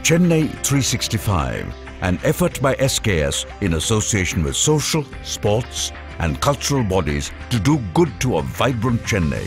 Chennai 365, an effort by SKS in association with social, sports, and cultural bodies to do good to a vibrant Chennai.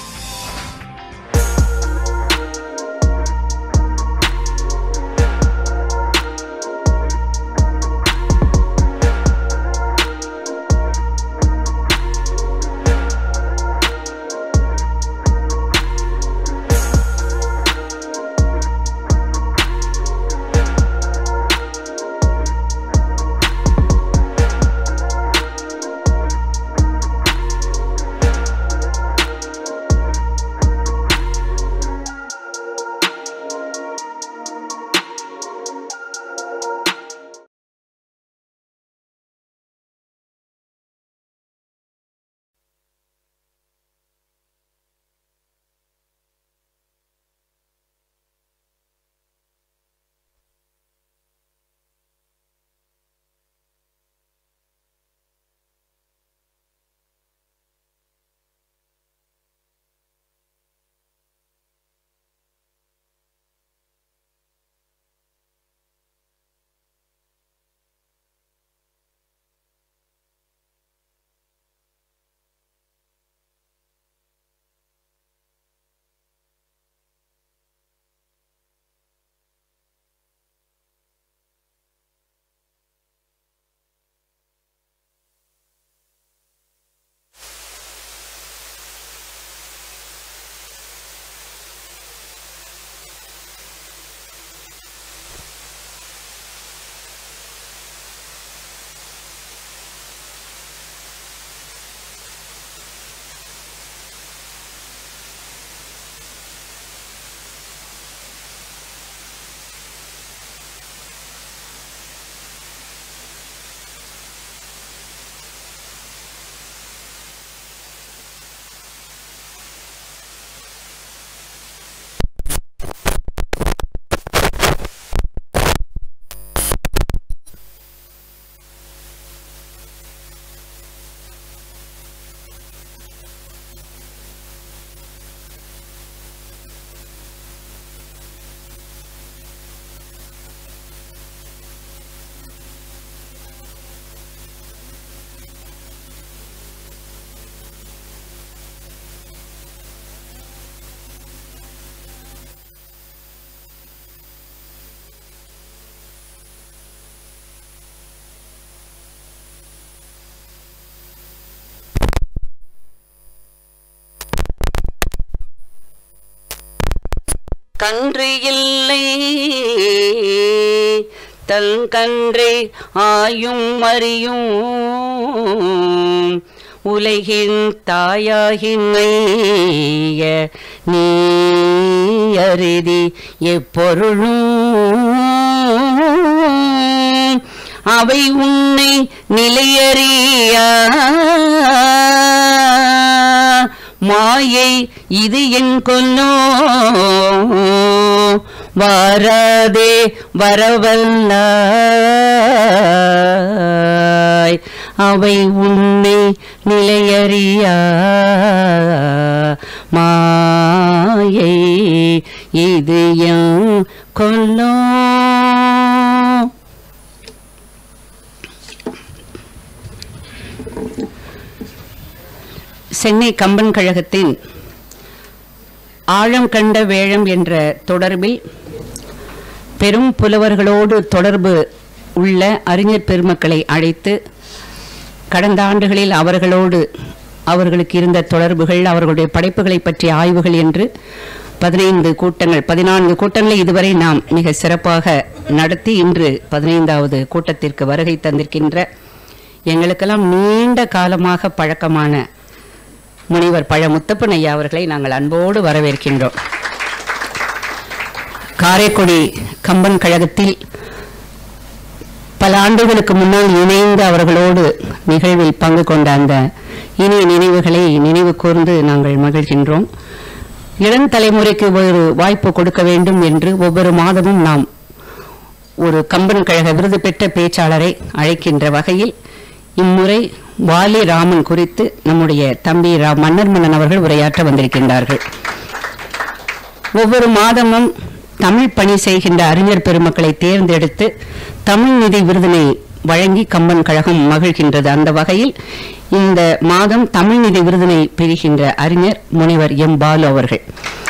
கன்று இல்லை தன் கன்றை ஆயும் அறியும் உலகின் தாயாகின் மெய்ய நீ அருதி எப்பொருளும் அவை உன்னை நிலையறியா மாயை இது என் கொல்லோ வாராதே வரவல்லாய் அவை உன்னை நிலையறியா மாயை இது என் கொல்லோ சென்னை கம்பன் கழகத்தின் ஆழம் கண்ட வேழம் என்ற தொடர்பில் பெரும் புலவர்களோடு தொடர்பு உள்ள அறிஞர் பெருமக்களை அழைத்து கடந்த ஆண்டுகளில் அவர்களோடு அவர்களுக்கு இருந்த தொடர்புகள் அவர்களுடைய படைப்புகளை பற்றிய ஆய்வுகள் என்று பதினைந்து கூட்டங்கள் பதினான்கு கூட்டங்களை இதுவரை நாம் மிக சிறப்பாக நடத்தி இன்று பதினைந்தாவது கூட்டத்திற்கு வருகை தந்திருக்கின்ற எங்களுக்கெல்லாம் நீண்ட காலமாக பழக்கமான முனிவர் பழ முத்தப்பன் ஐயா அவர்களை நாங்கள் அன்போடு வரவேற்கின்றோம் காரைக்குடி கம்பன் கழகத்தில் பல ஆண்டுகளுக்கு முன்னால் இணைந்து அவர்களோடு நிகழ்வில் பங்கு கொண்ட அந்த இனிய நினைவுகளை நினைவு கூர்ந்து நாங்கள் மகிழ்கின்றோம் இளம் தலைமுறைக்கு ஒரு வாய்ப்பு கொடுக்க வேண்டும் என்று ஒவ்வொரு மாதமும் நாம் ஒரு கம்பன் கழக விருது பெற்ற பேச்சாளரை அழைக்கின்ற வகையில் இம்முறை வாலி ராமன் குறித்து நம்முடைய தம்பி ரா மன்னர் மன்னன் அவர்கள் உரையாற்ற வந்திருக்கின்றார்கள் ஒவ்வொரு மாதமும் தமிழ் பணி செய்கின்ற அறிஞர் பெருமக்களை தேர்ந்தெடுத்து தமிழ் நிதி விருதினை வழங்கி கம்பன் கழகம் மகிழ்கின்றது அந்த வகையில் இந்த மாதம் தமிழ் நிதி விருதினை பெறுகின்ற அறிஞர் முனைவர் எம் பாலு அவர்கள்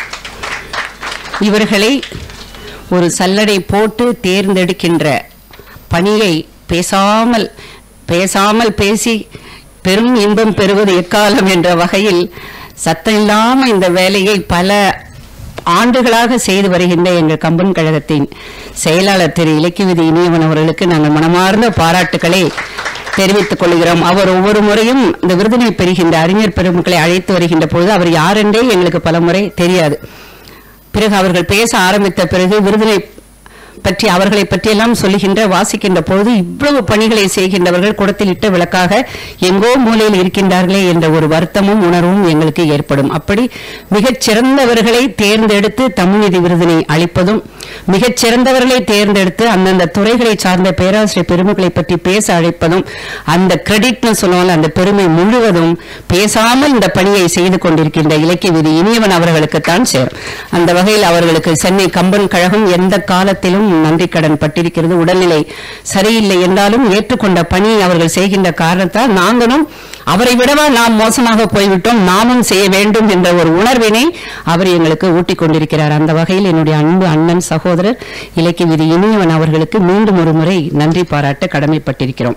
இவர்களை ஒரு சல்லடை போட்டு தேர்ந்தெடுக்கின்ற பணியை பேசாமல் பேசாமல் பேசி பெரும் இன்பம் பெறுவது எக்காலம் என்ற வகையில் சத்தம் இல்லாம இந்த வேலையை பல ஆண்டுகளாக செய்து வருகின்ற எங்கள் கம்பன் கழகத்தின் செயலாளர் திரு இலக்கியவிதி இனியவன் அவர்களுக்கு நாங்கள் மனமார்ந்த பாராட்டுக்களை தெரிவித்துக் கொள்கிறோம் அவர் ஒவ்வொரு முறையும் இந்த விருதினை பெறுகின்ற அறிஞர் பெருமக்களை அழைத்து வருகின்ற பொழுது அவர் யாரென்றே எங்களுக்கு பல முறை தெரியாது பிறகு அவர்கள் பேச ஆரம்பித்த பிறகு விருதினை பற்றி அவர்களை பற்றியெல்லாம் சொல்லுகின்ற வாசிக்கின்ற பொழுது இவ்வளவு பணிகளை செய்கின்றவர்கள் குடத்தில் இட்ட விளக்காக எங்கோ மூலையில் இருக்கின்றார்களே என்ற ஒரு வருத்தமும் உணர்வும் எங்களுக்கு ஏற்படும் அப்படி மிகச் சிறந்தவர்களை தேர்ந்தெடுத்து தமிழ்நிதி விருதினை அளிப்பதும் மிகச் சிறந்தவர்களை தேர்ந்தெடுத்து அந்தந்த துறைகளை சார்ந்த பேராசிரியர் பெருமக்களை பற்றி பேச அழைப்பதும் அந்த கிரெடிட்னு சொல்லுவாங்க அந்த பெருமை முழுவதும் பேசாமல் இந்த பணியை செய்து கொண்டிருக்கின்ற இலக்கிய விதி இனியவன் அவர்களுக்குத்தான் சேரும் அந்த வகையில் அவர்களுக்கு சென்னை கம்பன் கழகம் எந்த காலத்திலும் நன்றி கடன் பட்டிருக்கிறது உடல்நிலை சரியில்லை என்றாலும் ஏற்றுக்கொண்ட பணியை அவர்கள் செய்கின்ற காரணத்தால் நாங்களும் அவரை விடவா நாம் மோசமாக போய்விட்டோம் நாமும் செய்ய வேண்டும் என்ற ஒரு உணர்வினை அவர் எங்களுக்கு ஊட்டிக் கொண்டிருக்கிறார் அந்த வகையில் என்னுடைய அன்பு அண்ணன் சகோதரர் இலக்கிய விதி இனியவன் அவர்களுக்கு மீண்டும் ஒரு முறை நன்றி பாராட்ட கடமைப்பட்டிருக்கிறோம்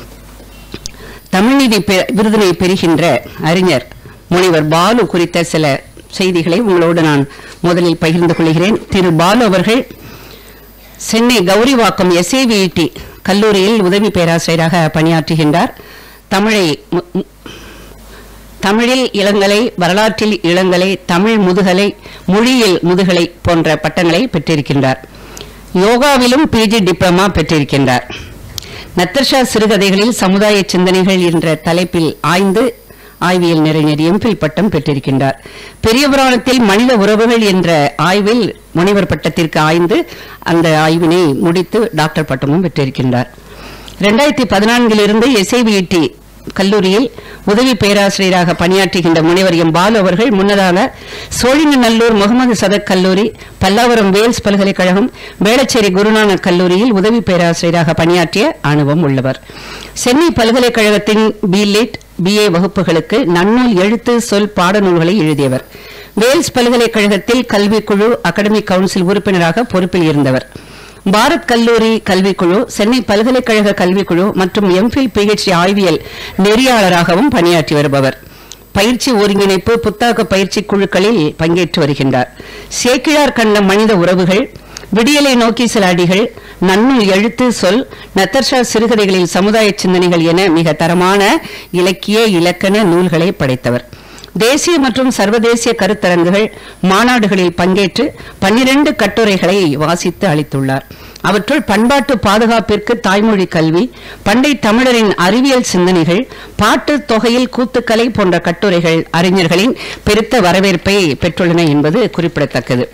தமிழ்நீதி பெ- விருதினை பெறுகின்ற அறிஞர் முனைவர் பாலு குறித்த சில செய்திகளை உங்களோடு நான் முதலில் பகிர்ந்து கொள்கிறேன் திரு பாலு அவர்கள் சென்னை கௌரிவாக்கம் எஸ்ஏவிஇடி கல்லூரியில் உதவி பேராசிரியராக பணியாற்றுகின்றார் தமிழை மு- மு- தமிழில் இளங்கலை வரலாற்றில் இளங்கலை தமிழ் முதுகலை மொழியில் முதுகலை போன்ற பட்டங்களை பெற்றிருக்கின்றார் யோகாவிலும் பிஜி டிப்ளமா பெற்றிருக்கின்றார் நத்தர்ஷா சிறுகதைகளில் சமுதாய சிந்தனைகள் என்ற தலைப்பில் ஆய்ந்து ஆய்வியல் நிறைஞர் எம்பில் பட்டம் பெற்றிருக்கின்றார் பெரிய புராணத்தில் மனித உறவுகள் என்ற ஆய்வில் முனைவர் பட்டத்திற்கு ஆய்ந்து அந்த ஆய்வினை முடித்து டாக்டர் பட்டமும் பெற்றிருக்கின்றார் இரண்டாயிரத்தி பதினான்கிலிருந்து எஸ்ஐவிடி கல்லூரியில் உதவி பேராசிரியராக பணியாற்றுகின்ற முனைவர் எம் பாலு அவர்கள் முன்னதாக சோழிங்கநல்லூர் முகமது சதக் கல்லூரி பல்லாவரம் வேல்ஸ் பல்கலைக்கழகம் வேளச்சேரி குருநானக் கல்லூரியில் உதவி பேராசிரியராக பணியாற்றிய அனுபவம் உள்ளவர் சென்னை பல்கலைக்கழகத்தின் பிலிட் பிஏ வகுப்புகளுக்கு நன்னூல் எழுத்து சொல் பாடநூல்களை எழுதியவர் வேல்ஸ் பல்கலைக்கழகத்தில் கல்விக்குழு அகாடமிக் கவுன்சில் உறுப்பினராக பொறுப்பில் இருந்தவர் பாரத் கல்லூரி கல்விக்குழு சென்னை பல்கலைக்கழக கல்விக்குழு மற்றும் எம்பில் பிஹெச்டி ஆய்வியல் நெறியாளராகவும் பணியாற்றி வருபவர் பயிற்சி ஒருங்கிணைப்பு புத்தாக்க பயிற்சி குழுக்களில் பங்கேற்று வருகின்றார் சேக்கிழார் கண்ட மனித உறவுகள் விடியலை நோக்கி சில அடிகள் நன்னூல் எழுத்து சொல் நத்தர்ஷா சிறுகதைகளில் சமுதாய சிந்தனைகள் என மிக தரமான இலக்கிய இலக்கண நூல்களை படைத்தவர் தேசிய மற்றும் சர்வதேசிய கருத்தரங்குகள் மாநாடுகளில் பங்கேற்று பன்னிரண்டு கட்டுரைகளை வாசித்து அளித்துள்ளார் அவற்றுள் பண்பாட்டு பாதுகாப்பிற்கு தாய்மொழி கல்வி பண்டை தமிழரின் அறிவியல் சிந்தனைகள் பாட்டு தொகையில் கூத்துக்கலை போன்ற கட்டுரைகள் அறிஞர்களின் பெருத்த வரவேற்பை பெற்றுள்ளன என்பது குறிப்பிடத்தக்கது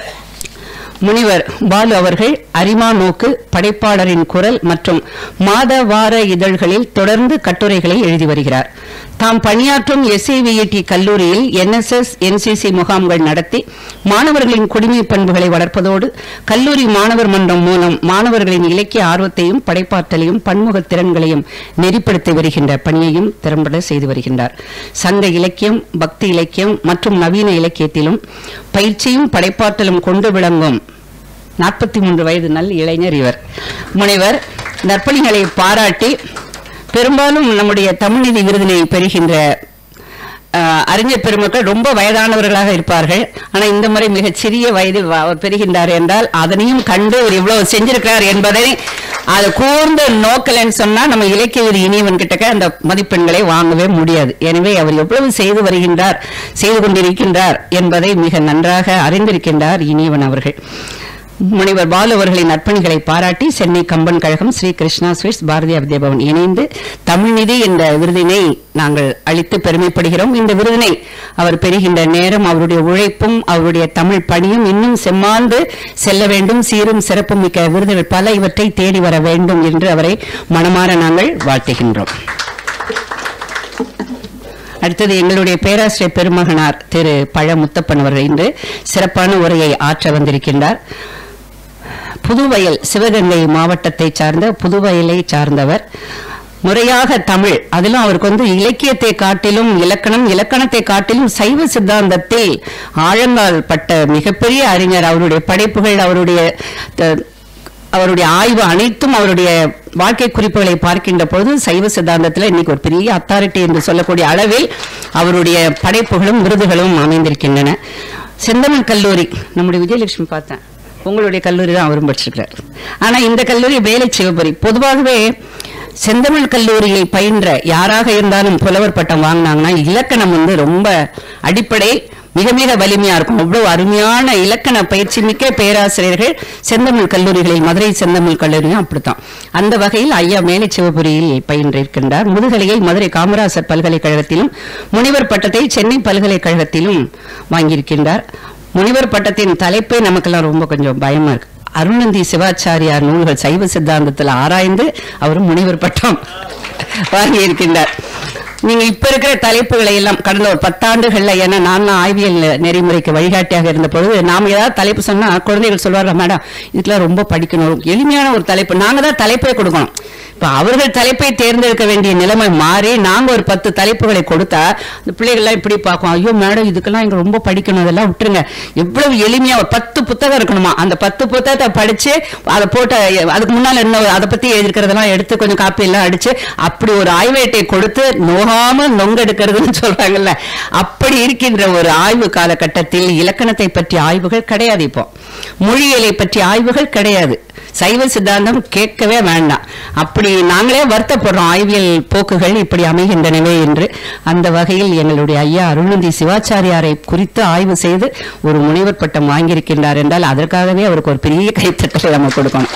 முனிவர் பாலு அவர்கள் அரிமா நோக்கு படைப்பாளரின் குரல் மற்றும் மாத வார இதழ்களில் தொடர்ந்து கட்டுரைகளை எழுதி வருகிறார் தாம் பணியாற்றும் எஸ்ஏவிஐடி கல்லூரியில் என்எஸ்எஸ் என்சிசி முகாம்கள் நடத்தி மாணவர்களின் குடிமை பண்புகளை வளர்ப்பதோடு கல்லூரி மாணவர் மன்றம் மூலம் மாணவர்களின் இலக்கிய ஆர்வத்தையும் படைப்பாற்றலையும் பன்முக திறன்களையும் நெறிப்படுத்தி வருகின்ற பணியையும் திறம்பட செய்து வருகின்றார் சங்க இலக்கியம் பக்தி இலக்கியம் மற்றும் நவீன இலக்கியத்திலும் பயிற்சியும் படைப்பாற்றலும் கொண்டு விளங்கும் நாற்பத்தி மூன்று வயது நல் இளைஞர் இவர் முனைவர் நற்பணிகளை பாராட்டி பெரும்பாலும் நம்முடைய தமிழ்நிதி விருதினை பெறுகின்ற அஹ், அறிஞர் பெருமக்கள் ரொம்ப வயதானவர்களாக இருப்பார்கள் ஆனா இந்த முறை மிகச் சிறிய வயதில் வ- அவர் பெறுகின்றார் என்றால் அதனையும் கண்டு இவர் இவ்வளவு செஞ்சிருக்கிறார் என்பதை அது கூர்ந்து நோக்கலன்னு சொன்னா நம்ம இலக்கிய விதி இனியவன் கிட்டக்க அந்த மதிப்பெண்களை வாங்கவே முடியாது எனவே அவர் எவ்வளவு செய்து வருகின்றார் செய்து கொண்டிருக்கின்றார் என்பதை மிக நன்றாக அறிந்திருக்கின்றார் இனியவன் அவர்கள் முனைவர் பாலு அவர்களின் நற்பணிகளை பாராட்டி சென்னை கம்பன் கழகம் ஸ்ரீ கிருஷ்ணா ஸ்வீட்ஸ் பாரதிய வித்யாபவன் இணைந்து தமிழ்நிதி என்ற விருதினை நாங்கள் அளித்து பெருமைப்படுகிறோம் இந்த விருதினை அவர் பெறுகின்ற நேரம் அவருடைய உழைப்பும் அவருடைய தமிழ் பணியும் இன்னும் செம்மாந்து செல்ல வேண்டும் சீரும் சிறப்பும் மிக்க விருதுகள் பல இவற்றை தேடி வர வேண்டும் என்று அவரை மனமாற நாங்கள் வாழ்த்துகின்றோம் அடுத்தது எங்களுடைய பேராசிரியர் பெருமகனார் திரு பழ முத்தப்பன் அவர்கள் இன்று சிறப்பான உரையை ஆற்ற வந்திருக்கின்றார் புதுவயல் சிவகங்கை மாவட்டத்தை சார்ந்த புதுவயலை சார்ந்தவர் முறையாக தமிழ் அதிலும் அவருக்கு வந்து இலக்கியத்தை காட்டிலும் இலக்கணம் இலக்கணத்தை காட்டிலும் சைவ சித்தாந்தத்தில் ஆழங்கால் பட்ட மிகப்பெரிய அறிஞர் அவருடைய படைப்புகள் அவருடைய த- அவருடைய ஆய்வு அனைத்தும் அவருடைய வாழ்க்கை குறிப்புகளை பார்க்கின்ற பொழுது சைவ சித்தாந்தத்தில் இன்னைக்கு ஒரு பெரிய அத்தாரிட்டி என்று சொல்லக்கூடிய அளவில் அவருடைய படைப்புகளும் விருதுகளும் அமைந்திருக்கின்றன செந்தமிழ் கல்லூரி நம்முடைய விஜயலட்சுமி பார்த்தேன் உங்களுடைய கல்லூரி தான் அவரும் படிச்சிருக்கிறார் ஆனா இந்த கல்லூரி வேலை சிவபுரி பொதுவாகவே செந்தமிழ் கல்லூரியில் பயின்ற யாராக இருந்தாலும் புலவர் பட்டம் வாங்கினாங்கன்னா இலக்கணம் வந்து ரொம்ப அடிப்படை மிக மிக வலிமையா இருக்கும் அவ்வளவு அருமையான இலக்கண பயிற்சி மிக்க பேராசிரியர்கள் செந்தமிழ் கல்லூரிகளில் மதுரை செந்தமிழ் கல்லூரியும் அப்படித்தான் அந்த வகையில் ஐயா மேலை சிவபுரியில் பயின்றிருக்கின்றார் முதுகலையை மதுரை காமராசர் பல்கலைக்கழகத்திலும் முனைவர் பட்டத்தை சென்னை பல்கலைக்கழகத்திலும் வாங்கியிருக்கின்றார் முனிவர் பட்டத்தின் தலைப்பே நமக்கெல்லாம் ரொம்ப கொஞ்சம் பயமா இருக்கு அருணந்தி சிவாச்சாரியார் நூல்கள் சைவ சித்தாந்தத்தில் ஆராய்ந்து அவர் முனிவர் பட்டம் வாங்கியிருக்கின்றார் நீங்க இப்ப இருக்கிற தலைப்புகளை எல்லாம் கடந்த ஒரு பத்தாண்டுகள்ல ஏன்னா நான் ஆய்வியல் நெறிமுறைக்கு வழிகாட்டியாக இருந்த பொழுது நாம ஏதாவது தலைப்பு சொன்னா குழந்தைகள் சொல்வாங்க மேடம் இதுக்கெல்லாம் ரொம்ப படிக்கணும் எளிமையான ஒரு தலைப்பு நாங்க தான் தலைப்பே கொடுக்கணும் இப்ப அவர்கள் தலைப்பை தேர்ந்தெடுக்க வேண்டிய நிலைமை மாறி நாங்க ஒரு பத்து தலைப்புகளை கொடுத்தா இந்த பிள்ளைகள்லாம் இப்படி பார்க்கும் ஐயோ மேடம் இதுக்கெல்லாம் இங்க ரொம்ப படிக்கணும் அதெல்லாம் விட்டுருங்க எவ்வளவு எளிமையா ஒரு பத்து புத்தகம் இருக்கணுமா அந்த பத்து புத்தகத்தை படிச்சு அதை போட்ட அதுக்கு முன்னால என்ன அதை பத்தி எழுதிருக்கிறதெல்லாம் எடுத்து கொஞ்சம் காப்பி எல்லாம் அடிச்சு அப்படி ஒரு ஆய்வேட்டை கொடுத்து நோகாம நொங்கெடுக்கிறதுன்னு சொல்றாங்கல்ல அப்படி இருக்கின்ற ஒரு ஆய்வு காலகட்டத்தில் இலக்கணத்தை பற்றிய ஆய்வுகள் கிடையாது இப்போ மொழியியலை பற்றிய ஆய்வுகள் கிடையாது சைவ சித்தாந்தம் கேட்கவே வேண்டாம் அப்படி நாங்களே வருத்தப்படுறோம் ஆய்வியல் போக்குகள் இப்படி அமைகின்றனவே என்று அந்த வகையில் எங்களுடைய ஐயா அருள்நந்தி சிவாச்சாரியாரை குறித்து ஆய்வு செய்து ஒரு முனைவர் பட்டம் வாங்கியிருக்கின்றார் என்றால் அதற்காகவே அவருக்கு ஒரு பெரிய கைத்தட்டலை நம்ம கொடுக்கணும்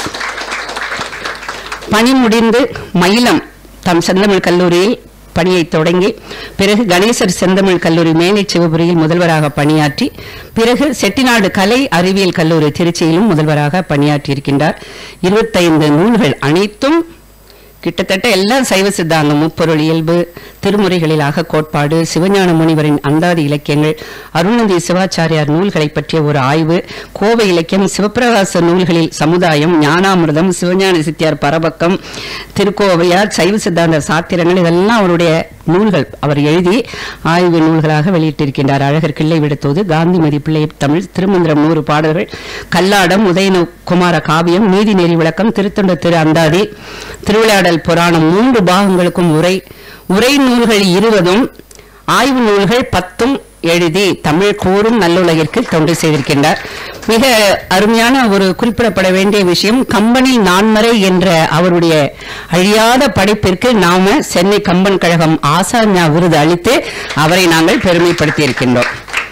பணி முடிந்து மயிலம் தம் செந்தமிழ் கல்லூரியில் பணியை தொடங்கி பிறகு கணேசர் செந்தமிழ் கல்லூரி மேலை சிவபுரியில் முதல்வராக பணியாற்றி பிறகு செட்டிநாடு கலை அறிவியல் கல்லூரி திருச்சியிலும் முதல்வராக பணியாற்றியிருக்கின்றார் இருபத்தைந்து நூல்கள் அனைத்தும் கிட்டத்தட்ட எல்லாம் சைவ சித்தாந்தம் முப்பொருள் இயல்பு திருமுறைகளில் அகக்கோட்பாடு சிவஞான முனிவரின் அந்தாதி இலக்கியங்கள் அருணந்தி சிவாச்சாரியார் நூல்களை பற்றிய ஒரு ஆய்வு கோவை இலக்கியம் சிவப்பிரகாச நூல்களில் சமுதாயம் ஞானாமிர்தம் சிவஞான சித்தியார் பரபக்கம் திருக்கோவையார் சைவ சித்தாந்த சாத்திரங்கள் இதெல்லாம் அவருடைய நூல்கள் அவர் எழுதி ஆய்வு நூல்களாக வெளியிட்டிருக்கின்றார் அழகர் கிள்ளை விடுத்தோது காந்திமதி பிள்ளை தமிழ் திருமந்திரம் நூறு பாடல்கள் கல்லாடம் உதயன குமார காவியம் நீதி நெறி விளக்கம் திருத்தொண்ட திரு அந்தாதி திருவிளையாடல் புராணம் மூன்று பாகங்களுக்கும் உரை உரை நூல்கள் இருபதும் ஆய்வு நூல்கள் பத்தும் எழுதி தமிழ் கூறும் நல்லுலகிற்கு தொண்டு செய்திருக்கின்றார் மிக அருமையான ஒரு குறிப்பிடப்பட வேண்டிய விஷயம் கம்பனி நான்மறை என்ற அவருடைய அழியாத படைப்பிற்கு நாம சென்னை கம்பன் கழகம் ஆசான்யா விருது அளித்து அவரை நாங்கள் பெருமைப்படுத்தி இருக்கின்றோம்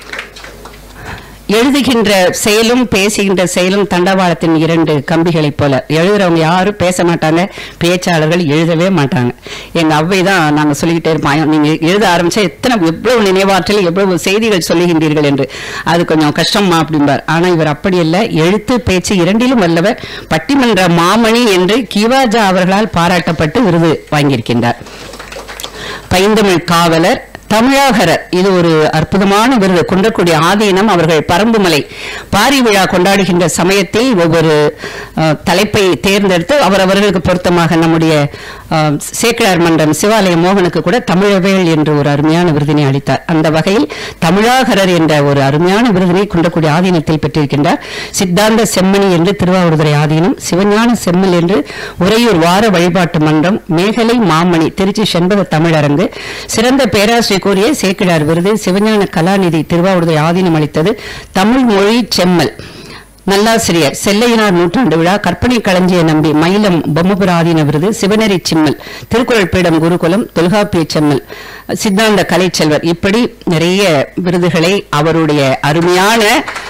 எழுதுகின்ற செயலும் பேசுகின்ற செயலும் தண்டவாளத்தின் இரண்டு கம்பிகளைப் போல எழுதுறவங்க யாரும் பேச மாட்டாங்க பேச்சாளர்கள் எழுதவே மாட்டாங்க எங்க அவ்வை தான் நாங்க சொல்லிக்கிட்டே இருப்போம் நீங்க எழுத ஆரம்பிச்சா எத்தனை எவ்வளவு நினைவாற்றல் எவ்வளவு செய்திகள் சொல்லுகின்றீர்கள் என்று அது கொஞ்சம் கஷ்டமா அப்படிம்பார் ஆனா இவர் அப்படி அல்ல எழுத்து பேச்சு இரண்டிலும் வல்லவர் பட்டிமன்ற மாமணி என்று கிவாஜா அவர்களால் பாராட்டப்பட்டு விருது வாங்கியிருக்கின்றார் பைந்தமிழ் காவலர் தமிழாகரர் இது ஒரு அற்புதமான விருது குன்றக்குடி ஆதீனம் அவர்கள் பரம்புமலை பாரி விழா கொண்டாடுகின்ற சமயத்தில் ஒவ்வொரு அஹ், தலைப்பை தேர்ந்தெடுத்து அவரவர்களுக்கு பொருத்தமாக நம்முடைய அஹ், சேக்கிழார் மன்றம் சிவாலய மோகனுக்கு கூட தமிழவேல் என்று ஒரு அருமையான விருதினை அளித்தார் அந்த வகையில் தமிழாகரர் என்ற ஒரு அருமையான விருதினை குன்றக்குடி ஆதீனத்தில் பெற்றிருக்கின்றார் சித்தாந்த செம்மணி என்று திருவாவூர்துறை ஆதீனம் சிவஞான செம்மல் என்று உறையூர் வார வழிபாட்டு மன்றம் மேகலை மாமணி திருச்சி செண்பக தமிழரங்கு சிறந்த பேராசிரியர் கூறிய சேக்கிழார் விருது சிவஞான கலாநிதி திருவாவூர்துறை ஆதீனம் அளித்தது தமிழ் மொழி செம்மல் நல்லாசிரியர் செல்லையனார் நூற்றாண்டு விழா கற்பனை களஞ்சிய நம்பி மயிலம் பொம்மபுர ஆதீன விருது சிவனரி சிம்மல் திருக்குறள் பீடம் குருகுலம் தொல்காப்பிய செம்மல் சித்தாந்த கலைச்செல்வர் இப்படி நிறைய விருதுகளை அவருடைய அருமையான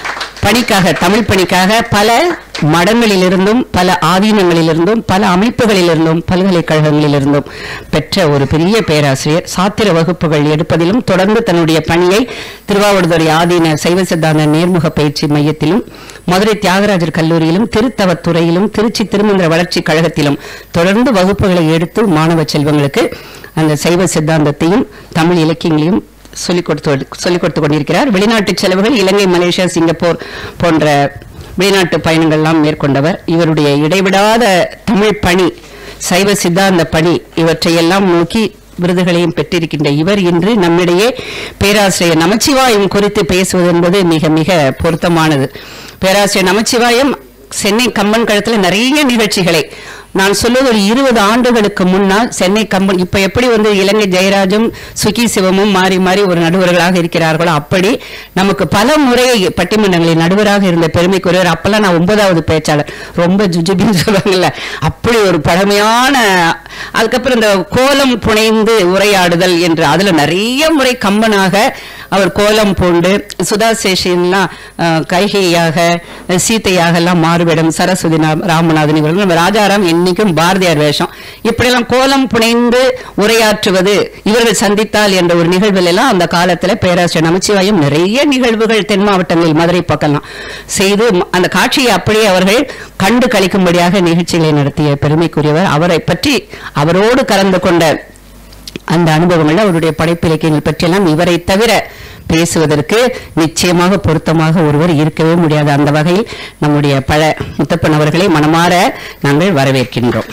பணிக்காக தமிழ் பணிக்காக பல மடங்களிலிருந்தும் பல ஆதீனங்களிலிருந்தும் பல அமைப்புகளிலிருந்தும் பல்கலைக்கழகங்களிலிருந்தும் பெற்ற ஒரு பெரிய பேராசிரியர் சாத்திர வகுப்புகள் எடுப்பதிலும் தொடர்ந்து தன்னுடைய பணியை திருவாவடுதுறை ஆதீன சைவ சித்தாந்த நேர்முக பயிற்சி மையத்திலும் மதுரை தியாகராஜர் கல்லூரியிலும் திருத்தவத்துறையிலும் திருச்சி திருமந்திர வளர்ச்சி கழகத்திலும் தொடர்ந்து வகுப்புகளை எடுத்து மாணவ செல்வங்களுக்கு அந்த சைவ சித்தாந்தத்தையும் தமிழ் இலக்கியங்களையும் சொல்லிக் கொடுத்து சொல்லிக் கொடுத்து கொண்டிருக்கிறார் வெளிநாட்டு செலவுகள் இலங்கை மலேசியா சிங்கப்பூர் போன்ற வெளிநாட்டு பயணங்கள்லாம் மேற்கொண்டவர் இவருடைய இடைவிடாத தமிழ் பணி சைவ சித்தாந்த பணி இவற்றையெல்லாம் நோக்கி விருதுகளையும் பெற்றிருக்கின்ற இவர் இன்று நம்மிடையே பேராசிரியர் நமச்சிவாயம் குறித்து பேசுவது என்பது மிக மிக பொருத்தமானது பேராசிரியர் நமச்சிவாயம் சென்னை கம்பன் கழகத்தில் நிறைய நிகழ்ச்சிகளை நான் சொல்வது ஒரு இருபது ஆண்டுகளுக்கு முன்னால் சென்னை கம்பன் இப்ப எப்படி வந்து இலங்கை ஜெயராஜும் சுகி சிவமும் மாறி மாறி ஒரு நடுவர்களாக இருக்கிறார்களோ அப்படி நமக்கு பல முறை பட்டிமன்றங்களில் நடுவராக இருந்த பெருமைக்குரியவர் அப்பெல்லாம் நான் ஒன்பதாவது பேச்சாளர் ரொம்ப ஜுஜுபின்னு சொல்லுவாங்கல்ல அப்படி ஒரு பழமையான அதுக்கப்புறம் இந்த கோலம் புனைந்து உரையாடுதல் என்று அதுல நிறைய முறை கம்பனாக அவர் கோலம் பூண்டு சுதா சேஷன்லாம் அஹ், கைகையாக அஹ், சீதையாக எல்லாம் மாறுவிடும் சரஸ்வதி நா- ராமநாதன் இவர்கள் நம்ம ராஜாராம் என்னைக்கும் பாரதியார் வேஷம் இப்படியெல்லாம் கோலம் புனைந்து உரையாற்றுவது இவர்கள் சந்தித்தால் என்ற ஒரு நிகழ்வில் எல்லாம் அந்த காலத்துல பேராசிரியர் நமச்சிவாயம் நிறைய நிகழ்வுகள் தென் மாவட்டங்களில் மதுரை பக்கம்லாம் செய்து ம- அந்த காட்சியை அப்படியே அவர்கள் கண்டு கழிக்கும்படியாக நிகழ்ச்சிகளை நடத்திய பெருமைக்குரியவர் அவரை பற்றி அவரோடு கலந்து கொண்ட அந்த அனுபவங்கள் அவருடைய படைப்பு இலக்கியங்கள் பற்றியெல்லாம் இவரை தவிர பேசுவதற்கு நிச்சயமாக பொருத்தமாக ஒருவர் இருக்கவே முடியாது அந்த வகையில் நம்முடைய பல முத்தப்பன் அவர்களை மனமாற நாங்கள் வரவேற்கின்றோம்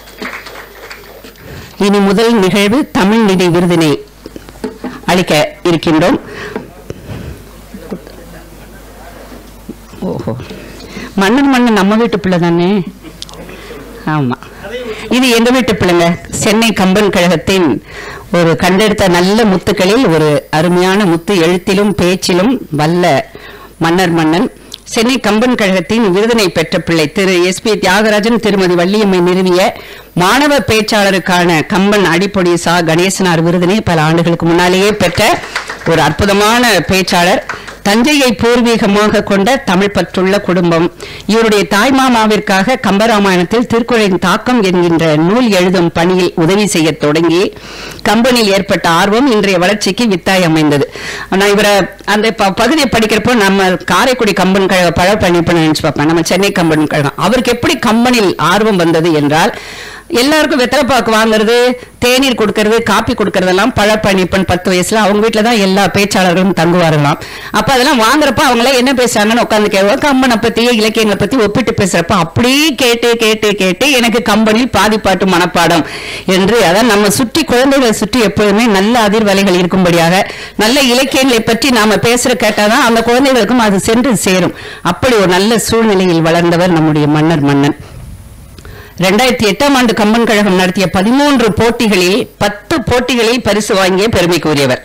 இனி முதல் நிகழ்வு தமிழ் நிதி விருதினை அளிக்க இருக்கின்றோம் ஓஹோ மன்னன் மன்னன் நம்ம வீட்டு பிள்ளை தானே ஆமா இது எங்க வீட்டு பிள்ளைங்க சென்னை கம்பன் கழகத்தின் ஒரு கண்டெடுத்த நல்ல முத்துக்களில் ஒரு அருமையான முத்து எழுத்திலும் பேச்சிலும் வல்ல மன்னர் மன்னன் சென்னை கம்பன் கழகத்தின் விருதினை பெற்ற பிள்ளை திரு எஸ் பி தியாகராஜன் திருமதி வள்ளியம்மை நிறுவிய மாணவ பேச்சாளருக்கான கம்பன் அடிப்பொடி சா கணேசனார் விருதினை பல ஆண்டுகளுக்கு முன்னாலேயே பெற்ற ஒரு அற்புதமான பேச்சாளர் தஞ்சையை பூர்வீகமாக கொண்ட தமிழ் பற்றுள்ள குடும்பம் இவருடைய தாய்மாமாவிற்காக கம்பராமாயணத்தில் திருக்குறளின் தாக்கம் என்கின்ற நூல் எழுதும் பணியில் உதவி செய்ய தொடங்கி கம்பனில் ஏற்பட்ட ஆர்வம் இன்றைய வளர்ச்சிக்கு வித்தாய் அமைந்தது நான் இவரை அந்த ப- பகுதியை படிக்கிறப்போ நம்ம காரைக்குடி கம்பன் கழக பழ பண்ணிப்ப நினைச்சு பார்ப்பேன் நம்ம சென்னை கம்பன் கழகம் அவருக்கு எப்படி கம்பனில் ஆர்வம் வந்தது என்றால் எல்லாருக்கும் வெத்தலைப்பாக்கு வாங்குறது தேநீர் கொடுக்கறது காப்பி கொடுக்கறதெல்லாம் பழப்பணிப்பன் பத்து வயசுல அவங்க வீட்டுல தான் எல்லா பேச்சாளர்களும் தங்குவார்களாம் அப்ப அதெல்லாம் வாங்குறப்ப அவங்கள என்ன பேசுறாங்கன்னு உட்காந்து கேட்க கம்பனை பத்தி இலக்கியங்களை பத்தி ஒப்பிட்டு பேசுறப்ப அப்படியே கேட்டு கேட்டு கேட்டு எனக்கு கம்பனில் பாதிப்பாட்டு மனப்பாடம் என்று அதான் நம்ம சுற்றி குழந்தைகளை சுற்றி எப்பொழுதுமே நல்ல அதிர்வலைகள் இருக்கும்படியாக நல்ல இலக்கியங்களை பற்றி நாம பேசுற கேட்டாதான் அந்த குழந்தைகளுக்கும் அது சென்று சேரும் அப்படி ஒரு நல்ல சூழ்நிலையில் வளர்ந்தவர் நம்முடைய மன்னர் மன்னன் ரெண்டாயிரத்தி எட்டாம் ஆண்டு கம்பன் கழகம் நடத்திய பதிமூன்று போட்டிகளில் பத்து போட்டிகளில் பரிசு வாங்கிய பெருமைக்குரியவர்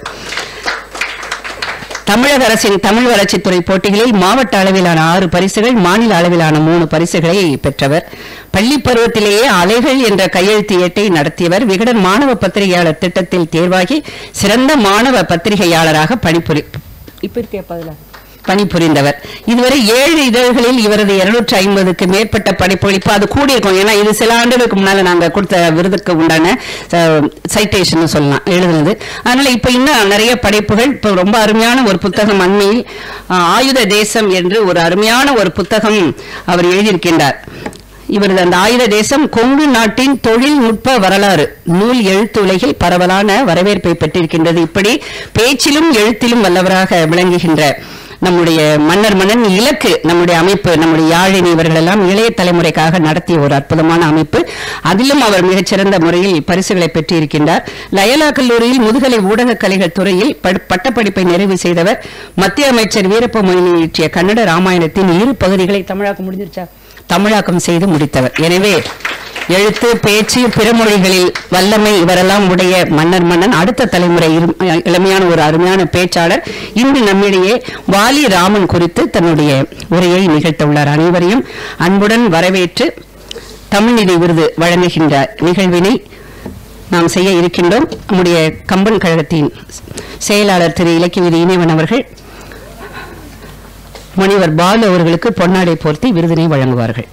தமிழக அரசின் தமிழ் வளர்ச்சித்துறை போட்டிகளில் மாவட்ட அளவிலான ஆறு பரிசுகள் மாநில அளவிலான மூணு பரிசுகளை பெற்றவர் பள்ளி பருவத்திலேயே அலைகள் என்ற கையெழுத்து ஏட்டை நடத்தியவர் விகடன் மாணவ பத்திரிகையாளர் திட்டத்தில் தேர்வாகி சிறந்த மாணவ பத்திரிகையாளராக பணிபுரி இப்ப இருக்கே பதிலா பணிபுரிந்தவர் இதுவரை ஏழு இதழ்களில் இவரது இருநூற்றி ஐம்பதுக்கு மேற்பட்ட படைப்புகள் இப்ப அது கூடியிருக்கும் ஏன்னா இது சில ஆண்டுகளுக்கு முன்னால நாங்க கொடுத்த விருதுக்கு உண்டான சைட்டேஷன் சொல்லலாம் எழுதுனது அதனால இப்ப இன்னும் நிறைய படைப்புகள் இப்ப ரொம்ப அருமையான ஒரு புத்தகம் அண்மையில் அஹ், ஆயுத தேசம் என்று ஒரு அருமையான ஒரு புத்தகம் அவர் எழுதியிருக்கின்றார் இவரது அந்த ஆயுத தேசம் கொங்கு நாட்டின் தொழில்நுட்ப வரலாறு நூல் எழுத்து உலகில் பரவலான வரவேற்பை பெற்றிருக்கின்றது இப்படி பேச்சிலும் எழுத்திலும் வல்லவராக விளங்குகின்ற நம்முடைய மன்னர் மன்னன் இலக்கு நம்முடைய அமைப்பு நம்முடைய யாழினி இவர்கள் எல்லாம் இளைய தலைமுறைக்காக நடத்திய ஒரு அற்புதமான அமைப்பு அதிலும் அவர் மிகச்சிறந்த முறையில் பரிசுகளை பெற்றிருக்கின்றார் லயலா கல்லூரியில் முதுகலை ஊடக கலைகள் துறையில் பட்- பட்டப்படிப்பை நிறைவு செய்தவர் மத்திய அமைச்சர் வீரப்ப மொய்லி இயற்றிய கன்னட ராமாயணத்தின் இரு பகுதிகளை தமிழாக்கம் முடிஞ்சிருச்சா தமிழாக்கம் செய்து முடித்தவர் எனவே எழுத்து பேச்சு பிற மொழிகளில் வல்லமை இவரெல்லாம் உடைய மன்னர் மன்னன் அடுத்த தலைமுறை இரு- இளமையான ஒரு அருமையான பேச்சாளர் இன்று நம்மிடையே வாலி ராமன் குறித்து தன்னுடைய உரையை நிகழ்த்தவுள்ளார் அனைவரையும் அன்புடன் வரவேற்று தமிழ்நிதி விருது வழங்குகின்ற நிகழ்வினை நாம் செய்ய இருக்கின்றோம் நம்முடைய கம்பன் கழகத்தின் செயலாளர் திரு இலக்கியவிதி இணைவன் அவர்கள் முனிவர் பாலு அவர்களுக்கு பொன்னாடை போர்த்தி விருதினை வழங்குவார்கள்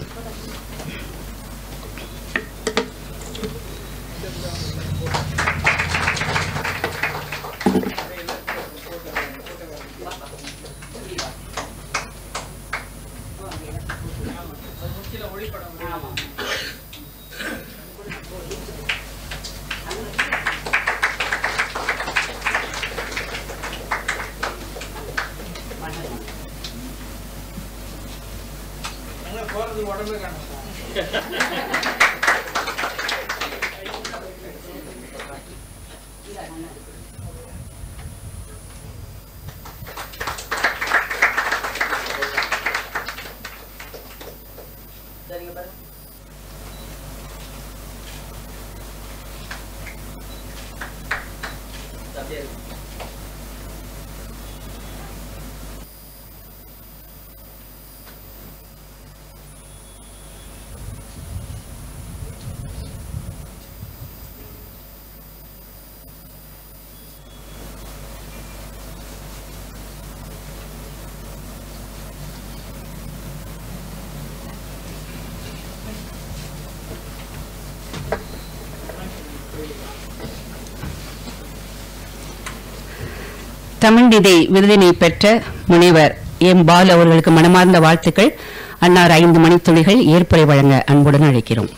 தமிழ் நிதி விருதினை பெற்ற முனைவர் எம் பால் அவர்களுக்கு மனமார்ந்த வாழ்த்துக்கள் அன்னார் ஐந்து மணித்துளிகள் ஏற்புரை வழங்க அன்புடன் அழைக்கிறோம்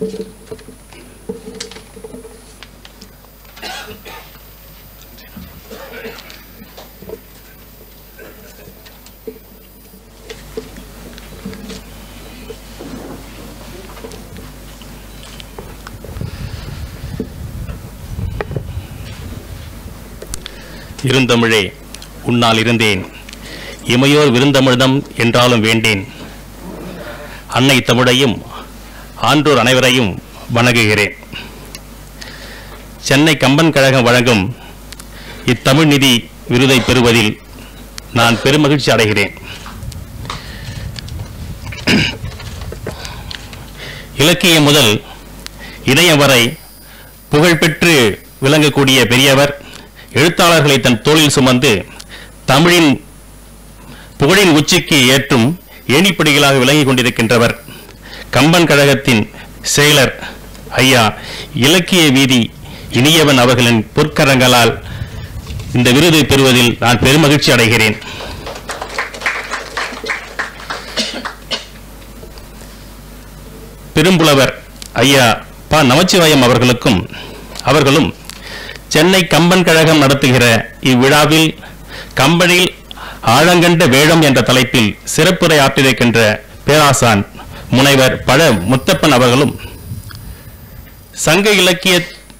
இருந்தமிழே உன்னால் இருந்தேன் இமையோர் விருந்தமிழ்தம் என்றாலும் வேண்டேன் அன்னை தமிழையும் ஆன்றோர் அனைவரையும் வணங்குகிறேன் சென்னை கம்பன் கழகம் வழங்கும் இத்தமிழ் நிதி விருதை பெறுவதில் நான் பெருமகிழ்ச்சி அடைகிறேன் இலக்கியம் முதல் இணையம் வரை புகழ்பெற்று விளங்கக்கூடிய பெரியவர் எழுத்தாளர்களை தன் தோளில் சுமந்து தமிழின் புகழின் உச்சிக்கு ஏற்றும் ஏணிப்படிகளாக விளங்கிக் கொண்டிருக்கின்றவர் கம்பன் கழகத்தின் செயலர் ஐயா இலக்கிய வீதி இனியவன் அவர்களின் பொற்கரங்களால் இந்த விருதை பெறுவதில் நான் பெருமகிழ்ச்சி அடைகிறேன் பெரும்புலவர் ஐயா ப நமச்சிவாயம் அவர்களுக்கும் அவர்களும் சென்னை கம்பன் கழகம் நடத்துகிற இவ்விழாவில் கம்பனில் ஆழங்கண்ட வேழம் என்ற தலைப்பில் சிறப்புரை ஆற்றிருக்கின்ற பேராசான் முனைவர் பழ முத்தப்பன் அவர்களும் சங்க இலக்கிய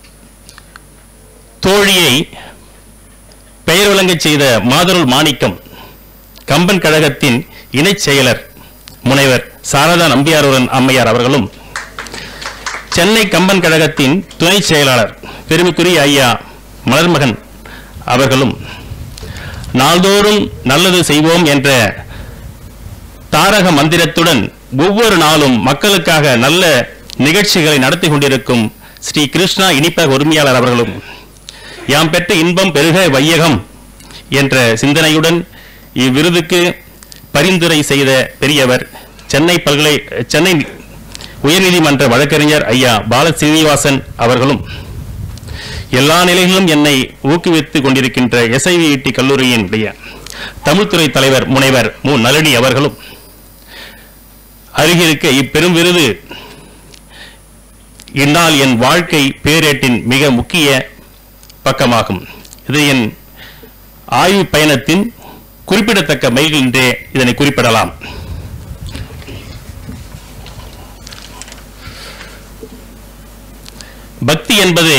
தோழியை பெயர் விளங்கச் செய்த மாதருள் மாணிக்கம் கம்பன் கழகத்தின் இணைச் செயலர் முனைவர் சாரதா நம்பியாருடன் அம்மையார் அவர்களும் சென்னை கம்பன் கழகத்தின் துணை செயலாளர் பெருமைக்குரிய ஐயா மலர்மகன் அவர்களும் நாள்தோறும் நல்லது செய்வோம் என்ற தாரக மந்திரத்துடன் ஒவ்வொரு நாளும் மக்களுக்காக நல்ல நிகழ்ச்சிகளை நடத்தி கொண்டிருக்கும் ஸ்ரீ கிருஷ்ணா இனிப்பக உரிமையாளர் அவர்களும் யாம் பெற்ற இன்பம் பெருக வையகம் என்ற சிந்தனையுடன் இவ்விருதுக்கு பரிந்துரை செய்த பெரியவர் சென்னை பல்கலை சென்னை உயர்நீதிமன்ற வழக்கறிஞர் ஐயா பால சீனிவாசன் அவர்களும் எல்லா நிலைகளிலும் என்னை ஊக்குவித்துக் கொண்டிருக்கின்ற எஸ்ஐவிஇடி கல்லூரியினுடைய தமிழ்துறை தலைவர் முனைவர் மு நளினி அவர்களும் அருகிருக்க இப்பெரும் விருது இந்நாள் என் வாழ்க்கை பேரேட்டின் மிக முக்கிய பக்கமாகும் இது என் ஆய்வு பயணத்தின் குறிப்பிடத்தக்க மைல் என்றே இதனை குறிப்பிடலாம் பக்தி என்பது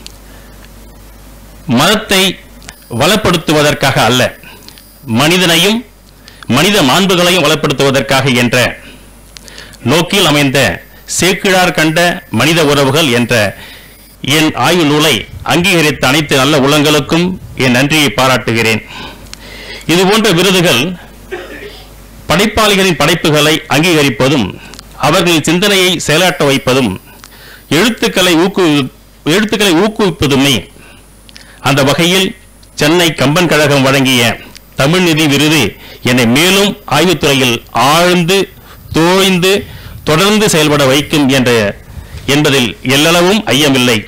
மதத்தை வளப்படுத்துவதற்காக அல்ல மனிதனையும் மனித மாண்புகளையும் வளப்படுத்துவதற்காக என்ற நோக்கில் அமைந்த சேக்கிழார் கண்ட மனித உறவுகள் என்ற என் ஆய்வு நூலை அங்கீகரித்த அனைத்து நல்ல உள்ளங்களுக்கும் என் நன்றியை பாராட்டுகிறேன் இதுபோன்ற விருதுகள் படைப்பாளிகளின் படைப்புகளை அங்கீகரிப்பதும் அவர்களின் சிந்தனையை செயலாற்ற வைப்பதும் எழுத்துக்களை ஊக்கு எழுத்துக்களை ஊக்குவிப்பதுமே அந்த வகையில் சென்னை கம்பன் கழகம் வழங்கிய தமிழ் நிதி விருது என்னை மேலும் ஆய்வுத்துறையில் ஆழ்ந்து தோய்ந்து தொடர்ந்து செயல்பட வைக்கும் என்ற என்பதில் எல்லளவும் ஐயமில்லை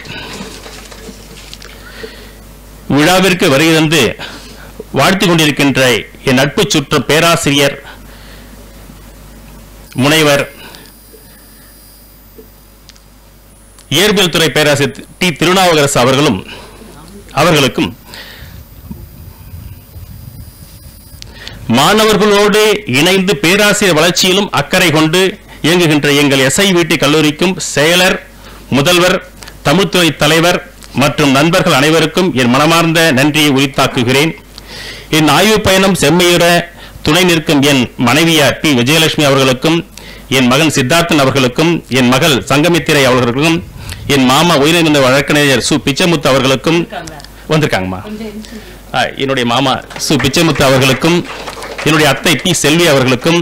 விழாவிற்கு வருகை தந்து வாழ்த்திக் கொண்டிருக்கின்ற என் நட்பு சுற்று பேராசிரியர் முனைவர் இயற்பியல் துறை பேராசிரியர் டி திருநாவுக்கரசு அவர்களும் அவர்களுக்கும் மாணவர்களோடு இணைந்து பேராசிரியர் வளர்ச்சியிலும் அக்கறை கொண்டு இயங்குகின்ற எங்கள் எஸ்ஐவிடி கல்லூரிக்கும் செயலர் முதல்வர் தமிழ்துறை தலைவர் மற்றும் நண்பர்கள் அனைவருக்கும் என் மனமார்ந்த நன்றியை உரித்தாக்குகிறேன் என் ஆய்வு பயணம் செம்மையுற துணை நிற்கும் என் மனைவியார் பி விஜயலட்சுமி அவர்களுக்கும் என் மகன் சித்தார்த்தன் அவர்களுக்கும் என் மகள் சங்கமித்திரை அவர்களுக்கும் என் மாமா உயிரிழந்த வழக்கறிஞர் சு பிச்சமுத்து அவர்களுக்கும் வந்திருக்காங்கம்மா ஆ, என்னுடைய மாமா சு பிச்சமுத்து அவர்களுக்கும் என்னுடைய அத்தை பி செல்வி அவர்களுக்கும்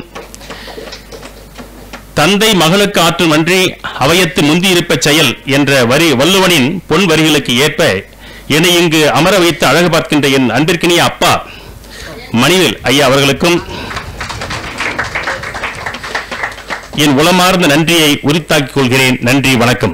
தந்தை மகளுக்கு ஆற்றும் நன்றி அவையத்து முந்தி இருப்ப செயல் என்ற வரி வள்ளுவனின் பொன் வரிகளுக்கு ஏற்ப என்னை இங்கு அமர வைத்து அழகு பார்க்கின்ற என் அன்பிற்கினிய அப்பா மணிவேல் ஐயா அவர்களுக்கும் என் உளமார்ந்த நன்றியை உரித்தாக்கிக் கொள்கிறேன் நன்றி வணக்கம்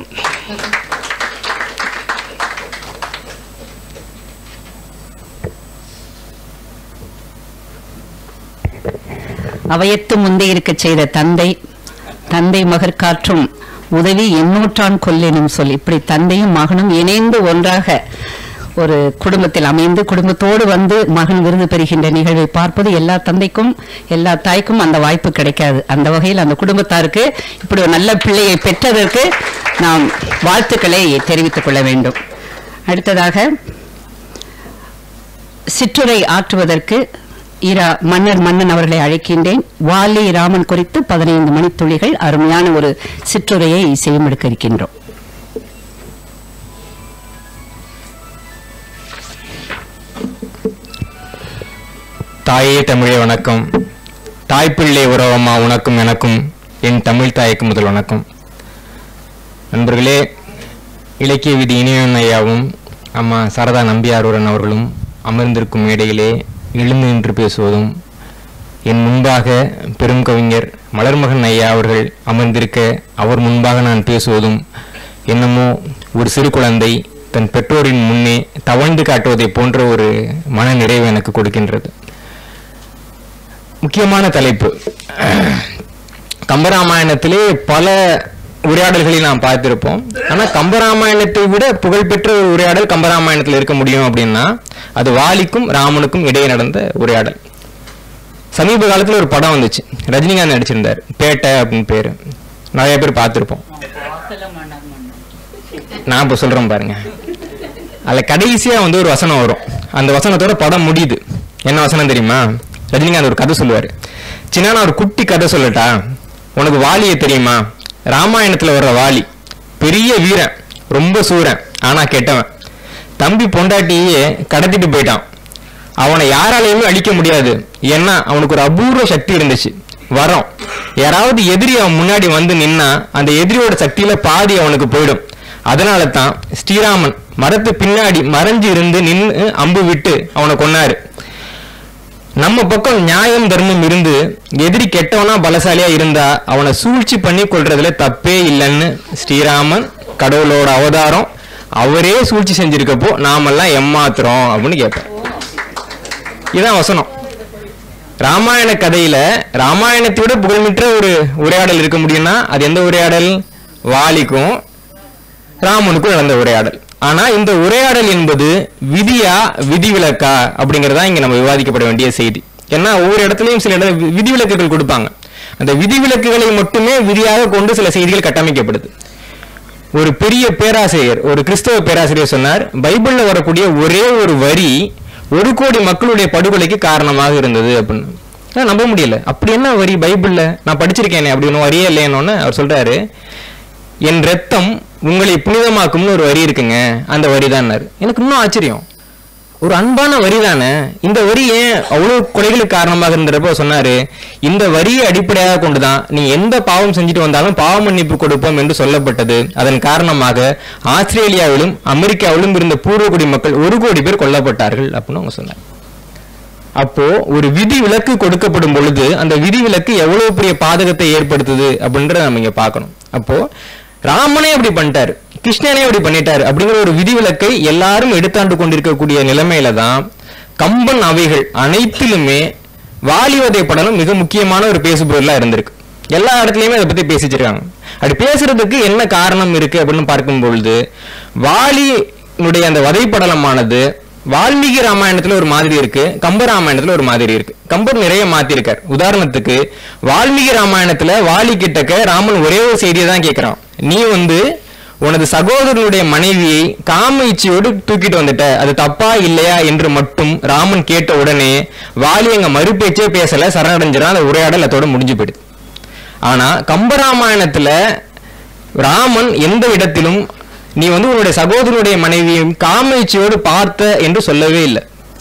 அவையத்து முந்தை இருக்கச் செய்த தந்தை தந்தை மகற்காற்றும் உதவி எண்ணூற்றான் கொல்லெனும் சொல் இப்படி தந்தையும் மகனும் இணைந்து ஒன்றாக ஒரு குடும்பத்தில் அமைந்து குடும்பத்தோடு வந்து மகன் விருது பெறுகின்ற நிகழ்வை பார்ப்பது எல்லா தந்தைக்கும் எல்லா தாய்க்கும் அந்த வாய்ப்பு கிடைக்காது அந்த வகையில் அந்த குடும்பத்தாருக்கு இப்படி ஒரு நல்ல பிள்ளையை பெற்றதற்கு நாம் வாழ்த்துக்களை தெரிவித்துக் கொள்ள வேண்டும் அடுத்ததாக சிற்றுரை ஆற்றுவதற்கு இரா மன்னர் மன்னன் அவர்களை அழைக்கின்றேன் வாலி ராமன் குறித்து பதினைந்து மணித்துளிகள் அருமையான ஒரு சிற்றுரையை செய்யமெடுக்க இருக்கின்றோம் தாயே தமிழே வணக்கம் தாய்ப்பிள்ளை உறவம்மா உனக்கும் எனக்கும் என் தமிழ் தாய்க்கு முதல் வணக்கம் நண்பர்களே இலக்கிய விதி இனியன் ஐயாவும் அம்மா சரதா நம்பியாரூரன் அவர்களும் அமர்ந்திருக்கும் மேடையிலே எழுந்து நின்று பேசுவதும் என் முன்பாக பெரும் கவிஞர் மலர்மகன் ஐயா அவர்கள் அமர்ந்திருக்க அவர் முன்பாக நான் பேசுவதும் என்னமோ ஒரு சிறு குழந்தை தன் பெற்றோரின் முன்னே தவழ்ந்து காட்டுவதை போன்ற ஒரு மன நிறைவு எனக்கு கொடுக்கின்றது முக்கியமான தலைப்பு கம்பராமாயணத்திலே பல உரையாடல்களை நாம் பார்த்திருப்போம் ஆனா கம்பராமாயணத்தை விட புகழ்பெற்ற ஒரு உரையாடல் கம்பராமாயணத்தில் இருக்க முடியும் அப்படின்னா அது வாலிக்கும் ராமனுக்கும் இடையே நடந்த உரையாடல் சமீப காலத்துல ஒரு படம் வந்துச்சு ரஜினிகாந்த் நடிச்சிருந்தார் பேட்டை அப்படின்னு பேரு நிறைய பேர் பார்த்திருப்போம் நான் இப்போ சொல்றேன் பாருங்க அதுல கடைசியா வந்து ஒரு வசனம் வரும் அந்த வசனத்தோட படம் முடியுது என்ன வசனம் தெரியுமா ரஜினிகாந்த் ஒரு கதை சொல்லுவாரு சின்ன நான் ஒரு குட்டி கதை சொல்லட்டா உனக்கு வாலியை தெரியுமா ராமாயணத்துல வர்ற வாலி பெரிய வீரன் ரொம்ப சூரன் ஆனா கெட்டவன் தம்பி பொண்டாட்டியே கடத்திட்டு போயிட்டான் அவனை யாராலையுமே அழிக்க முடியாது ஏன்னா அவனுக்கு ஒரு அபூர்வ சக்தி இருந்துச்சு வரோம் யாராவது எதிரி அவன் முன்னாடி வந்து நின்னா அந்த எதிரியோட சக்தியில பாதி அவனுக்கு போயிடும் அதனால தான் ஸ்ரீராமன் மரத்து பின்னாடி மறைஞ்சு இருந்து நின்று அம்பு விட்டு அவனை கொன்னாரு நம்ம பக்கம் நியாயம் தர்மம் இருந்து எதிரி கெட்டவனா பலசாலியா இருந்தா அவனை சூழ்ச்சி பண்ணி கொள்றதுல தப்பே இல்லைன்னு ஸ்ரீராமன் கடவுளோட அவதாரம் அவரே சூழ்ச்சி செஞ்சிருக்கப்போ நாமெல்லாம் ஏமாத்துறோம் அப்படின்னு கேட்பேன் இதான் வசனம் ராமாயண கதையில ராமாயணத்தை விட புகழ்மிற்ற ஒரு உரையாடல் இருக்க முடியும்னா அது எந்த உரையாடல் வாலிக்கும் ராமனுக்கும் நடந்த உரையாடல் ஆனா இந்த உரையாடல் என்பது விதியா விதிவிலக்கா அப்படிங்கறதா இங்க நம்ம விவாதிக்கப்பட வேண்டிய செய்தி ஏன்னா ஒவ்வொரு இடத்துலயும் சில இடம் வி- விதிவிலக்குகள் கொடுப்பாங்க அந்த விதிவிலக்குகளை மட்டுமே விதியாக கொண்டு சில செய்திகள் கட்டமைக்கப்படுது ஒரு பெரிய பேராசிரியர் ஒரு கிறிஸ்தவ பேராசிரியர் சொன்னார் பைபிள்ல வரக்கூடிய ஒரே ஒரு வரி ஒரு கோடி மக்களுடைய படுகொலைக்கு காரணமாக இருந்தது அப்படின்னு ஆனா, நம்ப முடியல அப்படி என்ன வரி பைபிள்ல நான் படிச்சிருக்கேனே அப்படி ஒன்றும் வரியே இல்லைன்னு அவர் சொல்றாரு என் ரத்தம் உங்களை புனிதமாக்கும்னு ஒரு வரி இருக்குங்க அந்த வரி எனக்கு இன்னும் ஆச்சரியம் ஒரு அன்பான வரி தானே இந்த வரி ஏன் அவ்வளவு கொலைகளுக்கு காரணமாக இருந்தப்போ சொன்னாரு இந்த வரியை அடிப்படையாக கொண்டுதான் நீ எந்த பாவம் செஞ்சுட்டு வந்தாலும் பாவ மன்னிப்பு கொடுப்போம் என்று சொல்லப்பட்டது அதன் காரணமாக ஆஸ்திரேலியாவிலும் அமெரிக்காவிலும் இருந்த பூர்வகுடி மக்கள் ஒரு கோடி பேர் கொல்லப்பட்டார்கள் அப்படின்னு அவங்க சொன்னார் அப்போ ஒரு விதி விலக்கு கொடுக்கப்படும் பொழுது அந்த விதி விலக்கு எவ்வளவு பெரிய பாதகத்தை ஏற்படுத்துது அப்படின்றத நம்ம இங்க பார்க்கணும் அப்போ ராமனே அப்படி பண்ணிட்டாரு கிருஷ்ணனே அப்படி பண்ணிட்டாரு அப்படிங்கிற ஒரு விதிவிலக்கை எல்லாரும் எடுத்தாண்டு கொண்டிருக்கக்கூடிய நிலைமையில தான் கம்பன் அவைகள் அனைத்திலுமே வாலிவதை படலம் மிக முக்கியமான ஒரு பேசுபொருளா இருந்திருக்கு எல்லா இடத்துலயுமே அதை பத்தி பேசிச்சிருக்காங்க அப்படி பேசுறதுக்கு என்ன காரணம் இருக்கு அப்படின்னு பார்க்கும் பொழுது வாலினுடைய அந்த வதைப்படலமானது வால்மீகி ராமாயணத்துல ஒரு மாதிரி இருக்கு கம்ப ராமாயணத்துல ஒரு மாதிரி இருக்கு கம்பர் நிறைய மாத்திருக்கார் உதாரணத்துக்கு வால்மீகி ராமாயணத்துல வாலி கிட்டக்க ராமன் ஒரே ஒரு செய்தியை தான் கேட்கிறான் நீ வந்து உனது சகோதரனுடைய மனைவியை காம இச்சையோடு தூக்கிட்டு வந்துட்ட அது தப்பா இல்லையா என்று மட்டும் ராமன் கேட்ட உடனே வாலி அங்க மறுபேச்சே பேசல சரணடைஞ்சிடான் அந்த உரையாடல் அதோட முடிஞ்சு போயிடுது ஆனா கம்பராமாயணத்துல ராமன் எந்த இடத்திலும் நீ வந்து உன்னுடைய சகோதரனுடைய மனைவியும் காம இச்சையோடு பார்த்த என்று சொல்லவே இல்லை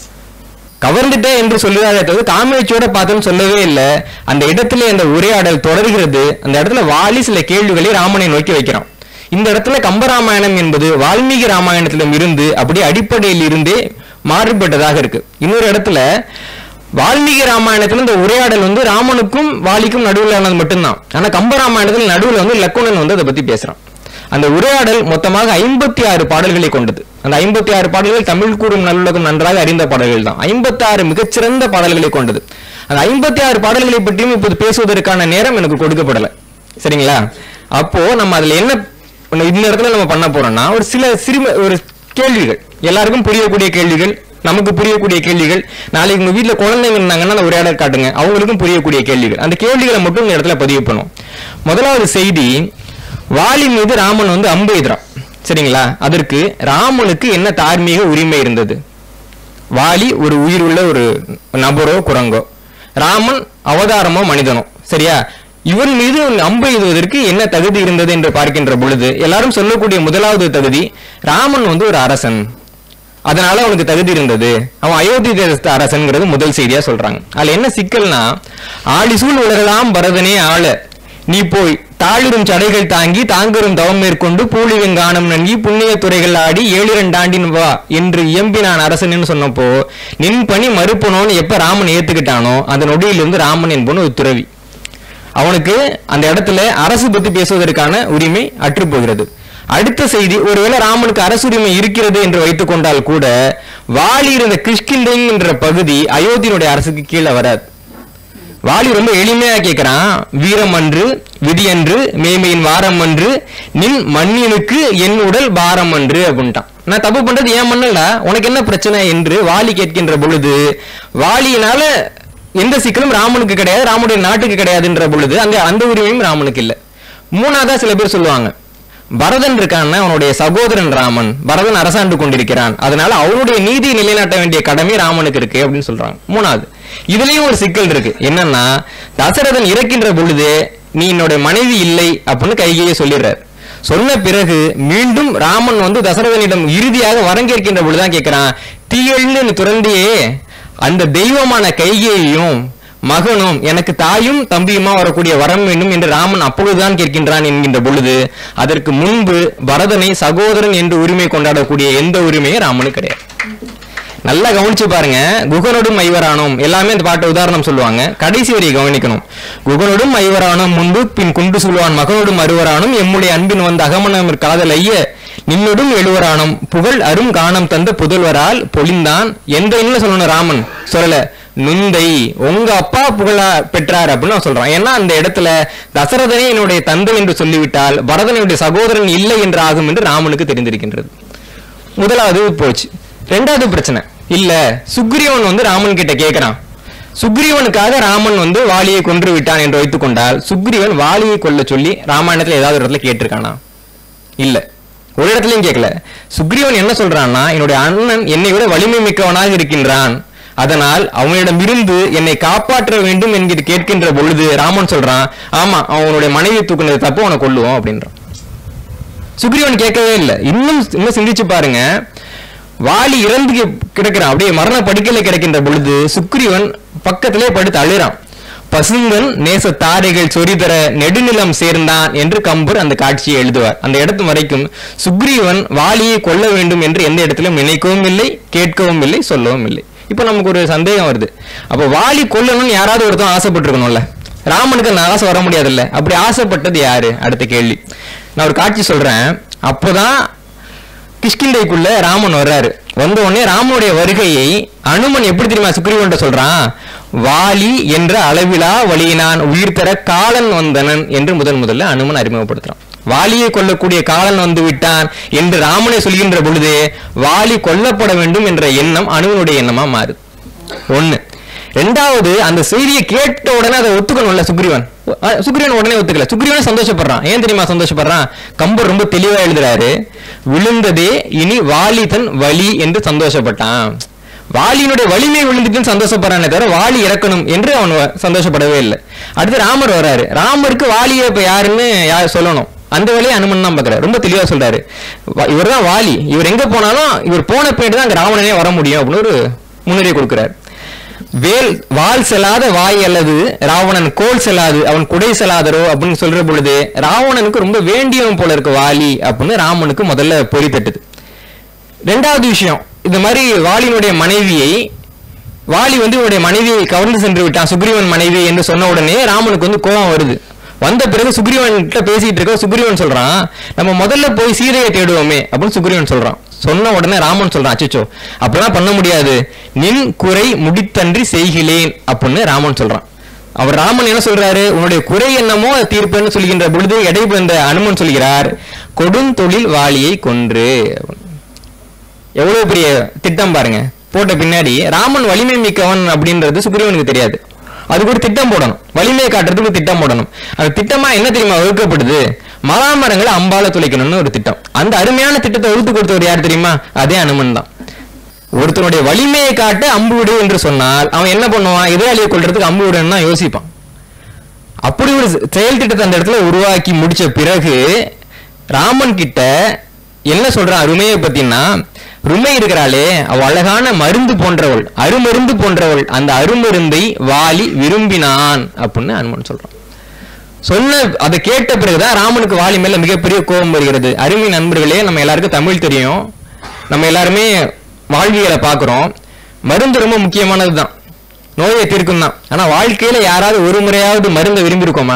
கவர்ந்துட்ட என்று சொல்லுவாரே தவிர காமேச்சியோட பார்த்தேன்னு சொல்லவே இல்லை அந்த இடத்துல அந்த உரையாடல் தொடர்கிறது அந்த இடத்துல வாலி சில கேள்விகளை ராமனை நோக்கி வைக்கிறான் இந்த இடத்துல கம்பராமாயணம் என்பது வால்மீகி ராமாயணத்திலும் இருந்து அப்படியே அடிப்படையில் இருந்தே மாறுபட்டதாக இருக்கு இன்னொரு இடத்துல வால்மீகி ராமாயணத்துல இந்த உரையாடல் வந்து ராமனுக்கும் வாலிக்கும் நடுவில் ஆனது மட்டும்தான் ஆனா கம்பராமாயணத்தில் நடுவில் வந்து லக்குணன் வந்து அதை பத்தி பேசுறான் அந்த உரையாடல் மொத்தமாக ஐம்பத்தி ஆறு பாடல்களை கொண்டது அந்த ஐம்பத்தி ஆறு பாடல்கள் தமிழ் கூறும் நல்லுலகம் நன்றாக அறிந்த பாடல்கள் தான் ஐம்பத்தி ஆறு மிகச்சிறந்த பாடல்களை கொண்டது அந்த ஐம்பத்தி ஆறு பாடல்களை பற்றியும் இப்போது பேசுவதற்கான நேரம் எனக்கு கொடுக்கப்படலை சரிங்களா அப்போ நம்ம அதுல என்ன பண்ண- இந்த இடத்துல நம்ம பண்ண போறோம்னா ஒரு சில சிறும ஒரு கேள்விகள் எல்லாருக்கும் புரியக்கூடிய கேள்விகள் நமக்கு புரியக்கூடிய கேள்விகள் நாளைக்கு உங்க வீட்ல குழந்தைங்க இருந்தாங்கன்னா அந்த உரையாடல் காட்டுங்க அவங்களுக்கும் புரியக்கூடிய கேள்விகள் அந்த கேள்விகளை மட்டும் இந்த இடத்துல பதிவு பண்ணும் முதலாவது செய்தி வாலி மீது ராமன் வந்து அம்பு எய்துறான் சரிங்களா அதற்கு ராமனுக்கு என்ன தார்மீக உரிமை இருந்தது வாலி ஒரு உயிர் உள்ள ஒரு நபரோ குரங்கோ ராமன் அவதாரமோ மனிதனோ சரியா இவன் மீது அம்பு எய்துவதற்கு என்ன தகுதி இருந்தது என்று பார்க்கின்ற பொழுது எல்லாரும் சொல்லக்கூடிய முதலாவது தகுதி ராமன் வந்து ஒரு அரசன் அதனால அவனுக்கு தகுதி இருந்தது அவன் அயோத்தி தேசத்து அரசன்ங்கிறது முதல் செய்தியா சொல்றாங்க அதுல என்ன சிக்கல்னா ஆலிசூழ் உலகலாம் பரதனே ஆள நீ போய் தாளிரும் சடைகள் தாங்கி தாங்கரும் தவம் மேற்கொண்டு பூலிவெங்கானம் நன்கி புண்ணிய துறைகள் ஆடி ஏழிரண்டாண்டின் வா என்று இயம்பினான் அரசன் சொன்னப்போ நின் பணி மறுப்பனோன்னு எப்ப ராமன் ஏத்துக்கிட்டானோ அந்த நொடியிலிருந்து ராமன் என்பவன் ஒரு துறவி அவனுக்கு அந்த இடத்துல அரசு பத்தி பேசுவதற்கான உரிமை அற்று போகிறது அடுத்த செய்தி ஒருவேளை ராமனுக்கு அரசுரிமை இருக்கிறது என்று வைத்துக் கொண்டால் கூட வாலி இருந்த கிஷ்கிந்திங் என்ற பகுதி அயோத்தியினுடைய அரசுக்கு கீழே வராது வாலி ரொம்ப எளிமையா கேட்கிறான் வீரம் அன்று விதி அன்று மேமையின் வாரம் அன்று நின் மண்ணினுக்கு என் உடல் பாரம் அன்று அப்படின்ட்டான் நான் தப்பு பண்றது ஏன் மண்ணல்ல உனக்கு என்ன பிரச்சனை என்று வாலி கேட்கின்ற பொழுது வாலியினால எந்த சிக்கலும் ராமனுக்கு கிடையாது ராமனுடைய நாட்டுக்கு கிடையாதுன்ற பொழுது அங்க அந்த உரிமையும் ராமனுக்கு இல்லை மூணாவதா சில பேர் சொல்லுவாங்க பரதன் இருக்கான்னா அவனுடைய சகோதரன் ராமன் பரதன் அரசாண்டு கொண்டிருக்கிறான் அதனால அவனுடைய நீதியை நிலைநாட்ட வேண்டிய கடமை ராமனுக்கு இருக்கு அப்படின்னு சொல்றாங்க மூணாவது இதுலயும் ஒரு சிக்கல் இருக்கு என்னன்னா தசரதன் இறக்கின்ற பொழுது நீ என்னோட மனைவி இல்லை அப்படின்னு கைகையை சொல்லிடுறார் சொன்ன பிறகு மீண்டும் ராமன் வந்து தசரதனிடம் இறுதியாக வரம் கேட்கின்ற பொழுதுதான் கேட்கிறான் தீயழ்ந்து நீ துறந்தியே அந்த தெய்வமான கைகேயையும் மகனும் எனக்கு தாயும் தம்பியுமா வரக்கூடிய வரம் வேண்டும் என்று ராமன் அப்பொழுதுதான் கேட்கின்றான் என்கின்ற பொழுது அதற்கு முன்பு பரதனை சகோதரன் என்று உரிமை கொண்டாடக்கூடிய எந்த உரிமையும் ராமனுக்கு கிடையாது நல்லா கவனிச்சு பாருங்க குகனோடும் ஐவரானோம் எல்லாமே இந்த பாட்டை உதாரணம் சொல்லுவாங்க கடைசி வரியை கவனிக்கணும் குகனோடும் ஐவரானோம் முன்பு பின் குண்டு சொல்லுவான் மகனோடும் அறுவரானும் எம்முடைய அன்பின் வந்த அகமனம் காதல் ஐய நின்னோடும் எழுவரானும் புகழ் அரும் காணம் தந்த புதல்வரால் பொழிந்தான் எந்த என்ன சொல்லணும் ராமன் சொல்லல நுந்தை உங்க அப்பா புகழா பெற்றார் அப்படின்னு அவன் சொல்றான் ஏன்னா அந்த இடத்துல தசரதனே என்னுடைய தந்தை என்று சொல்லிவிட்டால் பரதனுடைய சகோதரன் இல்லை என்று ஆகும் என்று ராமனுக்கு தெரிந்திருக்கின்றது முதலாவது போச்சு ரெண்டாவது பிரச்சனை இல்ல சுக்ரீவன் வந்து ராமன் கிட்ட கேக்குறான் சுக்ரீவனுக்காக ராமன் வந்து வாலியை கொன்று விட்டான் என்று வைத்துக் கொண்டால் சுக்ரீவன் வாலியை கொல்ல சொல்லி ராமாயணத்துல ஏதாவது ஒரு இடத்துல கேட்டிருக்கானா இல்ல ஒரு இடத்துலயும் கேட்கல சுக்ரீவன் என்ன சொல்றான்னா என்னுடைய அண்ணன் என்னை விட வலிமை மிக்கவனாக இருக்கின்றான் அதனால் அவனிடம் இருந்து என்னை காப்பாற்ற வேண்டும் என்கிற கேட்கின்ற பொழுது ராமன் சொல்றான் ஆமா அவனுடைய மனைவி தூக்குனது தப்பு அவனை கொல்லுவோம் அப்படின்றான் சுக்ரீவன் கேட்கவே இல்லை இன்னும் இன்னும் சிந்திச்சு பாருங்க வாலி இறந்து கி- கிடக்கிறான் அப்படியே மரண படுக்கையில கிடக்கின்ற பொழுது சுக்ரீவன் பக்கத்திலே படுத்து அழுறான் பசுங்கன் நேச தாரைகள் சொரிதர நெடுநிலம் சேர்ந்தான் என்று கம்பர் அந்த காட்சியை எழுதுவார் அந்த இடத்து வரைக்கும் சுக்ரீவன் வாலியை கொல்ல வேண்டும் என்று எந்த இடத்திலும் நினைக்கவும் இல்லை கேட்கவும் இல்லை சொல்லவும் இல்லை இப்போ நமக்கு ஒரு சந்தேகம் வருது அப்போ வாலி கொல்லணும்னு யாராவது ஒருத்தன் ஆசைப்பட்டிருக்கணும்ல ராமனுக்கு அந்த ஆசை வர முடியாதுல்ல அப்படி ஆசைப்பட்டது யாரு அடுத்த கேள்வி நான் ஒரு காட்சி சொல்றேன் அப்போதான் கிஷ்கிந்தைக்குள்ள ராமன் வர்றாரு வந்த உடனே ராமனுடைய வருகையை அனுமன் எப்படி தெரியுமா சுக்ரீவன்ட்ட சொல்றான் வாலி என்ற அளவிலா வழியினான் உயிர் தர காலன் வந்தனன் என்று முதன் முதல்ல அனுமன் அறிமுகப்படுத்துறான் வாலியை கொல்லக்கூடிய காலன் வந்து விட்டான் என்று ராமனை சொல்கின்ற பொழுது வாலி கொல்லப்பட வேண்டும் என்ற எண்ணம் அனுமனுடைய எண்ணமா மாறுது ஒண்ணு ரெண்டாவது அந்த செய்தியை கேட்ட உடனே அதை ஒத்துக்கணும்ல சுக்ரீவன் அஹ் சுக்ரீவன் உடனே ஒத்துக்கல சுக்ரீவன் சந்தோஷப்படுறான் ஏன் தெரியுமா சந்தோஷப்படுறான் கம்பர் ரொம்ப தெளிவா எழுதுறாரு விழுந்ததே இனி வாலி தன் வலி என்று சந்தோஷப்பட்டான் வாலியினுடைய வலிமை விழுந்துட்டுன்னு சந்தோஷப்படுறானே தவிர வாலி இறக்கணும் என்று அவன் வ- சந்தோஷப்படவே இல்லை அடுத்து ராமர் வராரு ராமருக்கு வாலியை இப்ப யாருன்னு யார் சொல்லணும் அந்த வேலையை அனுமன் தான் பார்க்கறாரு ரொம்ப தெளிவா சொல்றாரு இவர் தான் வாலி இவர் எங்க போனாலும் இவர் போன பின்னாடி தான் அங்க ராவணனே வர முடியும் அப்படின்னு ஒரு முன்னுரை கொடுக்கிறார் வேல் வாள் செல்லாத வாய் அல்லது ராவணன் கோல் செல்லாது அவன் குடை செல்லாதரோ அப்படின்னு சொல்ற பொழுது ராவணனுக்கு ரொம்ப வேண்டியவன் போல இருக்கு வாலி அப்படின்னு ராமனுக்கு முதல்ல பொறி தட்டுது ரெண்டாவது விஷயம் இந்த மாதிரி வாலியினுடைய மனைவியை வாலி வந்து இவனுடைய மனைவியை கவர்ந்து சென்று விட்டான் சுக்ரீவன் மனைவி என்று சொன்ன உடனே ராமனுக்கு வந்து கோபம் வருது வந்த பிறகு சுக்ரீவன் கிட்ட பேசிட்டு இருக்க சுக்ரீவன் சொல்றான் நம்ம முதல்ல போய் சீதையை தேடுவோமே அப்படின்னு சுக்ரீவன் சொல்றான் சொன்ன உடனே ராமன் சொல்றான் அச்சோ அப்படிலாம் பண்ண முடியாது நின் குறை முடித்தன்றி செய்கிலேன் அப்படின்னு ராமன் சொல்றான் அவர் ராமன் என்ன சொல்றாரு உன்னுடைய குறை என்னமோ அதை தீர்ப்பேன்னு சொல்கின்ற பொழுது இடைப்பு இந்த அனுமன் சொல்கிறார் கொடுந்தொழில் வாலியை கொன்று எவ்வளவு பெரிய திட்டம் பாருங்க போட்ட பின்னாடி ராமன் வலிமை மிக்கவன் அப்படின்றது சுக்ரீவனுக்கு தெரியாது அதுக்கு ஒரு திட்டம் போடணும் வலிமையை காட்டுறதுக்கு ஒரு திட்டம் போடணும் அந்த திட்டமா என்ன தெரியுமா வகுக்கப்படுது மராமரங்களை அம்பால துளைக்கணும்னு ஒரு திட்டம் அந்த அருமையான திட்டத்தை வகுத்து கொடுத்தவர் யார் தெரியுமா அதே அனுமன் தான் ஒருத்தனுடைய வலிமையை காட்ட அம்பு விடு என்று சொன்னால் அவன் என்ன பண்ணுவான் எதிராளியை கொள்றதுக்கு அம்பு விடுன்னு தான் யோசிப்பான் அப்படி ஒரு செயல் திட்டத்தை அந்த இடத்துல உருவாக்கி முடிச்ச பிறகு ராமன் கிட்ட என்ன சொல்றான் ருமையை பத்தினா ருமை இருக்கிறாளே அவ அழகான மருந்து போன்றவள் அருமருந்து போன்றவள் அந்த அருமருந்தை வாலி விரும்பினான் அப்படின்னு அனுமன் சொல்றான் சொன்ன அதை கேட்ட பிறகுதான் ராமனுக்கு வாலி மேல மிகப்பெரிய கோபம் வருகிறது அருமை நண்பர்களே நம்ம எல்லாருக்கும் தமிழ் தெரியும் நம்ம எல்லாருமே வாழ்வியலை பார்க்குறோம் மருந்து ரொம்ப முக்கியமானது தான் நோயை தீர்க்கும் தான் ஆனா வாழ்க்கையில யாராவது ஒரு முறையாவது மருந்தை விரும்பியிருக்கோமா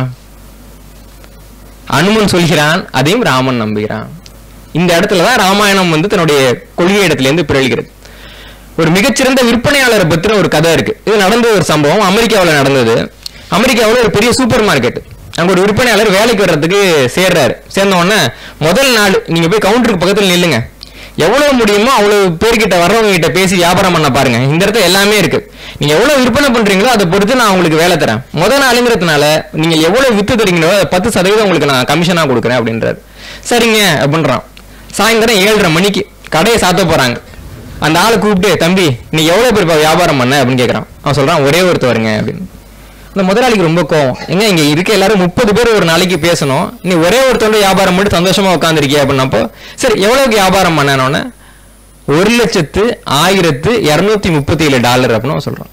அனுமன் சொல்கிறான் அதையும் ராமன் நம்புகிறான் இந்த இடத்துல தான் ராமாயணம் வந்து தன்னுடைய கொள்கை இடத்திலிருந்து பிறழ்கிறது ஒரு மிகச்சிறந்த விற்பனையாளரை பத்தின ஒரு கதை இருக்கு இது நடந்த ஒரு சம்பவம் அமெரிக்காவில் நடந்தது அமெரிக்காவில் ஒரு பெரிய சூப்பர் மார்க்கெட் அங்க ஒரு விற்பனையாளர் வேலைக்கு வர்றதுக்கு சேர்றாரு சேர்ந்த உடனே முதல் நாள் நீங்க போய் கவுண்டருக்கு பக்கத்துல நில்லுங்க எவ்வளவு முடியுமோ அவ்வளவு பேர்கிட்ட வர்றவங்க கிட்ட பேசி வியாபாரம் பண்ண பாருங்க இந்த இடத்துல எல்லாமே இருக்கு நீங்க எவ்வளவு விற்பனை பண்றீங்களோ அதை பொறுத்து நான் உங்களுக்கு வேலை தரேன் முத நாளுங்கிறதுனால நீங்க எவ்வளவு வித்து தரீங்களோ அதை பத்து சதவீதம் உங்களுக்கு நான் கமிஷனா கொடுக்குறேன் அப்படின்றாரு சரிங்க அப்படின்றான் சாயந்தரம் ஏழரை மணிக்கு கடையை சாத்த போறாங்க அந்த ஆளை கூப்பிட்டு தம்பி நீ எவ்வளவு பேர் இப்ப வியாபாரம் பண்ண அப்படின்னு கேக்குறான் அவன் சொல்றான் ஒரே ஒருத்தவருங்க அப்படின்னு அந்த முதலாளிக்கு ரொம்ப கோவம் எங்க இங்க இருக்க எல்லாரும் முப்பது பேர் ஒரு நாளைக்கு பேசணும் நீ ஒரே ஒருத்தவங்க வியாபாரம் பண்ணி சந்தோஷமா உட்காந்துருக்கிய அப்படின்னப்போ சரி எவ்வளவுக்கு வியாபாரம் பண்ணனோன்னு ஒரு லட்சத்து ஆயிரத்து இருநூத்தி முப்பத்தி ஏழு டாலர் அப்படின்னு அவன் சொல்றான்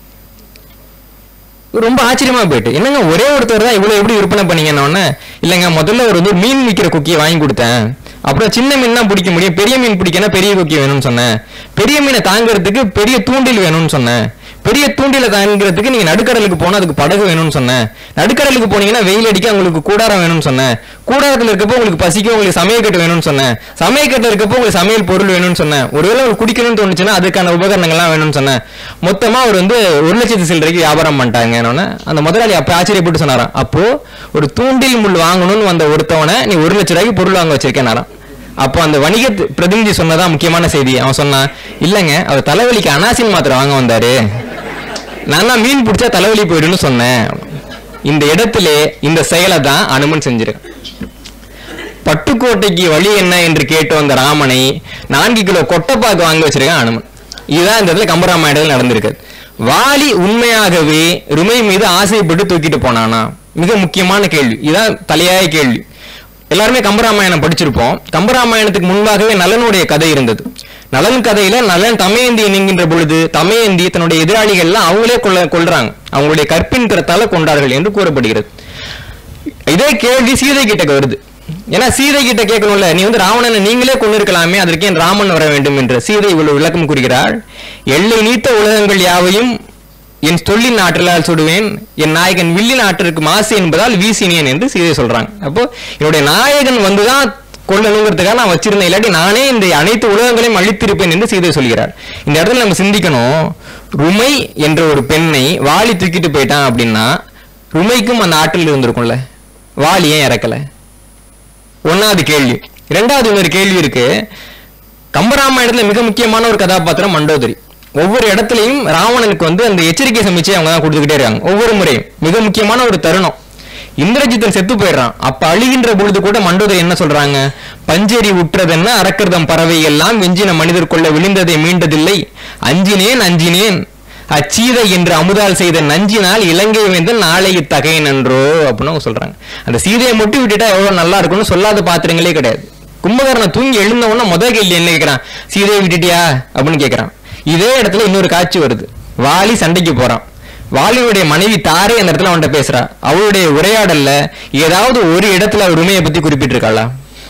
ரொம்ப ஆச்சரியமா போயிட்டு என்னங்க ஒரே ஒருத்தர் தான் இவ்வளவு எப்படி விற்பனை பண்ணீங்கன்னு இல்லைங்க முதல்ல ஒரு வந்து மீன் விற்கிற குக்கியை வாங்கி கொடுத்தேன் அப்புறம் சின்ன மீன் தான் பிடிக்க முடியும் பெரிய மீன் பிடிக்கனா பெரிய குக்கி வேணும்னு சொன்னேன் பெரிய மீனை தாங்கிறதுக்கு பெரிய தூண்டில் வேணும்னு சொன்னேன் பெரிய தூண்டில தாங்கிறதுக்கு நீங்க நடுக்கடலுக்கு போனா அதுக்கு படகு வேணும்னு சொன்னேன் நடுக்கடலுக்கு போனீங்கன்னா வெயில் அடிக்க உங்களுக்கு கூடாரம் வேணும்னு சொன்னேன் கூடாரத்துல இருக்கப்போ உங்களுக்கு பசிக்கும் உங்களுக்கு சமையக்கட்டு வேணும்னு சொன்னேன் சமையக்கட்டு இருக்கப்போ உங்களுக்கு சமையல் பொருள் வேணும்னு சொன்னேன் ஒருவேளை உங்களுக்கு குடிக்கணும்னு தோணுச்சுன்னா அதுக்கான உபகரணங்கள்லாம் வேணும்னு சொன்னேன் மொத்தமா அவர் வந்து ஒரு லட்சத்து சில்லறைக்கு வியாபாரம் பண்ணிட்டாங்க அந்த முதலாளி அப்ப ஆச்சரியப்பட்டு சொன்னாராம் அப்போ ஒரு தூண்டில் முள் வாங்கணும்னு வந்த ஒருத்தவனை நீ ஒரு லட்ச ரூபாய்க்கு பொருள் வாங்க வச்சிருக்கேனாராம் அப்போ அந்த வணிக பிரதிநிதி சொன்னதான் முக்கியமான செய்தி அவன் சொன்னான் இல்லைங்க அவர் தலைவலிக்கு அனாசின் மாத்திரை வாங்க வந்தாரு நான் தான் மீன் பிடிச்சா தலைவலி போயிடும்னு சொன்னேன் இந்த இடத்திலே இந்த செயலை தான் அனுமன் செஞ்சிருக்கான் பட்டுக்கோட்டைக்கு வழி என்ன என்று கேட்டு வந்த ராமனை நான்கு கிலோ கொட்டைப்பாக்கு வாங்கி வச்சிருக்கான் அனுமன் இதுதான் இந்த இடத்துல கம்பராமாயணத்தில் நடந்திருக்கு வாலி உண்மையாகவே ருமை மீது ஆசைப்பட்டு தூக்கிட்டு போனானா மிக முக்கியமான கேள்வி இதுதான் தலையாய கேள்வி எல்லாருமே கம்பராமாயணம் படிச்சிருப்போம் கம்பராமாயணத்துக்கு முன்பாகவே நலனுடைய கதை இருந்தது நலன் கதையில நலன் தமையந்தி என்கின்ற பொழுது தமையந்தி தன்னுடைய எதிராளிகள்லாம் அவங்களே கொள்ள கொள்றாங்க அவங்களுடைய கற்பின் திறத்தால கொண்டார்கள் என்று கூறப்படுகிறது இதே கேள்வி சீதை கிட்ட வருது ஏன்னா சீதை கிட்ட கேட்கணும்ல நீ வந்து ராவணனை நீங்களே கொண்டு இருக்கலாமே அதற்கு ஏன் ராமன் வர வேண்டும் என்று சீதை இவ்வளவு விளக்கம் கூறுகிறாள் எல்லை நீத்த உலகங்கள் யாவையும் என் சொல்லின் ஆற்றலால் சுடுவேன் என் நாயகன் வில்லின் ஆற்றலுக்கு மாசு என்பதால் வீசினேன் என்று சீதை சொல்றாங்க அப்போ என்னுடைய நாயகன் வந்துதான் கொல்லணுங்கிறதுக்காக நான் வச்சிருந்தேன் இல்லாட்டி நானே இந்த அனைத்து உலகங்களையும் அழித்திருப்பேன் என்று சீதை சொல்கிறார் இந்த இடத்துல நம்ம சிந்திக்கணும் ருமை என்ற ஒரு பெண்ணை வாளி தூக்கிட்டு போயிட்டான் அப்படின்னா ருமைக்கும் அந்த ஆற்றல் இருந்திருக்கும்ல வாலி ஏன் இறக்கல ஒன்னாவது கேள்வி இரண்டாவது இன்னொரு கேள்வி இருக்கு கம்பராமாயணத்துல மிக முக்கியமான ஒரு கதாபாத்திரம் மண்டோதரி ஒவ்வொரு இடத்துலயும் ராவணனுக்கு வந்து அந்த எச்சரிக்கை சமைச்சு அவங்க தான் கொடுத்துக்கிட்டே இருக்காங்க ஒவ்வொரு முறையும் மிக முக்கியமான ஒரு தருணம் இந்திரஜித்தன் செத்து போயிடுறான் அப்ப அழுகின்ற பொழுது கூட மண்டோதரி என்ன சொல்றாங்க பஞ்சேரி உற்றதென்ன அறக்கர்தம் பறவை எல்லாம் வெஞ்சின மனிதர் கொள்ள விழுந்ததை மீண்டதில்லை அஞ்சினேன் அஞ்சினேன் அச்சீதை என்று அமுதால் செய்த நஞ்சினால் இலங்கை வேந்தன் நாளை இத்தகையன் என்றோ அப்படின்னு அவங்க சொல்றாங்க அந்த சீதையை மட்டும் விட்டுட்டா எவ்வளவு நல்லா இருக்கும்னு சொல்லாத பாத்திரங்களே கிடையாது கும்பகர்ணன் தூங்கி எழுந்த உடனே முதல் கேள்வி என்ன கேட்கிறான் சீதையை விட்டுட்டியா அப்படின்னு கேட்கிறான் இதே இடத்துல இன்னொரு காட்சி வருது வாலி சண்டைக்கு போறான் வாலியுடைய மனைவி தாரே அந்த இடத்துல அவன்கிட்ட பேசுறா அவளுடைய உரையாடல்ல ஏதாவது ஒரு இடத்துல அவர் உண்மையை பத்தி குறிப்பிட்டிருக்காளா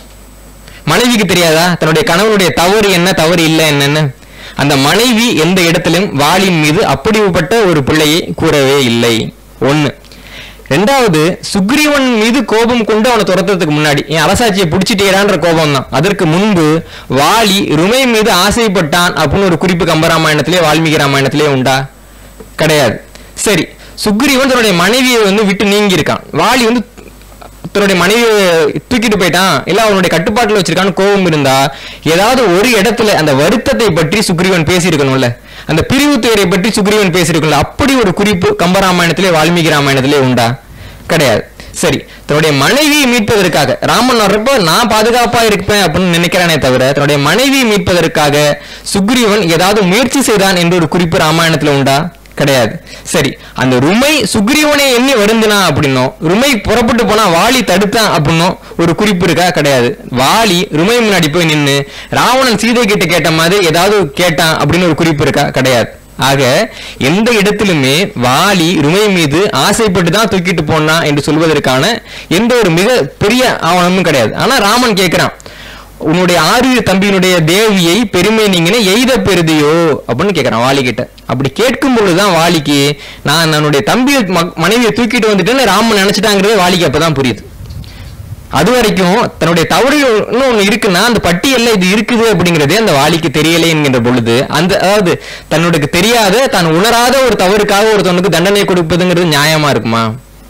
மனைவிக்கு தெரியாதா தன்னுடைய கணவனுடைய தவறு என்ன தவறு இல்லை என்னன்னு அந்த மனைவி எந்த இடத்திலும் வாளின் மீது அப்படிப்பட்ட ஒரு பிள்ளையை கூறவே இல்லை ஒண்ணு ரெண்டாவது சுக்ரீவன் மீது கோபம் கொண்டு அவனை துரத்துறதுக்கு முன்னாடி என் அரசாட்சியை பிடிச்சிட்டேடான்ற கோபம் தான் அதற்கு முன்பு வாலி ருமை மீது ஆசைப்பட்டான் அப்படின்னு ஒரு குறிப்பு கம்பராமாயணத்திலே வால்மீகி ராமாயணத்திலே உண்டா கிடையாது சரி சுக்ரீவன் தன்னுடைய மனைவியை வந்து விட்டு நீங்கி இருக்கான் வாலி வந்து தன்னுடைய மனைவியை தூக்கிட்டு போயிட்டான் இல்ல அவனுடைய கட்டுப்பாட்டுல வச்சிருக்கான்னு கோபம் இருந்தா ஏதாவது ஒரு இடத்துல அந்த வருத்தத்தை பற்றி சுக்ரீவன் பேசியிருக்கணும்ல அந்த பிரிவு துயரை பற்றி சுக்ரீவன் பேசியிருக்கணும்ல அப்படி ஒரு குறிப்பு கம்பராமாயணத்திலே வால்மீகி ராமாயணத்திலே உண்டா கிடையாது சரி தன்னுடைய மனைவியை மீட்பதற்காக ராமன் வர்றப்போ நான் பாதுகாப்பா இருப்பேன் அப்படின்னு நினைக்கிறானே தவிர தன்னுடைய மனைவியை மீட்பதற்காக சுக்ரீவன் ஏதாவது முயற்சி செய்தான் என்ற ஒரு குறிப்பு ராமாயணத்துல உண்டா கிடையாது சரி அந்த ருமை சுக்ரீவனை எண்ணி வருந்தினா அப்படின்னும் ருமை புறப்பட்டு போனா வாலி தடுத்தான் அப்படின்னும் ஒரு குறிப்பு இருக்கா கிடையாது வாலி ருமை முன்னாடி போய் நின்னு ராவணன் சீதை கிட்ட கேட்ட மாதிரி ஏதாவது கேட்டான் அப்படின்னு ஒரு குறிப்பு இருக்கா கிடையாது ஆக எந்த இடத்திலுமே வாலி ருமை மீது ஆசைப்பட்டு தான் தூக்கிட்டு போனா என்று சொல்வதற்கான எந்த ஒரு மிக பெரிய ஆவணமும் கிடையாது ஆனா ராமன் கேட்கிறான் உன்னுடைய ஆரிய தம்பியினுடைய தேவியை பெருமை நீங்கன்னு எய்த பெருதியோ அப்படின்னு கேட்கிறான் வாலி கிட்ட அப்படி கேட்கும் பொழுதுதான் வாலிக்கு நான் என்னுடைய தம்பியை ம- மனைவியை தூக்கிட்டு வந்துட்டேன்னு ராமன் நினைச்சிட்டாங்கிறது வாலிக்கு அப்பதான் புரியுது அது வரைக்கும் தன்னுடைய தவறு ஒண்ணு இருக்குன்னா அந்த பட்டியல்ல இது இருக்குது அப்படிங்கறதே அந்த வாலிக்கு தெரியலை என்கின்ற பொழுது அந்த அதாவது தன்னுடைய தெரியாத தான் உணராத ஒரு தவறுக்காக ஒருத்தவனுக்கு தண்டனை கொடுப்பதுங்கிறது நியாயமா இருக்குமா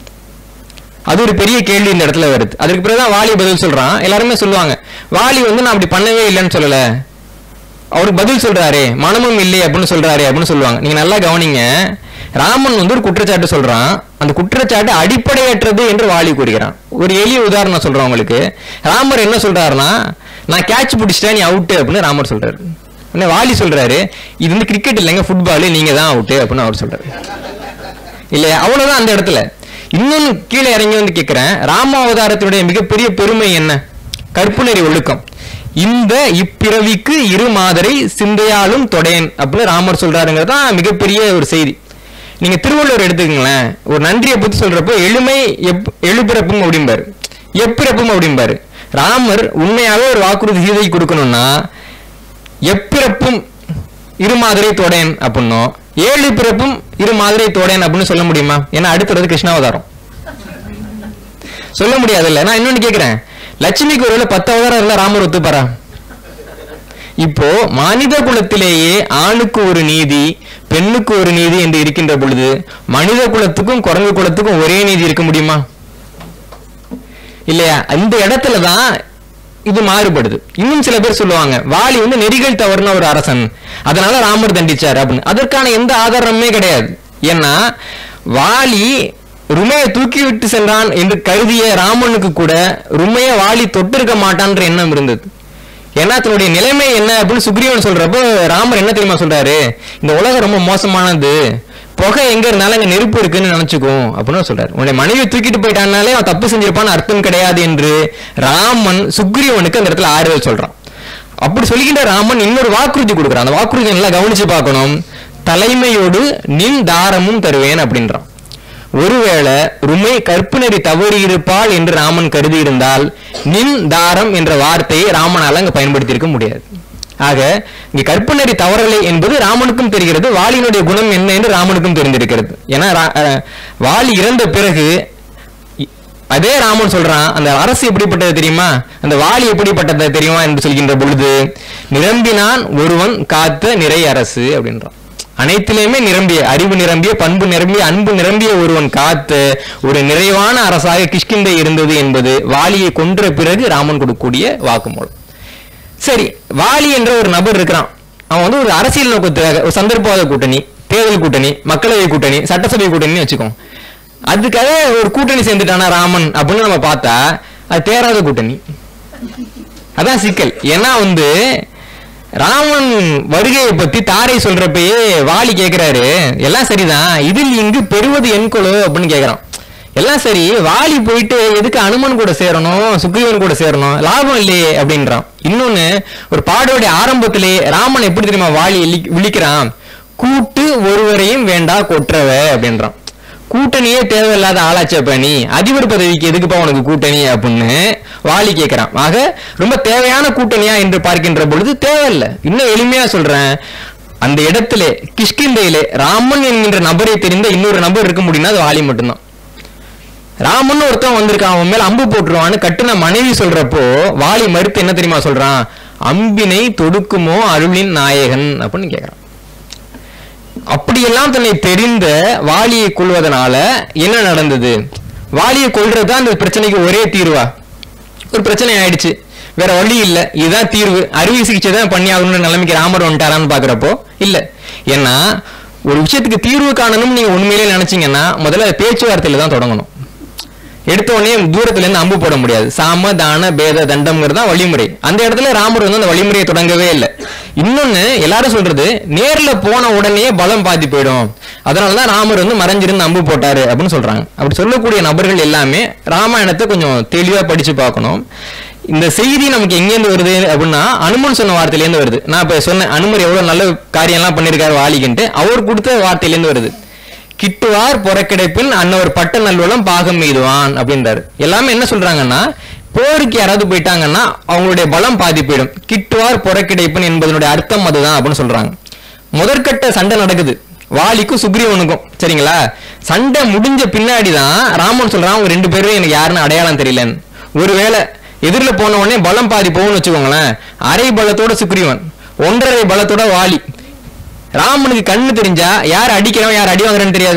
அது ஒரு பெரிய கேள்வி இந்த இடத்துல வருது அதுக்கு பிறகுதான் வாலி பதில் சொல்றான் எல்லாருமே சொல்லுவாங்க வாலி வந்து நான் அப்படி பண்ணவே இல்லைன்னு சொல்லல அவருக்கு பதில் சொல்றாரே மனமும் இல்லை அப்படின்னு சொல்றாரே அப்படின்னு சொல்லுவாங்க நீங்க நல்லா கவனிங்க ராமன் வந்து ஒரு குற்றச்சாட்டு சொல்றான் அந்த குற்றச்சாட்டு அடிப்படையற்றது என்று வாலி கூறுகிறான் ஒரு எளிய உதாரணம் சொல்றேன் உங்களுக்கு ராமர் என்ன சொல்றாருன்னா நான் கேட்ச் பிடிச்சிட்டேன் நீ அவுட்டு அப்படின்னு ராமர் சொல்றாரு உடனே வாலி சொல்றாரு இது வந்து கிரிக்கெட் இல்லைங்க ஃபுட்பால் நீங்க தான் அவுட்டு அப்படின்னு அவர் சொல்றாரு இல்லையா அவ்வளவுதான் அந்த இடத்துல இன்னொன்னு கீழே இறங்கி வந்து கேட்கிறேன் ராம அவதாரத்தினுடைய மிகப்பெரிய பெருமை என்ன கற்புநெறி ஒழுக்கம் இந்த இப்பிறவிக்கு இரு மாதரை சிந்தையாலும் தொடேன் அப்படின்னு ராமர் சொல்றாருங்கிறது தான் மிகப்பெரிய ஒரு செய்தி நீங்க திருவள்ளுவர் எடுத்துக்கங்களேன் ஒரு நன்றியை பத்தி சொல்றப்போ எளிமை எப் எழுபிறப்பும் அப்படிம்பாரு எப்பிறப்பும் அப்படிம்பாரு ராமர் உண்மையாவே ஒரு வாக்குறுதி சீதை கொடுக்கணும்னா எப்பிறப்பும் இரு மாதிரி தோடேன் அப்படின்னும் ஏழு பிறப்பும் இரு மாதிரி தோடேன் அப்படின்னு சொல்ல முடியுமா ஏன்னா அடுத்தது கிருஷ்ணாவதாரம் சொல்ல முடியாதுல்ல நான் இன்னொன்னு கேக்குறேன் லட்சுமிக்கு ஒருவேளை பத்து அவதாரம் இருந்தா ராமர் ஒத்துப்பாரா இப்போ மனித குலத்திலேயே ஆணுக்கு ஒரு நீதி பெண்ணுக்கு ஒரு நீதி என்று இருக்கின்ற பொழுது மனித குலத்துக்கும் குரங்கு குலத்துக்கும் ஒரே நீதி இருக்க முடியுமா இல்லையா அந்த இடத்துல தான் இது மாறுபடுது இன்னும் சில பேர் சொல்லுவாங்க வாலி வந்து நெறிகள் தவறுன ஒரு அரசன் அதனால ராமர் தண்டிச்சார் அப்படின்னு அதற்கான எந்த ஆதாரமுமே கிடையாது ஏன்னா வாலி ருமையை தூக்கி விட்டு சென்றான் என்று கருதிய ராமனுக்கு கூட ருமையை வாலி தொட்டிருக்க மாட்டான்ற எண்ணம் இருந்தது ஏன்னா தன்னுடைய நிலைமை என்ன அப்படின்னு சுக்ரீவன் சொல்றப்போ ராமர் என்ன தெரியுமா சொல்றாரு இந்த உலகம் ரொம்ப மோசமானது புகை எங்க இருந்தாலும் அங்க நெருப்பு இருக்குன்னு நினைச்சுக்கும் அப்படின்னு சொல்றாரு உன்னுடைய மனைவியை தூக்கிட்டு போயிட்டானாலே அவன் தப்பு செஞ்சிருப்பான்னு அர்த்தம் கிடையாது என்று ராமன் சுக்ரீவனுக்கு அந்த இடத்துல ஆறுதல் சொல்றான் அப்படி சொல்லிக்கிட்ட ராமன் இன்னொரு வாக்குறுதி கொடுக்குறான் அந்த வாக்குறுதி நல்லா கவனிச்சு பார்க்கணும் தலைமையோடு நின் தாரமும் தருவேன் அப்படின்றான் ஒருவேளை ருமை கற்பு நெறி தவறி இருப்பாள் என்று ராமன் கருதி இருந்தால் நின் தாரம் என்ற வார்த்தையை ராமனால அங்க பயன்படுத்தியிருக்க முடியாது ஆக இங்க கற்பு நெறி தவறலை என்பது ராமனுக்கும் தெரிகிறது வாலியினுடைய குணம் என்ன என்று ராமனுக்கும் தெரிந்திருக்கிறது ஏன்னா ரா- அஹ், வாலி இறந்த பிறகு இ- அதே ராமன் சொல்றான் அந்த அரசு எப்படிப்பட்டது தெரியுமா அந்த வாலி எப்படிப்பட்டது தெரியுமா என்று சொல்கின்ற பொழுது நிரம்பினான் ஒருவன் காத்த நிறை அரசு அப்படின்றான் அனைத்திலுமே நிரம்பிய அறிவு நிரம்பிய பண்பு நிரம்பிய அன்பு நிரம்பிய ஒருவன் காத்த ஒரு நிறைவான அரசாக கிஷ்கிந்தை இருந்தது என்பது வாலியை கொன்ற பிறகு ராமன் கொடுக்கக்கூடிய வாக்குமூலம் சரி வாலி என்ற ஒரு நபர் இருக்கிறான் அவன் வந்து ஒரு அரசியல் நோக்கத்துக்காக ஒரு சந்தர்ப்பவாத கூட்டணி தேர்தல் கூட்டணி மக்களவை கூட்டணி சட்டசபை கூட்டணி வச்சுக்கோ அதுக்காக ஒரு கூட்டணி சேர்ந்துட்டானா ராமன் அப்படின்னு நம்ம பார்த்தா அது தேராத கூட்டணி அதான் சிக்கல் ஏன்னா வந்து ராமன் வருகையை பத்தி தாரை சொல்றப்பயே வாலி கேக்குறாரு எல்லாம் சரிதான் இதில் இங்கு பெறுவது என் கொலோ அப்படின்னு கேக்குறான் எல்லாம் சரி வாலி போயிட்டு எதுக்கு அனுமன் கூட சேரணும் சுக்ரீவன் கூட சேரணும் லாபம் இல்லையே அப்படின்றான் இன்னொன்னு ஒரு பாடோடைய ஆரம்பத்திலே ராமன் எப்படி தெரியுமா வாலி இழி- விழிக்கிறான் கூட்டு ஒருவரையும் வேண்டா கொற்றவ அப்படின்றான் கூட்டணியே தேவையில்லாத ஆளாச்சப்ப நீ அதிபர் பதவிக்கு எதுக்குப்பா உனக்கு கூட்டணி அப்படின்னு வாலி கேட்கிறான் ஆக ரொம்ப தேவையான கூட்டணியா என்று பார்க்கின்ற பொழுது தேவையில்லை இன்னும் எளிமையா சொல்றேன் அந்த இடத்திலே கிஷ்கிந்தையிலே ராமன் என்கின்ற நபரை தெரிந்த இன்னொரு நபர் இருக்க முடியும்னா அது வாலி மட்டும்தான் ராமன் ஒருத்தன் வந்திருக்கான் அவன் மேல அம்பு போட்டுருவான்னு கட்டுன மனைவி சொல்றப்போ வாலி மறுத்து என்ன தெரியுமா சொல்றான் அம்பினை தொடுக்குமோ அருளின் நாயகன் அப்படின்னு கேக்குறான் அப்படியெல்லாம் தன்னை தெரிந்த வாலியை கொள்வதனால என்ன நடந்தது வாலியை கொல்றது தான் இந்த பிரச்சனைக்கு ஒரே தீர்வா ஒரு பிரச்சனை ஆயிடுச்சு வேற வழி இல்ல இதுதான் தீர்வு அறுவை சிகிச்சை தான் பண்ணி ஆகணும்னு நிலைமைக்கு ராமர் வந்துட்டாரான்னு பாக்குறப்போ இல்ல ஏன்னா ஒரு விஷயத்துக்கு தீர்வு காணணும்னு நீங்க உண்மையிலே நினைச்சீங்கன்னா முதல்ல அது பேச்சுவார்த்தையில தான் தொடங்கணும் எடுத்த உடனே தூரத்துல இருந்து அம்பு போட முடியாது சாம தான பேத தண்டம்ங்கிறது தான் வழிமுறை அந்த இடத்துல ராமர் வந்து அந்த வழிமுறையை தொடங்கவே இல்லை இன்னொன்னு எல்லாரும் சொல்றது நேர்ல போன உடனே பலம் பாதி போயிடும் அதனாலதான் ராமர் வந்து மறைஞ்சிருந்து அம்பு போட்டாரு அப்படின்னு சொல்றாங்க அப்படி சொல்லக்கூடிய நபர்கள் எல்லாமே ராமாயணத்தை கொஞ்சம் தெளிவா படிச்சு பார்க்கணும் இந்த செய்தி நமக்கு எங்கேருந்து வருது அப்படின்னா அனுமன் சொன்ன வார்த்தையிலேருந்து வருது நான் இப்ப சொன்னேன் அனுமர் எவ்வளவு நல்ல காரியம்லாம் பண்ணியிருக்காரு வாலிக்கின்ட்டு அவர் கொடுத்த வார்த்தையிலேருந்து வருது கிட்டுவார் புறக்கிடைப்பின் அன்னவர் பட்ட நல்வளம் பாகம் எய்துவான் அப்படின்றாரு எல்லாமே என்ன சொல்றாங்கன்னா போருக்கு யாராவது போயிட்டாங்கன்னா அவங்களுடைய பலம் பாதி போயிடும் கிட்டுவார் புறக்கிடைப்பின் என்பதனுடைய அர்த்தம் அதுதான் அப்படின்னு சொல்றாங்க முதற்கட்ட சண்டை நடக்குது வாலிக்கும் சுக்ரீவனுக்கும் சரிங்களா சண்டை முடிஞ்ச பின்னாடி தான் ராமன் சொல்றான் அவங்க ரெண்டு பேரும் எனக்கு யாருன்னு அடையாளம் தெரியலன்னு ஒருவேளை எதிரில் போன உடனே பலம் பாதி போகும்னு வச்சுக்கோங்களேன் அரை பலத்தோட சுக்ரீவன் ஒன்றரை பலத்தோட வாலி ராமனுக்கு கண்ணு தெரிஞ்சா யார் அடிக்கிறவன் யார் அடி வாங்குறேன்னு தெரியாது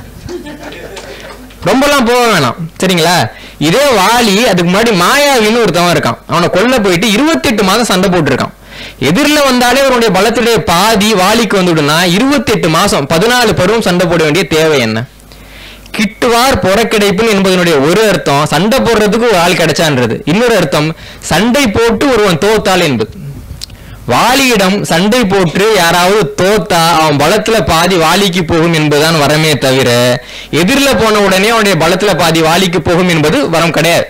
ரொம்பலாம் போக வேணாம் சரிங்களா இதே வாலி அதுக்கு முன்னாடி மாயாவின்னு ஒருத்தவன் இருக்கான் அவனை கொல்ல போயிட்டு இருபத்தெட்டு மாதம் சண்டை போட்டிருக்கான் எதிரில் வந்தாலே அவனுடைய பலத்துடைய பாதி வாலிக்கு வந்துவிடுனா இருபத்தெட்டு மாசம் பதினாலு பருவம் சண்டை போட வேண்டிய தேவை என்ன கிட்டுவார் புறக்கிடைப்புன்னு என்பதனுடைய ஒரு அர்த்தம் சண்டை போடுறதுக்கு ஒரு ஆள் கிடைச்சான்றது இன்னொரு அர்த்தம் சண்டை போட்டு ஒருவன் தோத்தாள் என்பது வாலியிடம் சண்டை போட்டு யாராவது தோத்தா அவன் பலத்துல பாதி வாலிக்கு போகும் என்பதுதான் வரமே தவிர எதிரில் போன உடனே அவனுடைய பலத்துல பாதி வாலிக்கு போகும் என்பது வரம் கிடையாது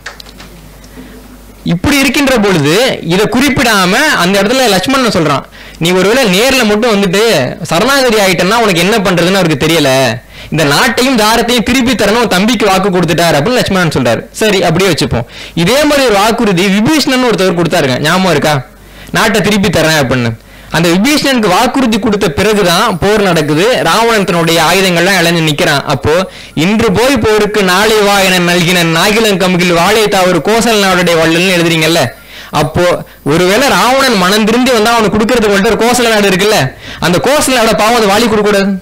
இப்படி இருக்கின்ற பொழுது இதை குறிப்பிடாம அந்த இடத்துல லட்சுமணன் சொல்றான் நீ ஒருவேளை நேர்ல மட்டும் வந்துட்டு சரணாகதி ஆயிட்டன்னா உனக்கு என்ன பண்றதுன்னு அவருக்கு தெரியல இந்த நாட்டையும் தாரத்தையும் திருப்பி தரணும் உன் தம்பிக்கு வாக்கு கொடுத்துட்டாரு அப்படின்னு லட்சுமணன் சொல்றாரு சரி அப்படியே வச்சுப்போம் இதே மாதிரி ஒரு வாக்குறுதி விபீஷ்ணன் ஒருத்தவர் கொடுத்தாருங்க ஞாபகம் இருக்கா நாட்டை திருப்பி தரேன் அப்படின்னு அந்த விபீஷணனுக்கு வாக்குறுதி கொடுத்த பிறகுதான் போர் நடக்குது ராவணன் தன்னுடைய ஆயுதங்கள்லாம் இழந்து நிக்கிறான் அப்போ இன்று போய் போருக்கு நாளை வா என நல்கின நாகிலன் கமுகில் வாழை தாவரு கோசல் நாடுடைய வள்ளல்னு எழுதுறீங்கல்ல அப்போ ஒருவேளை ராவணன் மனம் திரும்பி வந்தா அவனுக்கு கொடுக்கறதுக்கு வந்துட்டு ஒரு கோசல நாடு இருக்குல்ல அந்த கோசல நாட பாவம் அது வாலி கொடுக்க கூடாது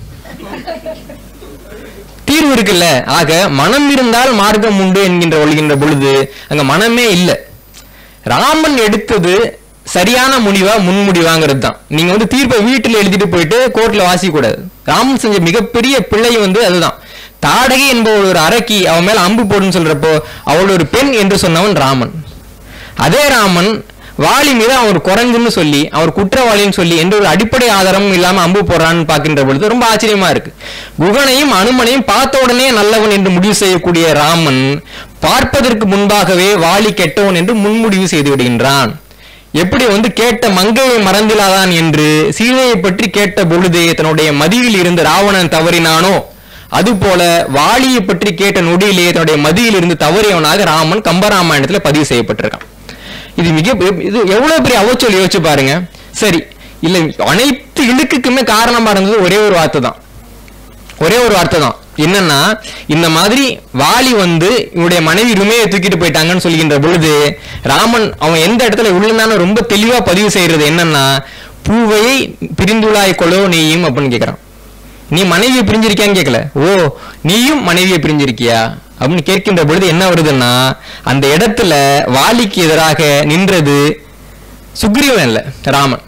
தீர்வு இருக்குல்ல ஆக மனம் இருந்தால் மார்க்கம் உண்டு என்கின்ற ஒழுகின்ற பொழுது அங்க மனமே இல்லை ராமன் எடுத்தது சரியான முடிவா முன்முடிவாங்கிறது தான் நீங்க வந்து தீர்ப்பை வீட்டுல எழுதிட்டு போயிட்டு கோர்ட்ல வாசிக்க கூடாது ராமன் செஞ்ச மிகப்பெரிய பிள்ளை வந்து அதுதான் தாடகை என்பவள் ஒரு அரக்கி அவன் மேல அம்பு போடுன்னு சொல்றப்போ அவள் ஒரு பெண் என்று சொன்னவன் ராமன் அதே ராமன் வாலி மீது அவர் குரங்குன்னு சொல்லி அவர் குற்றவாளின்னு சொல்லி எந்த ஒரு அடிப்படை ஆதாரமும் இல்லாம அம்பு போடுறான்னு பார்க்கின்ற பொழுது ரொம்ப ஆச்சரியமா இருக்கு குகனையும் அனுமனையும் பார்த்த உடனே நல்லவன் என்று முடிவு செய்யக்கூடிய ராமன் பார்ப்பதற்கு முன்பாகவே வாலி கெட்டவன் என்று முன்முடிவு செய்து விடுகின்றான் எப்படி வந்து கேட்ட மங்கையை மறந்திலாதான் என்று சீதையை பற்றி கேட்ட பொழுதே தன்னுடைய மதியில் இருந்து ராவணன் தவறினானோ அதுபோல வாலியை பற்றி கேட்ட நொடியிலேயே தன்னுடைய மதியிலிருந்து தவறியவனாக ராமன் கம்பராமாயணத்துல பதிவு செய்யப்பட்டிருக்கான் இது மிக இது எவ்வளவு பெரிய அவச்சொல் யோசிச்சு பாருங்க சரி இல்ல அனைத்து இழுக்குக்குமே காரணமா இருந்தது ஒரே ஒரு வார்த்தை தான் ஒரே ஒரு வார்த்தை தான் என்னன்னா இந்த மாதிரி வாலி வந்து இவருடைய மனைவி ருமையை தூக்கிட்டு போயிட்டாங்கன்னு சொல்கின்ற பொழுது ராமன் அவன் எந்த இடத்துல உள்ளனான்னு ரொம்ப தெளிவா பதிவு செய்யறது என்னன்னா பூவையை பிரிந்துளாய் கொலோ நீயும் அப்படின்னு கேக்குறான் நீ மனைவியை பிரிஞ்சிருக்கியான்னு கேட்கல ஓ நீயும் மனைவியை பிரிஞ்சிருக்கியா அப்படின்னு கேட்கின்ற பொழுது என்ன வருதுன்னா அந்த இடத்துல வாலிக்கு எதிராக நின்றது சுக்ரீவன் இல்ல ராமன்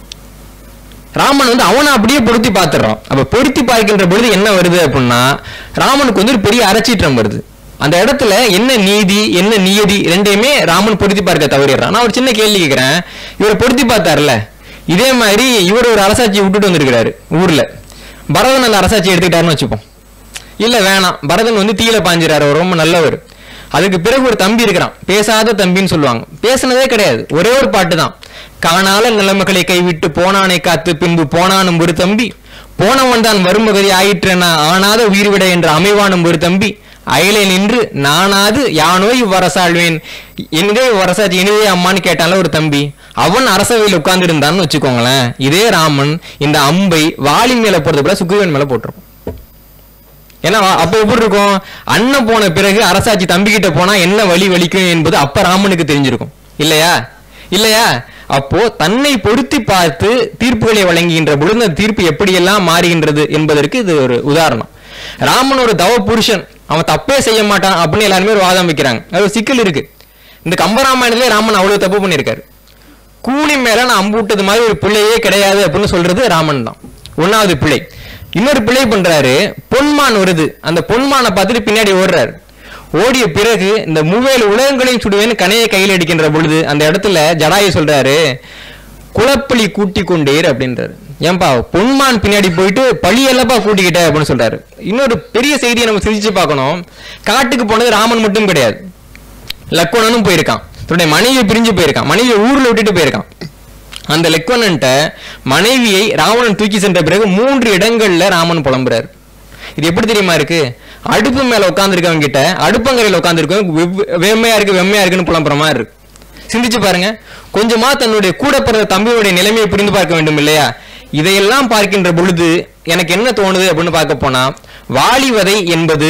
ராமன் வந்து அவனை அப்படியே பொருத்தி பார்த்துடுறான் அப்ப பொருத்தி பார்க்கின்ற பொழுது என்ன வருது அப்படின்னா ராமனுக்கு வந்து ஒரு பெரிய அரைச்சீற்றம் வருது அந்த இடத்துல என்ன நீதி என்ன நியதி ரெண்டையுமே ராமன் பொருத்தி பார்க்க தவறிடுறான் நான் ஒரு சின்ன கேள்வி கேட்கிறேன் இவரை பொருத்தி பார்த்தார்ல இதே மாதிரி இவர் ஒரு அரசாட்சியை விட்டுட்டு வந்திருக்கிறாரு ஊர்ல பரதன் அந்த அரசாட்சி எடுத்துக்கிட்டாருன்னு வச்சுப்போம் இல்ல வேணாம் பரதன் வந்து தீயில பாஞ்சிறாரு அவர் ரொம்ப நல்லவர் அதுக்கு பிறகு ஒரு தம்பி இருக்கிறான் பேசாத தம்பின்னு சொல்லுவாங்க பேசுனதே கிடையாது ஒரே ஒரு பாட்டு தான் காணால நிலைமைகளை கைவிட்டு போனானை காத்து பின்பு போனானும் ஒரு தம்பி போனவன் தான் வரும்பகதி ஆயிற்றென ஆனாத உயிர் விட என்ற அமைவானும் ஒரு தம்பி அயலே நின்று நானாது யானோ இவ்வரசாழ்வேன் என்னதே இவ்வரசாட்சி இனிதே அம்மான்னு கேட்டால ஒரு தம்பி அவன் அரசவையில் உட்கார்ந்து இருந்தான்னு வச்சுக்கோங்களேன் இதே ராமன் இந்த அம்பை வாலி மேல போறது கூட சுக்ரீவன் மேல போட்டிருக்கும் ஏன்னா அப்ப எப்படி இருக்கும் அண்ணன் போன பிறகு அரசாட்சி தம்பிக்கிட்ட போனா என்ன வழி வலிக்கும் என்பது அப்ப ராமனுக்கு தெரிஞ்சிருக்கும் இல்லையா இல்லையா அப்போ தன்னை பொருத்தி பார்த்து தீர்ப்புகளை வழங்குகின்ற பொழுது அந்த தீர்ப்பு எப்படியெல்லாம் மாறுகின்றது என்பதற்கு இது ஒரு உதாரணம் ராமன் ஒரு தவ புருஷன் அவன் தப்பே செய்ய மாட்டான் அப்படின்னு எல்லாருமே ஒரு வாதம் வைக்கிறாங்க அது ஒரு சிக்கல் இருக்கு இந்த கம்பராமாயணத்திலே ராமன் அவ்வளவு தப்பு பண்ணியிருக்காரு கூலி மேல நான் அம்பு விட்டது மாதிரி ஒரு பிள்ளையே கிடையாது அப்படின்னு சொல்றது ராமன் தான் ஒன்னாவது பிள்ளை இன்னொரு பிள்ளை பண்றாரு பொன்மான் வருது அந்த பொன்மானை பார்த்துட்டு பின்னாடி ஓடுறாரு ஓடிய பிறகு இந்த மூவேல் உலகங்களையும் சுடுவேன்னு கனையை கையில் அடிக்கின்ற பொழுது அந்த இடத்துல ஜடாயு சொல்றாரு குளப்பலி கூட்டி கொண்டீர் அப்படின்றாரு ஏன்பா பொன்மான் பின்னாடி போயிட்டு பழி எல்லப்பா கூட்டிக்கிட்ட அப்படின்னு சொல்றாரு இன்னொரு பெரிய செய்தியை நம்ம சிந்திச்சு பார்க்கணும் காட்டுக்கு போனது ராமன் மட்டும் கிடையாது லக்குவனனும் போயிருக்கான் தன்னுடைய மனைவியை பிரிஞ்சு போயிருக்கான் மனைவியை ஊர்ல விட்டுட்டு போயிருக்கான் அந்த லெக்வனன்ட்ட மனைவியை ராவணன் தூக்கி சென்ற பிறகு மூன்று இடங்கள்ல ராமன் புலம்புறாரு இது எப்படி தெரியுமா இருக்கு அடுப்பு மேல உட்காந்துருக்கவங்க கிட்ட அடுப்பங்கரையில உட்காந்துருக்கவங்க வெம்மையா இருக்கு வெம்மையா இருக்குன்னு புலம்புற மாதிரி இருக்கு சிந்திச்சு பாருங்க கொஞ்சமா தன்னுடைய கூட பிறந்த தம்பியுடைய நிலைமையை புரிந்து பார்க்க வேண்டும் இல்லையா இதையெல்லாம் பார்க்கின்ற பொழுது எனக்கு என்ன தோணுது அப்படின்னு பார்க்க போனா வாலிவதை என்பது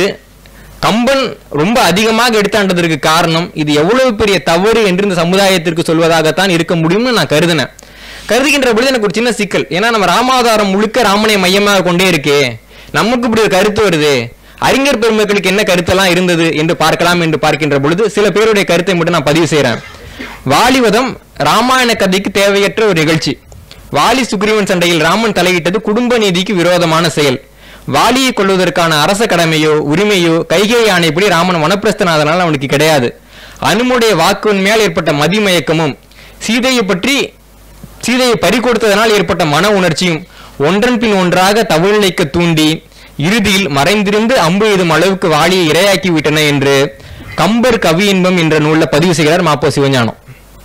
கம்பன் ரொம்ப அதிகமாக எடுத்தாண்டதற்கு காரணம் இது எவ்வளவு பெரிய தவறு என்று இந்த சமுதாயத்திற்கு சொல்வதாகத்தான் இருக்க முடியும்னு நான் கருதினேன் கருதுகின்ற பொழுது எனக்கு ஒரு சின்ன சிக்கல் ஏன்னா நம்ம ராமாவதாரம் முழுக்க ராமனை மையமாக கொண்டே இருக்கே நமக்கு இப்படி ஒரு கருத்து வருது அறிஞர் பெருமக்களுக்கு என்ன கருத்தெல்லாம் இருந்தது என்று பார்க்கலாம் என்று பார்க்கின்ற பொழுது சில பேருடைய கருத்தை மட்டும் நான் பதிவு செய்கிறேன் வாலிவதம் ராமாயண கதைக்கு தேவையற்ற ஒரு நிகழ்ச்சி வாலி சுக்ரீவன் சண்டையில் ராமன் தலையிட்டது குடும்ப நீதிக்கு விரோதமான செயல் வாலியை கொள்வதற்கான அரச கடமையோ உரிமையோ கைகை ஆணைப்படி ராமன் வனப்பிரஸ்தனாதனால் அவனுக்கு கிடையாது அனுமுடைய வாக்குன் மேல் ஏற்பட்ட மதிமயக்கமும் சீதையை பற்றி சீதையை பறிகொடுத்ததனால் ஏற்பட்ட மன உணர்ச்சியும் ஒன்றன் பின் ஒன்றாக தவிழ்நிலைக்க தூண்டி இறுதியில் மறைந்திருந்து அம்பு எய்தும் அளவுக்கு வாலியை இரையாக்கி விட்டன என்று கம்பர் கவி இன்பம் என்ற நூல்ல பதிவு செய்கிறார் மாப்போ சிவஞானம்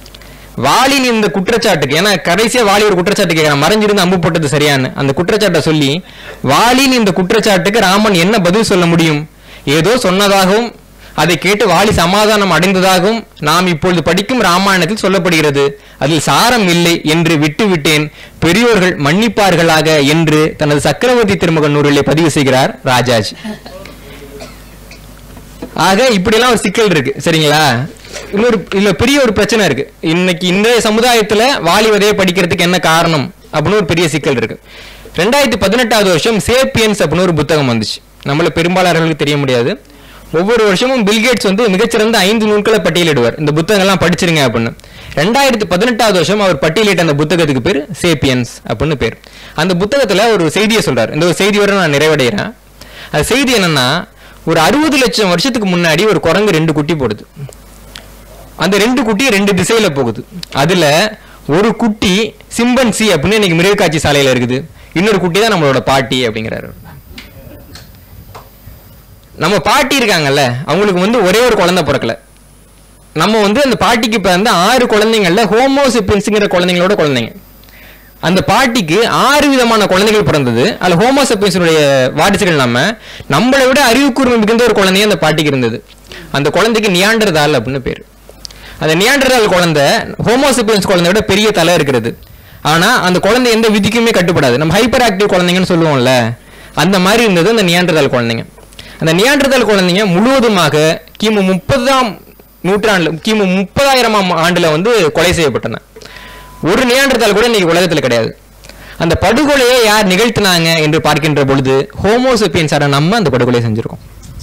வாலின் இந்த குற்றச்சாட்டுக்கு ஏன்னா கடைசியா வாலி ஒரு குற்றச்சாட்டு கேட்கிறான் மறைஞ்சிருந்து அம்பு போட்டது சரியான்னு அந்த குற்றச்சாட்டை சொல்லி வாலின் இந்த குற்றச்சாட்டுக்கு ராமன் என்ன பதில் சொல்ல முடியும் ஏதோ சொன்னதாகவும் அதை கேட்டு வாலி சமாதானம் அடைந்ததாகவும் நாம் இப்பொழுது படிக்கும் ராமாயணத்தில் சொல்லப்படுகிறது அதில் சாரம் இல்லை என்று விட்டுவிட்டேன் பெரியோர்கள் மன்னிப்பார்களாக என்று தனது சக்கரவர்த்தி திருமகன் நூலிலே பதிவு செய்கிறார் ராஜாஜி ஆக இப்படிலாம் ஒரு சிக்கல் இருக்கு சரிங்களா இன்னொரு இல்ல பெரிய ஒரு பிரச்சனை இருக்கு இன்னைக்கு இன்றைய சமுதாயத்துல வாலிவதையை படிக்கிறதுக்கு என்ன காரணம் அப்படின்னு ஒரு பெரிய சிக்கல் இருக்கு ரெண்டாயிரத்தி பதினெட்டாவது வருஷம் சேப்பியன்ஸ் அப்படின்னு ஒரு புத்தகம் வந்துச்சு நம்மள பெரும்பாலாளர்களுக்கு தெரிய முடியாது ஒவ்வொரு வருஷமும் பில்கேட்ஸ் வந்து மிகச்சிறந்த ஐந்து நூல்களை பட்டியலிடுவார் இந்த புத்தகங்கள்லாம் படிச்சிருங்க அப்படின்னு ரெண்டாயிரத்தி பதினெட்டாவது வருஷம் அவர் பட்டியலிட்ட அந்த புத்தகத்துக்கு பேர் சேப்பியன்ஸ் அப்படின்னு பேர் அந்த புத்தகத்துல ஒரு செய்தியை சொல்றாரு இந்த ஒரு செய்தியோட நான் நிறைவடைகிறேன் அந்த செய்தி என்னன்னா ஒரு அறுபது லட்சம் வருஷத்துக்கு முன்னாடி ஒரு குரங்கு ரெண்டு குட்டி போடுது அந்த ரெண்டு குட்டி ரெண்டு திசையில போகுது அதுல ஒரு குட்டி சிம்பன்சி அப்படின்னு இன்னைக்கு மிருகக்காட்சி சாலையில இருக்குது இன்னொரு குட்டி தான் நம்மளோட பாட்டி அப்படிங்கிறாரு நம்ம பாட்டி இருக்காங்கல்ல அவங்களுக்கு வந்து ஒரே ஒரு குழந்தை பிறக்கல நம்ம வந்து அந்த பாட்டிக்கு பிறந்த ஆறு குழந்தைங்கள்ல ஹோமோசிப்பின்ஸுங்கிற குழந்தைங்களோட குழந்தைங்க அந்த பாட்டிக்கு ஆறு விதமான குழந்தைகள் பிறந்தது அதுல ஹோமோசெப்பியன்ஸுடைய வாரிசுகள் நம்ம நம்மளை விட அறிவு கூர்மை மிகுந்த ஒரு குழந்தையும் அந்த பாட்டிக்கு இருந்தது அந்த குழந்தைக்கு நியாண்டர்தால் அப்படின்னு பேர் அந்த நியாண்டர்தால் குழந்தை ஹோமோசெப்பியன்ஸ் குழந்தைய விட பெரிய தலை இருக்கிறது ஆனா அந்த குழந்தை எந்த விதிக்குமே கட்டுப்படாது நம்ம ஹைப்பர் ஆக்டிவ் குழந்தைங்கன்னு சொல்லுவோம்ல அந்த மாதிரி இருந்தது அந்த நியாண்டர்தால் குழந்தைங்க அந்த நியாண்டர்தால் குழந்தைங்க முழுவதுமாக கிமு முப்பதாம் நூற்றாண்டுல கிமு முப்பதாயிரமாம் ஆண்டுல வந்து கொலை செய்யப்பட்டன ஒரு நியாண்டர்தால் கூட இன்னைக்கு உலகத்துல கிடையாது அந்த படுகொலையை யார் நிகழ்த்தினாங்க என்று பார்க்கின்ற பொழுது ஹோமோசெப்பியன்ஸான நம்ம அந்த படுகொலையை செஞ்சிருக்கோம்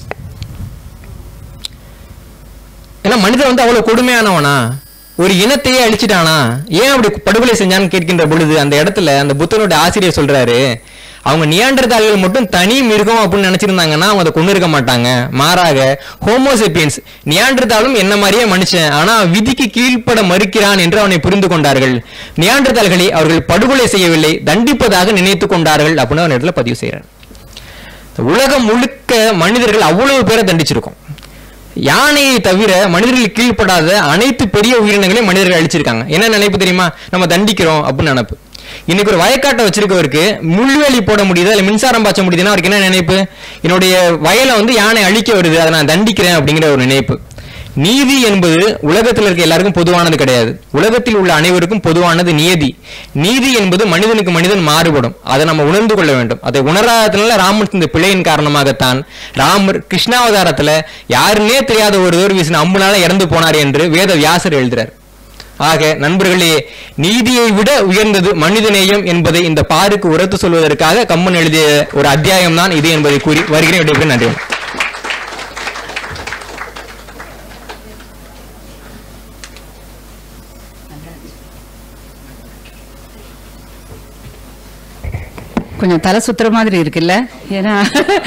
ஏன்னா மனிதன் வந்து அவ்வளவு கொடுமையானவனா ஒரு இனத்தையே அழிச்சிட்டானா ஏன் அப்படி படுகொலை செஞ்சான்னு கேட்கின்ற பொழுது அந்த இடத்துல அந்த புத்தனோட ஆசிரியர் சொல்றாரு அவங்க நியாண்டர்தாள்கள் மட்டும் தனி மிருகம் அப்படின்னு நினைச்சிருந்தாங்கன்னா அவங்க அதை கொண்டு இருக்க மாட்டாங்க மாறாக ஹோமோசெப்பியன்ஸ் நியாண்டர்தாலும் என்ன மாதிரியே மனுஷன் ஆனா விதிக்கு கீழ்ப்பட மறுக்கிறான் என்று அவனை புரிந்து கொண்டார்கள் நியாண்டர்தாள்களை அவர்கள் படுகொலை செய்யவில்லை தண்டிப்பதாக நினைத்து கொண்டார்கள் அப்படின்னு அவன் இடத்துல பதிவு செய்யறார் உலகம் முழுக்க மனிதர்கள் அவ்வளவு பேரை தண்டிச்சிருக்கோம் யானையை தவிர மனிதர்கள் கீழ்ப்படாத அனைத்து பெரிய உயிரினங்களையும் மனிதர்கள் அழிச்சிருக்காங்க என்ன நினைப்பு தெரியுமா நம்ம தண்டிக்கிறோம் அப்படின்னு நினைப்பு இன்னைக்கு ஒரு வயக்காட்டை வச்சிருக்கவருக்கு முள்வேலி போட முடியுதா இல்ல மின்சாரம் பாய்ச்ச முடியுதுன்னா அவருக்கு என்ன நினைப்பு என்னுடைய வயலை வந்து யானை அழிக்க வருது அதை நான் தண்டிக்கிறேன் அப்படிங்கிற ஒரு நினைப்பு நீதி என்பது உலகத்தில் இருக்க எல்லாருக்கும் பொதுவானது கிடையாது உலகத்தில் உள்ள அனைவருக்கும் பொதுவானது நியதி நீதி என்பது மனிதனுக்கு மனிதன் மாறுபடும் அதை நம்ம உணர்ந்து கொள்ள வேண்டும் அதை உணராததுனால ராமன் இந்த பிழையின் காரணமாகத்தான் ராமர் கிருஷ்ணாவதாரத்துல யாருன்னே தெரியாத ஒருவர் வீசின அம்புனால இறந்து போனார் என்று வேத வியாசர் எழுதுறார் ஆக நண்பர்களே நீதியை விட உயர்ந்தது மனிதநேயம் என்பதை இந்த பாருக்கு உரத்து சொல்வதற்காக கம்மன் எழுதிய ஒரு அத்தியாயம் தான் இது என்பதை கூறி வருகிறேன் விடைபெறுகிறேன். நன்றி கொஞ்சம் தலை சுத்துற மாதிரி இருக்குல்ல ஏன்னா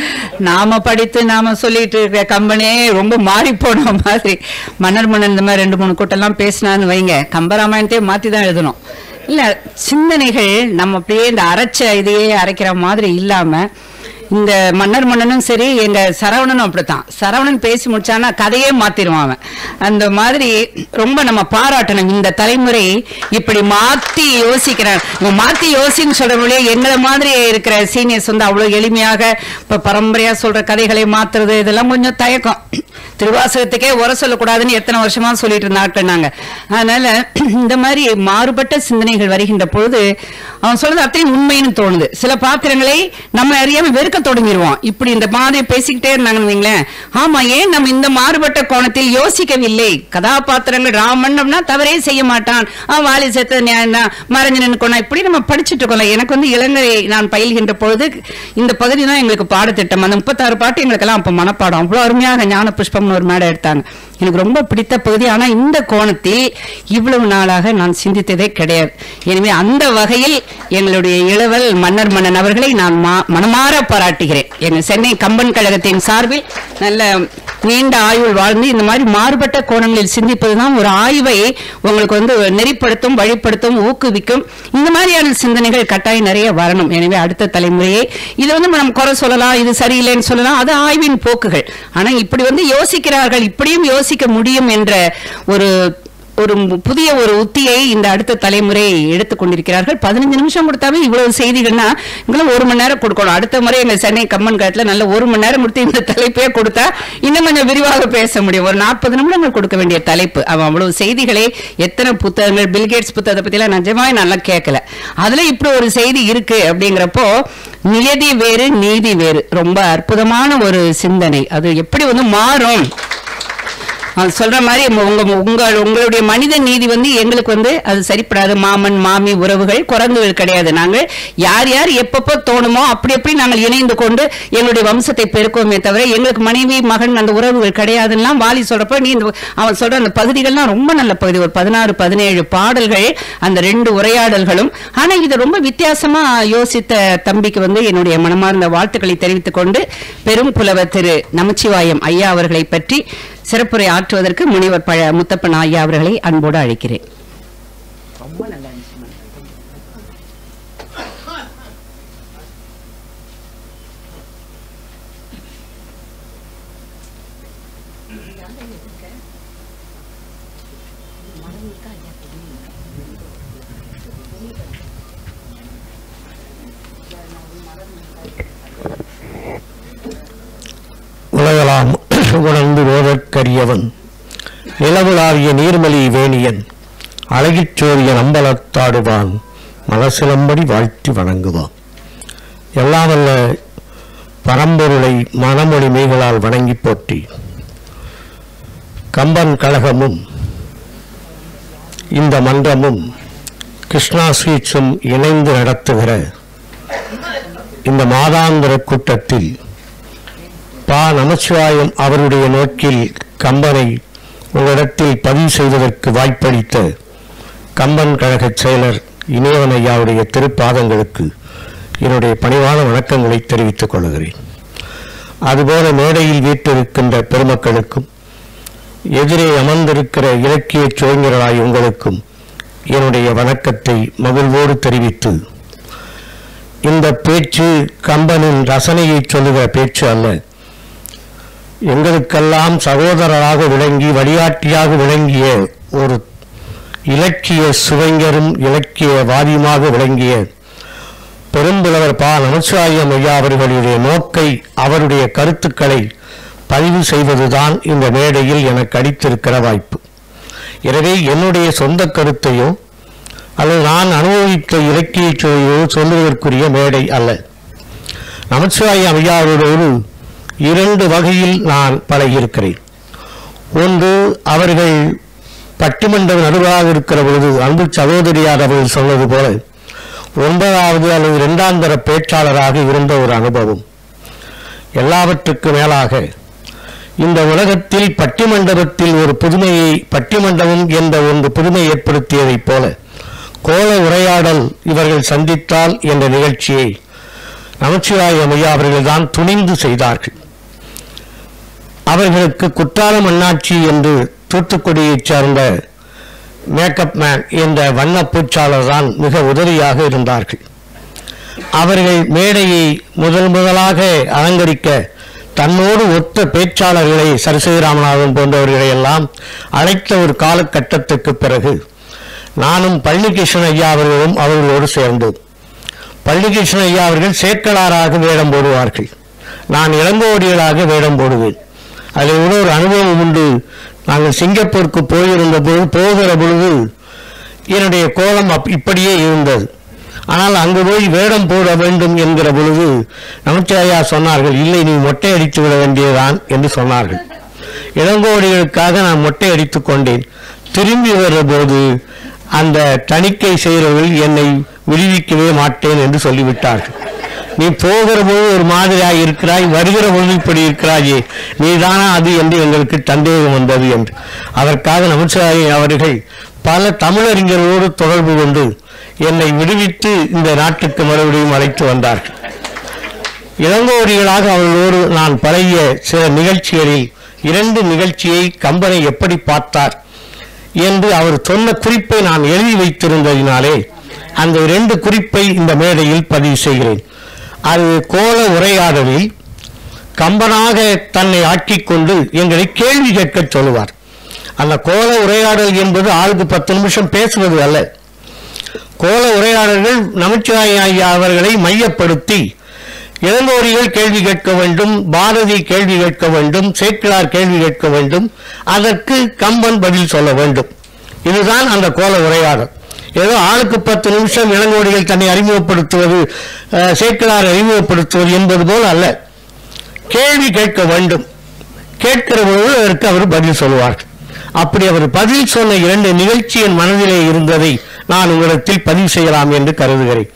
நாம படித்து நாம சொல்லிட்டு இருக்கிற கம்பெனியே ரொம்ப மாறி போன மாதிரி மன்னர் மன்னன் இந்த மாதிரி ரெண்டு மூணு கூட்டம்லாம் பேசினான்னு வைங்க கம்பராமாயணத்தையே மாத்தி தான் எழுதணும் இல்ல சிந்தனைகள் நம்ம அப்படியே இந்த அரைச்ச இதையே அரைக்கிற மாதிரி இல்லாம இந்த மன்னர் மன்னனும் சரி எங்க சரவணனும் அப்படித்தான் சரவணன் பேசி முடிச்சானா கதையே மாத்திருவான் அவன் அந்த மாதிரி ரொம்ப நம்ம பாராட்டணும் இந்த தலைமுறை இப்படி மாத்தி யோசிக்கிறான் இவன் மாத்தி யோசின்னு சொல்றவங்களே எங்களை மாதிரி இருக்கிற சீனியர்ஸ் வந்து அவ்வளவு எளிமையாக இப்ப பரம்பரையா சொல்ற கதைகளை மாத்துறது இதெல்லாம் கொஞ்சம் தயக்கம் திருவாசகத்துக்கே உர சொல்லக்கூடாதுன்னு எத்தனை வருஷமா சொல்லிட்டு இருந்த ஆட்கள் நாங்க அதனால இந்த மாதிரி மாறுபட்ட சிந்தனைகள் வருகின்ற பொழுது அவன் சொல்றது அத்தனையும் உண்மைன்னு தோணுது சில பாத்திரங்களை நம்ம அறியாம வெறுக்க தொடங்கிடுவோம் இப்படி இந்த மாதிரி பேசிக்கிட்டே இருந்தாங்கன்னு வைங்களேன் ஆமா ஏன் நம்ம இந்த மாறுபட்ட கோணத்தில் யோசிக்கவில்லை கதாபாத்திரங்கள் ராமன்னம்னா தவறே செய்ய மாட்டான் அவன் வாலி செத்த நியாயம் தான் மறைஞ்சு நின்னுக்கணும் இப்படி நம்ம படிச்சுட்டு இருக்கோம்ல எனக்கு வந்து இளங்கரை நான் பயில்கின்ற பொழுது இந்த பகுதி தான் எங்களுக்கு பாடத்திட்டம் அந்த முப்பத்தாறு பாட்டு எங்களுக்கெல்லாம் அப்ப மனப்பாடம் அவ்வளவு அருமையாக ஞான புஷ்பம்னு ஒரு மேடை எடுத்தாங்க எனக்கு ரொம்ப பிடித்த பகுதி ஆனா இந்த கோணத்தில் இவ்வளவு நாளாக நான் சிந்தித்ததே கிடையாது எனவே அந்த வகையில் எங்களுடைய இளவல் மன்னர் மன்னன் அவர்களை நான் மா- மனமாற பாராட்டுகிறேன் எங்க சென்னை கம்பன் கழகத்தின் சார்பில் நல்ல நீண்ட ஆயுள் வாழ்ந்து இந்த மாதிரி மாறுபட்ட கோணங்களில் சிந்திப்பதுதான் ஒரு ஆய்வை உங்களுக்கு வந்து நெறிப்படுத்தும் வழிப்படுத்தும் ஊக்குவிக்கும் இந்த மாதிரியான சிந்தனைகள் கட்டாயம் நிறைய வரணும் எனவே அடுத்த தலைமுறையை இது வந்து நம்ம குறை சொல்லலாம் இது சரியில்லைன்னு சொல்லலாம் அது ஆய்வின் போக்குகள் ஆனா இப்படி வந்து யோசிக்கிறார்கள் இப்படியும் யோசிக்க முடியும் என்ற ஒரு ஒரு மு- புதிய ஒரு உத்தியை இந்த அடுத்த தலைமுறை எடுத்துக் கொண்டிருக்கிறார்கள் பதினஞ்சு நிமிஷம் கொடுத்தாவே இவ்வளவு செய்திகள்னா இங்களும் ஒரு மணி நேரம் கொடுக்கணும் அடுத்த முறை எங்க சென்னை கம்மன் காலத்துல நல்ல ஒரு மணி நேரம் கொடுத்து இந்த தலைப்பே கொடுத்தா இன்னும் கொஞ்சம் விரிவாக பேச முடியும் ஒரு நாற்பது நிமிடங்கள் கொடுக்க வேண்டிய தலைப்பு அவன் அவ்வளவு செய்திகளை எத்தனை புத்தகங்கள் பில்கேட்ஸ் புத்தகத்தை பத்தி எல்லாம் நிஜமாவே நல்லா கேட்கல அதுல இப்படி ஒரு செய்தி இருக்கு அப்படிங்கிறப்போ நியதி வேறு நீதி வேறு ரொம்ப அற்புதமான ஒரு சிந்தனை அது எப்படி வந்து மாறும் அவன் சொல்ற மாதிரி உங்க உங்க உங்களுடைய மனித நீதி வந்து எங்களுக்கு வந்து அது சரிப்படாது மாமன் மாமி உறவுகள் குரங்குகள் கிடையாது நாங்கள் யார் யார் எப்பப்போ தோணுமோ அப்படி எப்படி நாங்கள் இணைந்து கொண்டு எங்களுடைய வம்சத்தை பெருக்குவோமே தவிர எங்களுக்கு மனைவி மகன் அந்த உறவுகள் கிடையாதுலாம் வாலி சொல்றப்ப நீ இந்த அவன் சொல்ற அந்த பகுதிகள்லாம் ரொம்ப நல்ல பகுதி ஒரு பதினாறு பதினேழு பாடல்கள் அந்த ரெண்டு உரையாடல்களும் ஆனா இது ரொம்ப வித்தியாசமா யோசித்த தம்பிக்கு வந்து என்னுடைய மனமார்ந்த வாழ்த்துக்களை தெரிவித்துக் கொண்டு பெரும் புலவர் திரு நமச்சிவாயம் ஐயா அவர்களை பற்றி சிறப்புரை ஆற்றுவதற்கு முனிவர் பழ முத்தப்பன் ஐயா அவர்களை அன்போடு அழைக்கிறேன் அரியவன் நிலவுலாவிய நீர்மலி வேணியன் அழகிற் சோரியன் அம்பலத்தாடுவான் மலசிலம்படி வாழ்த்தி வணங்குவான் எல்லாம் வல்ல பரம்பொருளை மனமொழி மெய்களால் வணங்கி போற்றி கம்பன் கழகமும் இந்த மன்றமும் கிருஷ்ணா ஸ்வீட்ஸும் இணைந்து நடத்துகிற இந்த மாதாந்திர கூட்டத்தில் பா நமச்சிவாயம் அவருடைய நோக்கில் கம்பனை உங்களிடத்தில் பதிவு செய்வதற்கு வாய்ப்பளித்த கம்பன் கழகச் செயலர் இணையவன் ஐயாவுடைய திருப்பாதங்களுக்கு என்னுடைய பணிவான வணக்கங்களை தெரிவித்துக் கொள்கிறேன் அதுபோல மேடையில் வீட்டிருக்கின்ற பெருமக்களுக்கும் எதிரே அமர்ந்திருக்கிற இலக்கிய சோழர்களாய் உங்களுக்கும் என்னுடைய வணக்கத்தை மகிழ்வோடு தெரிவித்து இந்த பேச்சு கம்பனின் ரசனையை சொல்லுகிற பேச்சு அல்ல எங்களுக்கெல்லாம் சகோதரராக விளங்கி வழிகாட்டியாக விளங்கிய ஒரு இலக்கிய சுவைஞரும் இலக்கியவாதியுமாக விளங்கிய பெரும்புலவர் பா நமச்சிவாயம் ஐயா அவர்களுடைய நோக்கை அவருடைய கருத்துக்களை பதிவு செய்வதுதான் இந்த மேடையில் எனக்கு அடித்திருக்கிற வாய்ப்பு எனவே என்னுடைய சொந்த கருத்தையோ அல்லது நான் அனுபவித்த இலக்கிய சுவையோ சொல்லுவதற்குரிய மேடை அல்ல நமச்சிவாயம் ஐயா அவர்களோடு இரண்டு வகையில் நான் பழகியிருக்கிறேன் ஒன்று அவர்கள் பட்டிமன்ற நடுவராக இருக்கிற பொழுது அன்பு சகோதரியார் அவர்கள் சொன்னது போல ஒன்பதாவது அல்லது இரண்டாம் தர பேச்சாளராக இருந்த ஒரு அனுபவம் எல்லாவற்றுக்கு மேலாக இந்த உலகத்தில் பட்டிமண்டபத்தில் ஒரு புதுமையை பட்டிமண்டபம் என்ற ஒன்று புதுமை ஏற்படுத்தியதைப் போல கோல உரையாடல் இவர்கள் சந்தித்தால் என்ற நிகழ்ச்சியை நமச்சிவாயம் ஐயா அவர்கள்தான் துணிந்து செய்தார்கள் அவர்களுக்கு குற்றாலம் அண்ணாச்சி என்று தூத்துக்குடியைச் சேர்ந்த மேக்கப் மேன் என்ற வண்ண பூச்சாளர் தான் மிக உதவியாக இருந்தார்கள் அவர்கள் மேடையை முதல் முதலாக அலங்கரிக்க தன்னோடு ஒத்த பேச்சாளர்களை சரிசை ராமநாதன் போன்றவர்களை எல்லாம் அழைத்த ஒரு காலகட்டத்துக்கு பிறகு நானும் பள்ளிகிருஷ்ணன் ஐயா அவர்களும் அவர்களோடு சேர்ந்தோம் பள்ளிகிருஷ்ணன் ஐயா அவர்கள் சேக்கலாராக வேடம் போடுவார்கள் நான் இளங்கோடிகளாக வேடம் போடுவேன் அதில் கூட ஒரு அனுபவம் உண்டு நாங்கள் சிங்கப்பூருக்கு போயிருந்த பொழுது போகிற பொழுது என்னுடைய கோலம் அப் இப்படியே இருந்தது ஆனால் அங்கு போய் வேடம் போட வேண்டும் என்கிற பொழுது நமச்சிவாயா சொன்னார்கள் இல்லை நீ மொட்டை அடித்து விட வேண்டியதுதான் என்று சொன்னார்கள் இளங்கோடிகளுக்காக நான் மொட்டை அடித்துக் கொண்டேன் திரும்பி வரும்போது அந்த தணிக்கை செய்கிறவர்கள் என்னை விடுவிக்கவே மாட்டேன் என்று சொல்லிவிட்டார்கள் நீ போகிற போது ஒரு மாதிரியாக இருக்கிறாய் வருகிற பொழுது இப்படி இருக்கிறாயே நீதானா அது என்று எங்களுக்கு சந்தேகம் வந்தது என்று அதற்காக நமச்சிவாய அவர்கள் பல தமிழறிஞர்களோடு தொடர்பு கொண்டு என்னை விடுவித்து இந்த நாட்டுக்கு மறுபடியும் அழைத்து வந்தார்கள் இளங்கோடிகளாக அவர்களோடு நான் பழகிய சில நிகழ்ச்சிகளில் இரண்டு நிகழ்ச்சியை கம்பனை எப்படி பார்த்தார் என்று அவர் சொன்ன குறிப்பை நான் எழுதி வைத்திருந்ததினாலே அந்த இரண்டு குறிப்பை இந்த மேடையில் பதிவு செய்கிறேன் அது கோல உரையாடலில் கம்பனாக தன்னை ஆக்கிக் கொண்டு எங்களை கேள்வி கேட்கச் சொல்லுவார் அந்த கோல உரையாடல் என்பது ஆளுக்கு பத்து நிமிஷம் பேசுவது அல்ல கோல உரையாடல்கள் நமச்சிவாய ஐயா அவர்களை மையப்படுத்தி இளங்கோடிகள் கேள்வி கேட்க வேண்டும் பாரதி கேள்வி கேட்க வேண்டும் சேக்கிழார் கேள்வி கேட்க வேண்டும் அதற்கு கம்பன் பதில் சொல்ல வேண்டும் இதுதான் அந்த கோல உரையாடல் ஏதோ ஆளுக்கு பத்து நிமிஷம் இளங்கோடிகள் தன்னை அறிமுகப்படுத்துவது அஹ், சேக்கிழார் அறிமுகப்படுத்துவது என்பது போல் அல்ல கேள்வி கேட்க வேண்டும் கேட்கிற பொழுது அதற்கு அவர் பதில் சொல்வார் அப்படி அவர் பதில் சொன்ன இரண்டு நிகழ்ச்சி என் மனதிலே இருந்ததை நான் உங்களிடத்தில் பதிவு செய்யலாம் என்று கருதுகிறேன்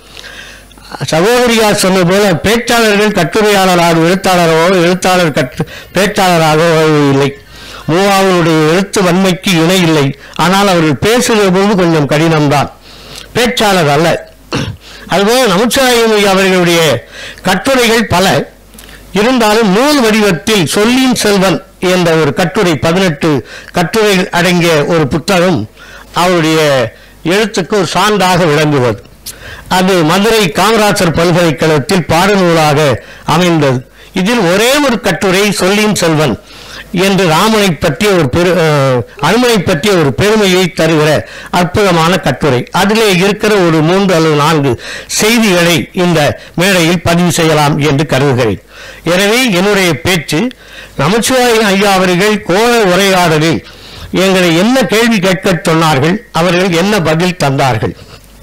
சகோதரியார் சொன்னது போல பேச்சாளர்கள் கட்டுரையாளராக எழுத்தாளரோ எழுத்தாளர் கட்டு பேச்சாளராகவோ இல்லை மூவாவனுடைய எழுத்து வன்மைக்கு இணை இல்லை ஆனால் அவர்கள் பேசுகிற போது கொஞ்சம் கடினம்தான் பேச்சாளர் அல்ல அதுபோல நமச்சிவாயம் அவர்களுடைய கட்டுரைகள் பல இருந்தாலும் நூல் வடிவத்தில் சொல்லின் செல்வன் என்ற ஒரு கட்டுரை பதினெட்டு கட்டுரைகள் அடங்கிய ஒரு புத்தகம் அவருடைய எழுத்துக்கு ஒரு சான்றாக விளங்குவது அது மதுரை காமராசர் பல்கலைக்கழகத்தில் பாடநூலாக அமைந்தது இதில் ஒரே ஒரு கட்டுரை சொல்லின் செல்வன் என்று ராமனை பற்றிய ஒரு பெரு அஹ், அனுமனை பற்றிய ஒரு பெருமையை தருகிற அற்புதமான கட்டுரை அதிலே இருக்கிற ஒரு மூன்று அல்லது நான்கு செய்திகளை இந்த மேடையில் பதிவு செய்யலாம் என்று கருதுகிறேன் எனவே என்னுடைய பேச்சு நமச்சிவாய ஐயா அவர்கள் கோல உரையாடலில் எங்களை என்ன கேள்வி கேட்கச் சொன்னார்கள் அவர்கள் என்ன பதில் தந்தார்கள்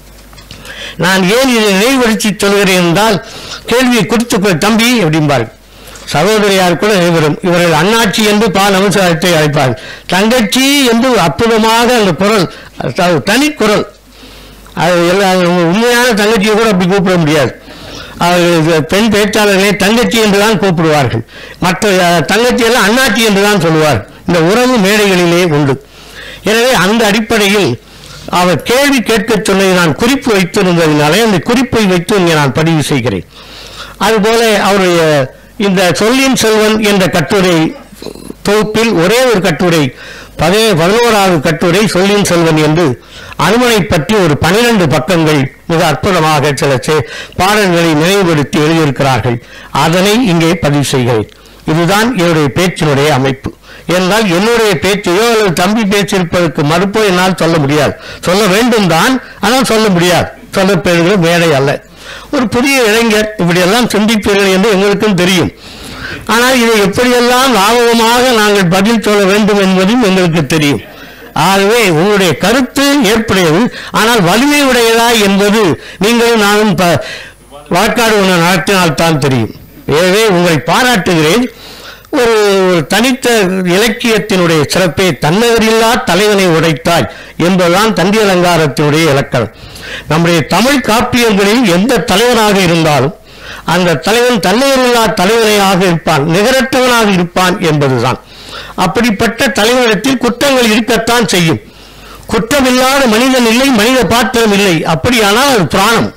நான் ஏன் இதை நினைவுபடுத்தி சொல்கிறேன் என்றால் கேள்வியை குறித்து தம்பி அப்படிம்பார்கள் சகோதரியார் கூட நினைவரும் இவர்கள் அண்ணாச்சி என்று பா நமசிவாயத்தை அழைப்பார்கள் தங்கச்சி என்று அற்புதமாக அந்த குரல் அது தனி குரல் அது எல்லா உண்மையான தங்கச்சியை கூட அப்படி கூப்பிட முடியாது அவர்கள் பெண் பேச்சாளர்களை தங்கச்சி என்று தான் கூப்பிடுவார்கள் மற்ற அஹ், தங்கச்சியெல்லாம் அண்ணாச்சி என்று தான் சொல்லுவார் இந்த உறவு மேடைகளிலே உண்டு எனவே அந்த அடிப்படையில் அவர் கேள்வி கேட்கச் சொன்னதை நான் குறிப்பு வைத்திருந்ததினாலே அந்த குறிப்பை வைத்து இங்கே நான் பதிவு செய்கிறேன் அதுபோல அவருடைய இந்த சொல்லின் செல்வன் என்ற கட்டுரை தொகுப்பில் ஒரே ஒரு கட்டுரை பதே பதினோராவது கட்டுரை சொல்லின் செல்வன் என்று அனுமனை பற்றி ஒரு பனிரெண்டு பக்கங்கள் மிக அற்புதமாக சில செ- பாடல்களை நினைவுபடுத்தி எழுதியிருக்கிறார்கள் அதனை இங்கே பதிவு செய்கிறேன் இதுதான் என்னுடைய பேச்சினுடைய அமைப்பு என்றால் என்னுடைய பேச்சையோ அல்லது தம்பி பேச்சிருப்பதற்கு மறுப்போ என்னால் சொல்ல முடியாது சொல்ல வேண்டும் தான் ஆனால் சொல்ல முடியாது சொல்லப்படுகிற மேடை அல்ல ஒரு புதிய இளைஞர் இப்படியெல்லாம் சிந்திப்பீர்கள் என்று எங்களுக்கும் தெரியும் ஆனால் இதை எப்படியெல்லாம் லாபகமாக நாங்கள் பதில் சொல்ல வேண்டும் என்பதும் எங்களுக்கு தெரியும் ஆகவே உங்களுடைய கருத்து ஏற்புடையது ஆனால் வலிமை உடையதா என்பது நீங்களும் நானும் ப- வாக்காடு ஒன்று நடத்தினால்தான் தெரியும் எனவே உங்களை பாராட்டுகிறேன் ஒரு ஒரு தனித்த இலக்கியத்தினுடைய சிறப்பை தன்னகரில்லா தலைவனை உடைத்தாய் என்பதுதான் தண்டி அலங்காரத்தினுடைய இலக்கணம் நம்முடைய தமிழ் காப்பியங்களில் எந்த தலைவனாக இருந்தாலும் அந்த தலைவன் தன்னகரில்லா தலைவனையாக இருப்பான் நிகரற்றவனாக இருப்பான் என்பதுதான் அப்படிப்பட்ட தலைவனிடத்தில் குற்றங்கள் இருக்கத்தான் செய்யும் குற்றமில்லாத மனிதன் இல்லை மனித பாத்திரம் இல்லை அப்படியானால் அது பிராணம்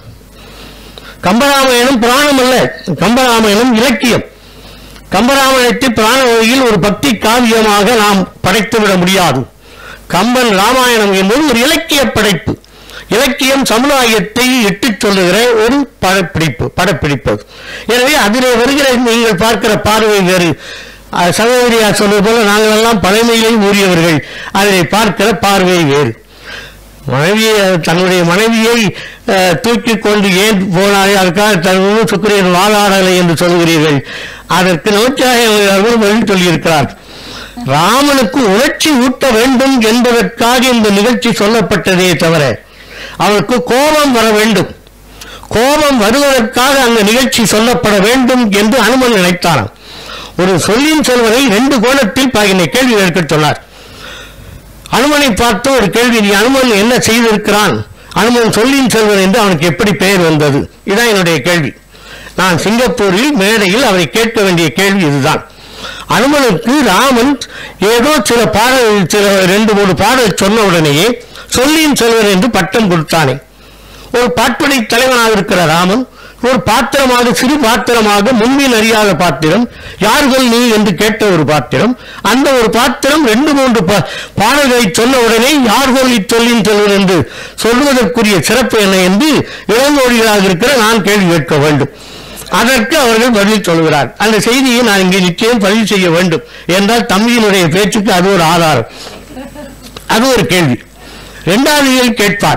கம்பராமாயணம் புராணம் அல்ல கம்பராமாயணம் இலக்கியம் கம்பராமாயணத்தை பிராண வழியில் ஒரு பக்தி காவியமாக நாம் படைத்துவிட முடியாது கம்பன் ராமாயணம் என்பது ஒரு இலக்கிய படைப்பு இலக்கியம் சமுதாயத்தை இட்டுச் சொல்லுகிற ஒரு படப்பிடிப்பு படப்பிடிப்பது எனவே அதிலே வருகிற நீங்கள் பார்க்கிற பார்வை வேறு அஹ், சகோதரியார் சொல்வது போல நாங்கள் எல்லாம் பழமையிலே ஊறியவர்கள் அதிலே பார்க்கிற பார்வை வேறு மனைவியை தன்னுடைய மனைவியை அஹ், தூக்கிக் கொண்டு ஏன் போனாரே அதுக்காக தன் சுக்கிரியன் வாழாடலை என்று சொல்கிறீர்கள் அதற்கு நோச்சாயவர்கள் பதில் சொல்லியிருக்கிறார் ராமனுக்கு உணர்ச்சி ஊட்ட வேண்டும் என்பதற்காக இந்த நிகழ்ச்சி சொல்லப்பட்டதே தவிர அவருக்கு கோபம் வர வேண்டும் கோபம் வருவதற்காக அந்த நிகழ்ச்சி சொல்லப்பட வேண்டும் என்று அனுமன் நினைத்தாராம் ஒரு சொல்லின் செல்வதை ரெண்டு கோணத்தில் பாகினை கேள்வி கேட்கச் சொன்னார் அனுமனை பார்த்து ஒரு கேள்வி நீ அனுமன் என்ன செய்திருக்கிறான் அனுமன் சொல்லின் செல்வன் என்று அவனுக்கு எப்படி பெயர் வந்தது இதான் என்னுடைய கேள்வி நான் சிங்கப்பூரில் மேடையில் அவரை கேட்க வேண்டிய கேள்வி இதுதான் அனுமனுக்கு ராமன் ஏதோ சில பாடல் சில ரெண்டு மூணு பாடல் சொன்ன உடனேயே சொல்லின் செல்வன் என்று பட்டம் கொடுத்தானே ஒரு பாட்டுடை தலைவனாக இருக்கிற ராமன் ஒரு பாத்திரமாக சிறு பாத்திரமாக முன்பின் அறியாத பாத்திரம் யார்கள் நீ என்று கேட்ட ஒரு பாத்திரம் அந்த ஒரு பாத்திரம் ரெண்டு மூன்று பா- பாடல்களை சொன்ன உடனே யார்கள் இச்சொல்லின் செல்வன் என்று சொல்வதற்குரிய சிறப்பு என்ன என்று இளங்கோடிகளாக இருக்கிற நான் கேள்வி கேட்க வேண்டும் அதற்கு அவர்கள் பதில் சொல்கிறார் அந்த செய்தியை நான் இங்கே நிச்சயம் பதிவு செய்ய வேண்டும் என்றால் தம்பியினுடைய பேச்சுக்கு அது ஒரு ஆதாரம் அது ஒரு கேள்வி இரண்டாவது கேள்வி கேட்பார்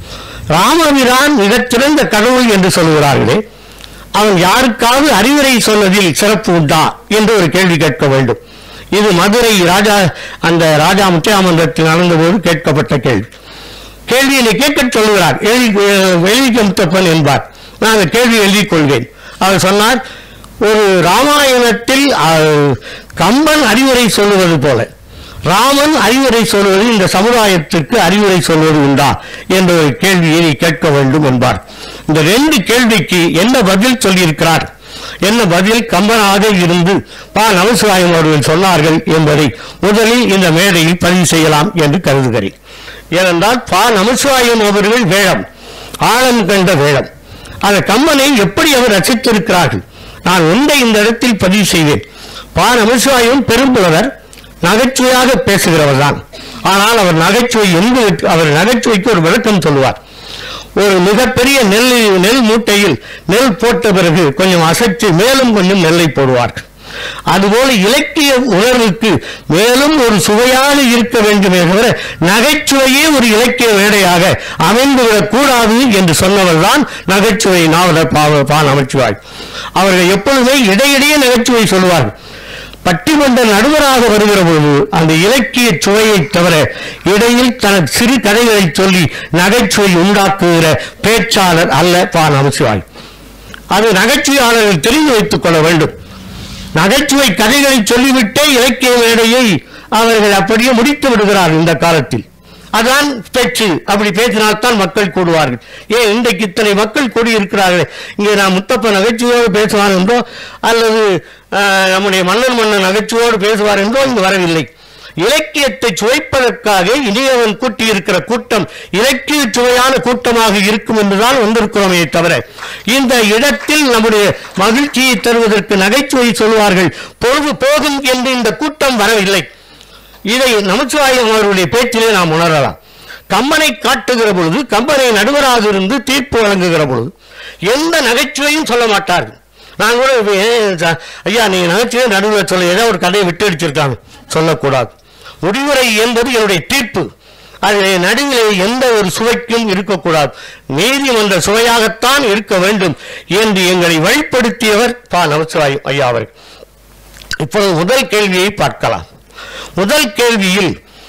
ராமபிரான் மிகச்சிறந்த கடவுள் என்று சொல்கிறார்களே அவன் யாருக்காவது அறிவுரை சொன்னதில் சிறப்பு உண்டா என்று ஒரு கேள்வி கேட்க வேண்டும் இது மதுரை ராஜா அந்த ராஜா முத்தியாமன்றத்தில் நடந்தபோது கேட்கப்பட்ட கேள்வி கேள்வியை கேட்கச் சொல்கிறார் எழுதி எழுதிக்க முத்தப்பன் என்பார் நான் அந்த கேள்வி எழுதிக் கொள்வேன் அவர் சொன்னார் ஒரு ராமாயணத்தில் அஹ், கம்பன் அறிவுரை சொல்லுவது போல ராமன் அறிவுரை சொல்வது இந்த சமுதாயத்திற்கு அறிவுரை சொல்வது உண்டா என்ற ஒரு கேள்வியை நீ கேட்க வேண்டும் என்பார் இந்த ரெண்டு கேள்விக்கு என்ன பதில் சொல்லியிருக்கிறார் என்ன பதில் கம்பனாக இருந்து பா நமசிவாயம் அவர்கள் சொன்னார்கள் என்பதை முதலில் இந்த மேடையில் பதிவு செய்யலாம் என்று கருதுகிறேன் ஏனென்றால் பா நமசிவாயம் அவர்கள் வேடம் ஆழம் கண்ட வேடம் அந்த கம்பனை எப்படி அவர் ரசித்திருக்கிறார்கள் நான் ஒன்றை இந்த இடத்தில் பதிவு செய்வேன் பா நமசிவாயம் பெரும்புலவர் நகைச்சுவையாக பேசுகிறவர் தான் ஆனால் அவர் நகைச்சுவை என்பதற்கு அவர் நகைச்சுவைக்கு ஒரு விளக்கம் சொல்லுவார் ஒரு மிகப்பெரிய நெல் நெல் மூட்டையில் நெல் போட்ட பிறகு கொஞ்சம் அசைத்து மேலும் கொஞ்சம் நெல்லை போடுவார்கள் அதுபோல இலக்கிய உணர்வுக்கு மேலும் ஒரு சுவையாக இருக்க வேண்டுமே தவிர நகைச்சுவையே ஒரு இலக்கிய வேடையாக அமைந்துவிடக் கூடாது என்று சொன்னவர்தான் நகைச்சுவை நாவலர் பா பா நமச்சிவாய் அவர்கள் எப்பொழுதுமே இடையிடையே நகைச்சுவை சொல்வார்கள் பட்டிமன்ற நடுவராக வருகிற போது அந்த இலக்கிய சுவையை தவிர இடையில் தனது சிறு கதைகளை சொல்லி நகைச்சுவை உண்டாக்குகிற பேச்சாளர் அல்ல பா நமசிவாய் அது நகைச்சுவையாளர்கள் தெரிந்து வைத்துக் கொள்ள வேண்டும் நகைச்சுவை கதைகளை சொல்லிவிட்டே இலக்கிய மேடையை அவர்கள் அப்படியே முடித்து விடுகிறார்கள் இந்த காலத்தில் அதான் பேச்சு அப்படி பேசினால்தான் மக்கள் கூடுவார்கள் ஏன் இன்றைக்கு இத்தனை மக்கள் கூடியிருக்கிறார்களே இங்கே நான் முத்தப்ப நகைச்சுவையோடு பேசுவார் என்றோ அல்லது ஆஹ், நம்முடைய மன்னன் மன்னன் நகைச்சுவையோடு பேசுவார் என்றோ இங்கு வரவில்லை இலக்கியத்தை சுவைப்பதற்காக இனியவன் கூட்டியிருக்கிற கூட்டம் இலக்கிய சுவையான கூட்டமாக இருக்கும் என்றுதான் வந்திருக்கிறோமே தவிர இந்த இடத்தில் நம்முடைய மகிழ்ச்சியை தருவதற்கு நகைச்சுவை சொல்வார்கள் பொழுது போகும் என்று இந்த கூட்டம் வரவில்லை இதை நமச்சிவாயம் அவர்களுடைய பேச்சிலே நாம் உணரலாம் கம்பனை காட்டுகிற பொழுது கம்பனை நடுவராக இருந்து தீர்ப்பு வழங்குகிற பொழுது எந்த நகைச்சுவையும் சொல்ல மாட்டார்கள் நான் கூட இப்ப ஏன் ச- ஐயா நீங்க நகைச்சுவை நடுவில் சொல்ல ஏதோ ஒரு கதையை விட்டு அடிச்சிருக்காங்க சொல்லக்கூடாது முடிவுரை என்பது என்னுடைய தீர்ப்பு அது நடுவிலே எந்த ஒரு சுவைக்கும் இருக்கக்கூடாது நீதிமன்ற சுவையாகத்தான் இருக்க வேண்டும் என்று எங்களை வழிப்படுத்தியவர் பா நமச்சிவாயம் ஐயா அவர்கள் இப்பொழுது முதல் கேள்வியை பார்க்கலாம் முதல் கேள்வியில்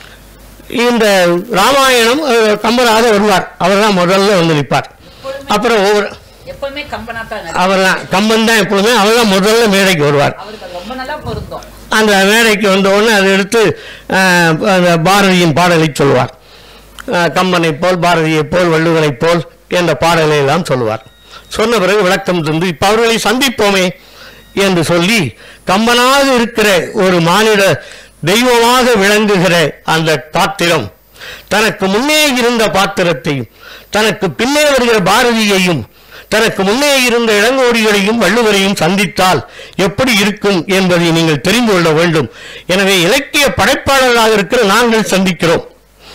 இந்த ராமாயணம் அஹ், கம்பராக வருவார் அவர் தான் முதல்ல வந்து நிற்பார் அப்புறம் ஒவ்வொரு எப்பவுமே கம்பனாத்தான் அவர் தான் கம்பன் தான் எப்பொழுதுமே அவர் தான் முதல்ல மேடைக்கு வருவார் அவருக்கு அது ரொம்ப நல்லா பொருந்தும் அந்த மேடைக்கு வந்த உடனே அதை எடுத்து அஹ், அந்த பாரதியின் பாடலை சொல்வார் அஹ், கம்பனைப் போல் பாரதியைப் போல் வள்ளுவனைப் போல் என்ற பாடலை எல்லாம் சொல்லுவார் சொன்ன பிறகு விளக்கம் தந்து இப்ப அவர்களை சந்திப்போமே என்று சொல்லி கம்பனாக இருக்கிற ஒரு மானிட தெய்வமாக விளங்குகிற அந்த பாத்திரம் தனக்கு முன்னே இருந்த பாத்திரத்தையும் தனக்கு பின்னே வருகிற பாரதியையும் தனக்கு முன்னே இருந்த இளங்கோடிகளையும் வள்ளுவரையும் சந்தித்தால் எப்படி இருக்கும் என்பதை நீங்கள் தெரிந்து கொள்ள வேண்டும் எனவே இலக்கிய படைப்பாளர்களாக இருக்கிற நாங்கள் சந்திக்கிறோம்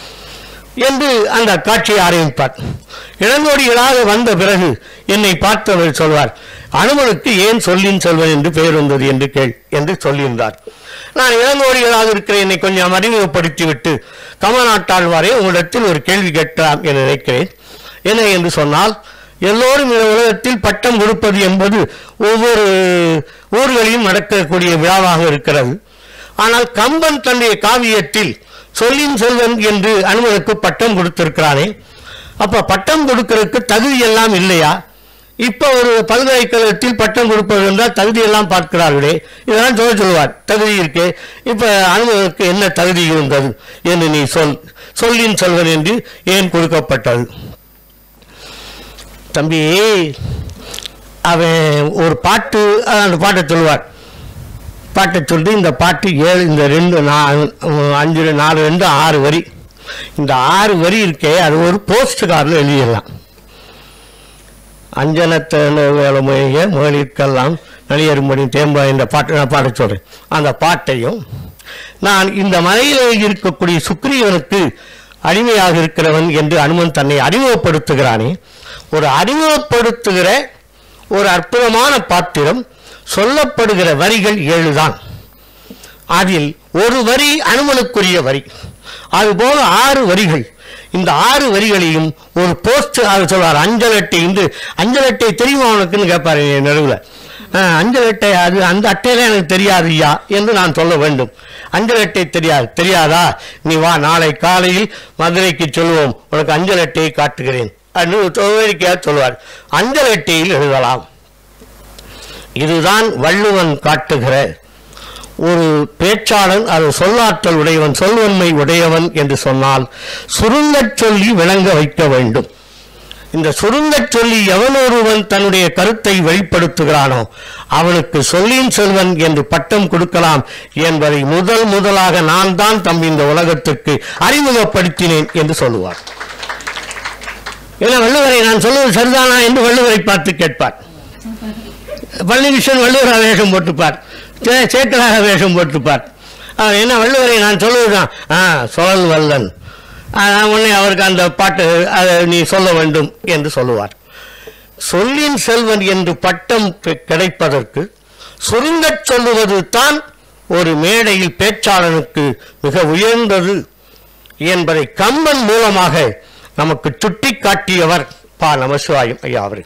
என்று அந்த காட்சியை ஆரம்பிப்பார் இளங்கோடிகளாக வந்த பிறகு என்னை பார்த்து அவர் சொல்வார் அனுமனுக்கு ஏன் சொல்லின் செல்வன் என்று பெயர் வந்தது என்று கேள் என்று சொல்லியிருந்தார் நான் இளங்கோடிகளாக இருக்கிற என்னை கொஞ்சம் அறிமுகப்படுத்தி விட்டு கமநாட்டாழ்வாரே உங்களிடத்தில் ஒரு கேள்வி கேட்கலாம் என நினைக்கிறேன் என்ன என்று சொன்னால் எல்லோரும் இந்த உலகத்தில் பட்டம் கொடுப்பது என்பது ஒவ்வொரு ஊர்களிலும் நடக்கக்கூடிய விழாவாக இருக்கிறது ஆனால் கம்பன் தன்னுடைய காவியத்தில் சொல்லின் செல்வன் என்று அனுமனுக்கு பட்டம் கொடுத்திருக்கிறானே அப்ப பட்டம் கொடுக்கிறதுக்கு தகுதி எல்லாம் இல்லையா இப்ப ஒரு பல்கலைக்கழகத்தில் பட்டம் கொடுப்பது என்றால் தகுதி எல்லாம் பார்க்கிறார்களே இதெல்லாம் சொல்ல சொல்லுவார் தகுதி இருக்கே இப்ப அனுமனுக்கு என்ன தகுதி இருந்தது என்று நீ சொல் சொல்லின் செல்வன் என்று ஏன் கொடுக்கப்பட்டது தம்பி அவன் ஒரு பாட்டு அந்த பாட்டை சொல்லுவார் பாட்டை சொல்லி இந்த பாட்டு ஏழு இந்த ரெண்டு நா- அஞ்சு நாலு ரெண்டு ஆறு வரி இந்த ஆறு வரி இருக்கே அது ஒரு போஸ்ட் கார்டில் எழுதிடலாம் அஞ்சனத்தன வேலமைய மகளிர்க்கெல்லாம் நலியரும்படி தேம்பா இந்த பாட்டு நான் பாட சொல்றேன் அந்த பாட்டையும் நான் இந்த மலையில் இருக்கக்கூடிய சுக்ரீவனுக்கு அடிமையாக இருக்கிறவன் என்று அனுமன் தன்னை அறிமுகப்படுத்துகிறானே ஒரு அறிமுகப்படுத்துகிற ஒரு அற்புதமான பாத்திரம் சொல்லப்படுகிற வரிகள் ஏழுதான் அதில் ஒரு வரி அனுமனுக்குரிய வரி அதுபோல ஆறு வரிகள் இந்த ஆறு வரிகளையும் ஒரு போஸ்ட் அது சொல்வார் அஞ்சல் அட்டை என்று அஞ்சல் அட்டை தெரியுமா உனக்குன்னு கேட்பாரு நடுவில் அஞ்சல் அட்டை அது அந்த அட்டையில எனக்கு தெரியாது ஐயா என்று நான் சொல்ல வேண்டும் அஞ்சல் அட்டை தெரியாது தெரியாதா நீ வா நாளை காலையில் மதுரைக்கு சொல்லுவோம் உனக்கு அஞ்சல் அட்டையை காட்டுகிறேன் என்று சொல்வார் அஞ்சல் அட்டையில் எழுதலாம் இதுதான் வள்ளுவன் காட்டுகிற ஒரு பேச்சாளன் அது சொல்லாற்றல் உடையவன் சொல்வன்மை உடையவன் என்று சொன்னால் சுருங்கச் சொல்லி விளங்க வைக்க வேண்டும் இந்த சுருங்கச் சொல்லி எவனொருவன் தன்னுடைய கருத்தை வெளிப்படுத்துகிறானோ அவனுக்கு சொல்லின் செல்வன் என்று பட்டம் கொடுக்கலாம் என்பதை முதல் முதலாக நான் தான் தம்பி இந்த உலகத்திற்கு அறிமுகப்படுத்தினேன் என்று சொல்லுவார் ஏன்னா வள்ளுவரை நான் சொல்லுவது சரிதானா என்று வள்ளுவரை பார்த்து கேட்பார் பள்ளிகிருஷ்ணன் வள்ளுவரா வேஷம் போட்டுப்பார் சே- சேக்கலாக வேஷம் போட்டுப்பார் அவர் என்ன வள்ளுவரை நான் சொல்லுவதுதான் ஆ சொல் வல்லன் ஆ, நான் உடனே அவருக்கு அந்த பாட்டு அதை நீ சொல்ல வேண்டும் என்று சொல்லுவார் சொல்லின் செல்வன் என்று பட்டம் பெ- கிடைப்பதற்கு சுருங்கச் சொல்லுவது தான் ஒரு மேடையில் பேச்சாளனுக்கு மிக உயர்ந்தது என்பதை கம்பன் மூலமாக நமக்கு சுட்டி காட்டியவர் பா நமசிவாயம் ஐயா அவர்கள்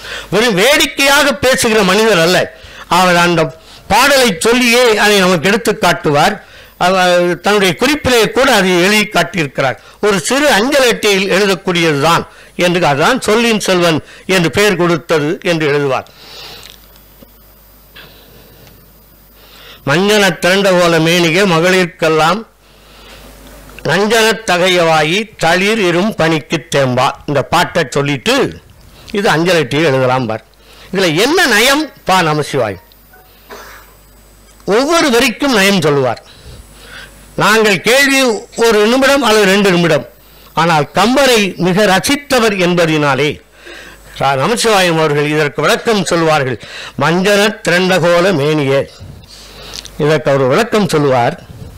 வெறும் வேடிக்கையாக பேசுகிற மனிதர் அல்ல அவர் அந்த பாடலை சொல்லியே அதை நமக்கு எடுத்து காட்டுவார் அவர் தன்னுடைய குறிப்பிலே கூட அதை எழுதி காட்டியிருக்கிறார் ஒரு சிறு அஞ்சல் அட்டையில் எழுதக்கூடியதுதான் என்று அதுதான் சொல்லின் செல்வன் என்று பெயர் கொடுத்தது என்று எழுதுவார் மஞ்சன திரண்ட போல மேனிக மகளிர்க்கெல்லாம் நஞ்சனத் தகையவாயி தளிர் இரும் பனிக்கு தேம்பா இந்த பாட்டை சொல்லிட்டு இது அஞ்சலட்டியை எழுதலாம் பார் இதுல என்ன நயம் பா நமசிவாய் ஒவ்வொரு வரிக்கும் நயம் சொல்லுவார் நாங்கள் கேள்வி ஒரு நிமிடம் அல்லது ரெண்டு நிமிடம் ஆனால் கம்பரை மிக ரசித்தவர் என்பதினாலே ரா- நமசிவாயம் அவர்கள் இதற்கு விளக்கம் சொல்வார்கள் மஞ்சன திரண்டகோல மேனியே இதற்கு அவர் விளக்கம் சொல்லுவார்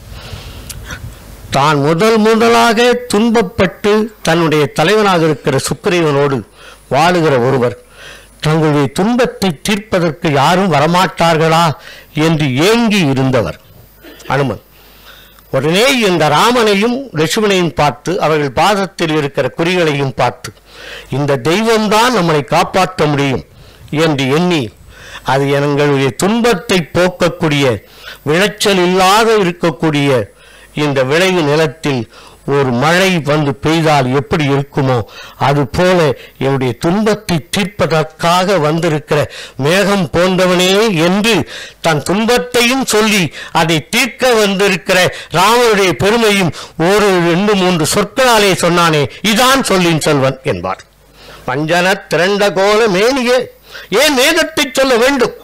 தான் முதல் முதலாக துன்பப்பட்டு தன்னுடைய தலைவனாக இருக்கிற சுக்கிரீவனோடு வாழுகிற ஒருவர் தங்களுடைய துன்பத்தை தீர்ப்பதற்கு யாரும் வரமாட்டார்களா என்று ஏங்கி இருந்தவர் அனுமன் உடனே இந்த ராமனையும் லட்சுமணையும் பார்த்து அவர்கள் பாதத்தில் இருக்கிற குறிகளையும் பார்த்து இந்த தெய்வம்தான் நம்மளை காப்பாற்ற முடியும் என்று எண்ணி அது எங்களுடைய துன்பத்தை போக்கக்கூடிய விளைச்சல் இல்லாத இருக்கக்கூடிய இந்த விளைவு நிலத்தில் ஒரு மழை வந்து பெய்தால் எப்படி இருக்குமோ அது போல என்னுடைய துன்பத்தை தீர்ப்பதற்காக வந்திருக்கிற மேகம் போன்றவனே என்று தன் துன்பத்தையும் சொல்லி அதை தீர்க்க வந்திருக்கிற ராமனுடைய பெருமையும் ஒரு ரெண்டு மூன்று சொற்களாலே சொன்னானே இதான் சொல்லின் செல்வன் என்பார் பஞ்சன திரண்ட கோல மேனியே ஏன் மேகத்தை சொல்ல வேண்டும்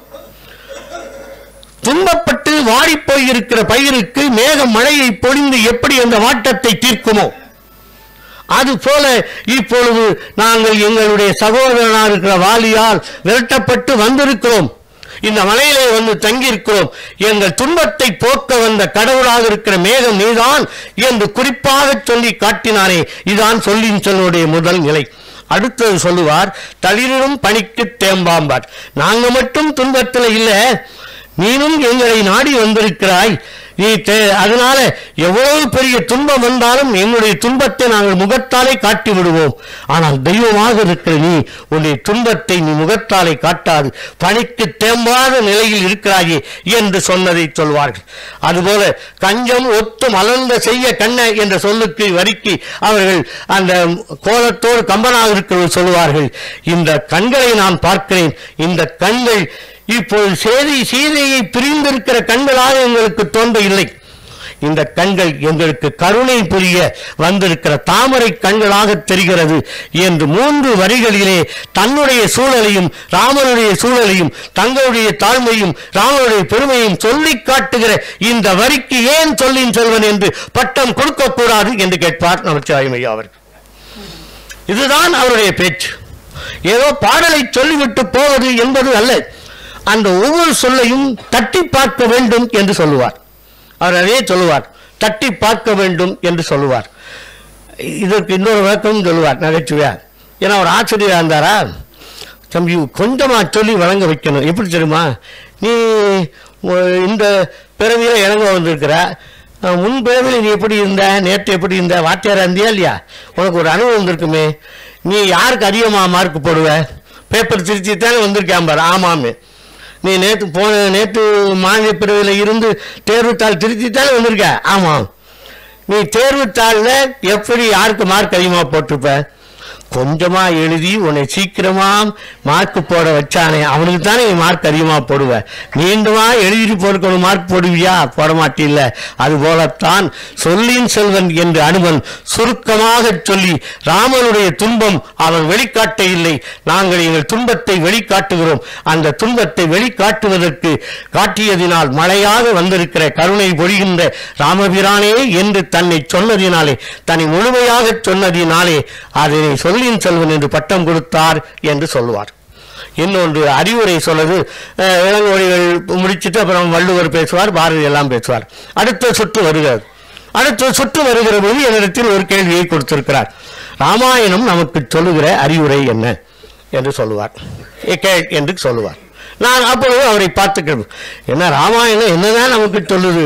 துன்பப்பட்டு வாடிப் போயிருக்கிற பயிருக்கு மேகம் மழையை பொழிந்து எப்படி அந்த வாட்டத்தை தீர்க்குமோ அது போல இப்பொழுது நாங்கள் எங்களுடைய சகோதரனாக இருக்கிற வாலியால் விரட்டப்பட்டு வந்திருக்கிறோம் இந்த மலையிலே வந்து தங்கியிருக்கிறோம் எங்கள் துன்பத்தை போக்க வந்த கடவுளாக இருக்கிற மேகம் நீதான் என்று குறிப்பாக சொல்லி காட்டினாரே இதான் சொல்லின் சொல்லுடைய முதல் நிலை அடுத்தது சொல்லுவார் தளிரிலும் பணிக்கு தேம்பாம்பார் நாங்க மட்டும் துன்பத்தில் இல்லை நீனும் எங்களை நாடி வந்திருக்கிறாய் நீ தே- அதனால எவ்வளவு பெரிய துன்பம் வந்தாலும் என்னுடைய துன்பத்தை நாங்கள் முகத்தாலே காட்டி விடுவோம் ஆனால் தெய்வமாக இருக்கிற நீ உன்னுடைய துன்பத்தை நீ முகத்தாலே காட்டாது பணிக்கு தேம்பாத நிலையில் இருக்கிறாயே என்று சொன்னதை சொல்வார்கள் அதுபோல கஞ்சம் ஒத்து மலர்ந்த செய்ய கண்ண என்ற சொல்லுக்கு வரிக்கு அவர்கள் அந்த கோலத்தோடு கம்பனாக இருக்கிறவர் சொல்லுவார்கள் இந்த கண்களை நான் பார்க்கிறேன் இந்த கண்கள் இப்போது சேதி சீதையை பிரிந்திருக்கிற கண்களாக எங்களுக்கு தோன்ற இல்லை இந்த கண்கள் எங்களுக்கு கருணை புரிய வந்திருக்கிற தாமரை கண்களாக தெரிகிறது என்று மூன்று வரிகளிலே தன்னுடைய சூழலையும் ராமனுடைய சூழலையும் தங்களுடைய தாழ்மையும் ராமனுடைய பெருமையும் சொல்லி காட்டுகிற இந்த வரிக்கு ஏன் சொல்லின் செல்வன் என்று பட்டம் கொடுக்கக்கூடாது என்று கேட்பார் நமச்சிவாயமையா அவர் இதுதான் அவருடைய பேச்சு ஏதோ பாடலை சொல்லிவிட்டு போவது என்பது அல்ல அந்த ஒவ்வொரு சொல்லையும் தட்டி பார்க்க வேண்டும் என்று சொல்லுவார் அவர் அதே சொல்லுவார் தட்டி பார்க்க வேண்டும் என்று சொல்லுவார் இதற்கு இன்னொரு விளக்கமும் சொல்லுவார் நகைச்சுவையா ஏன்னா அவர் ஆசிரியராக இருந்தாரா தம்பி கொஞ்சமா சொல்லி வழங்க வைக்கணும் எப்படி தெரியுமா நீ உ- இந்த பிறவியில இறங்க வந்திருக்கிற அஹ், முன் பிறவியில் நீ எப்படி இருந்த நேற்று எப்படி இருந்த வாத்தியாரா இருந்தியா இல்லையா உனக்கு ஒரு அனுபவம் இருந்திருக்குமே நீ யாருக்கு அதிகமாக மார்க் போடுவ பேப்பர் திருச்சி தானே வந்திருக்கேன் பாரு ஆமாமே நீ நேற்று போன நேற்று மாநில பிரிவில் இருந்து தேர்வுத்தாள் திருச்சி தானே வந்திருக்க ஆமாம் நீ தேர்வுத்தாளில் எப்படி யாருக்கு மார்க் அதிகமாக போட்டிருப்ப கொஞ்சமா எழுதி உன்னை சீக்கிரமா மார்க் போட வச்சானே அவனுக்கு தானே நீ மார்க் அதிகமா போடுவ நீண்டுமா எழுதிட்டு போறதுக்கு ஒரு மார்க் போடுவியா போட மாட்டில்ல அது போலத்தான் சொல்லின் செல்வன் என்று அனுமன் சுருக்கமாக சொல்லி ராமனுடைய துன்பம் அவன் வெளிக்காட்ட இல்லை நாங்கள் எங்கள் துன்பத்தை வெளிக்காட்டுகிறோம் அந்த துன்பத்தை வெளிக்காட்டுவதற்கு காட்டியதினால் மழையாக வந்திருக்கிற கருணை பொழிகின்ற ராமபிரானே என்று தன்னை சொன்னதினாலே தன்னை முழுமையாக சொன்னதினாலே அதனை சொல்லின் செல்வன் என்று பட்டம் கொடுத்தார் என்று சொல்லுவார் இன்னொன்று அறிவுரை சொல்லுது அஹ், இளங்கோடிகள் முடிச்சிட்டு அப்புறம் வள்ளுவர் பேசுவார் பாரதி எல்லாம் பேசுவார் அடுத்த சுற்று வருகிறது அடுத்த சுற்று வருகிற போது என்னிடத்தில் ஒரு கேள்வியை கொடுத்திருக்கிறார் ராமாயணம் நமக்கு சொல்லுகிற அறிவுரை என்ன என்று சொல்லுவார் "ஏ, கேள் என்று சொல்லுவார் நான் அப்பொழுது அவரை பார்த்துக்கிறேன் என்ன ராமாயணம் என்னதான் நமக்கு சொல்லுது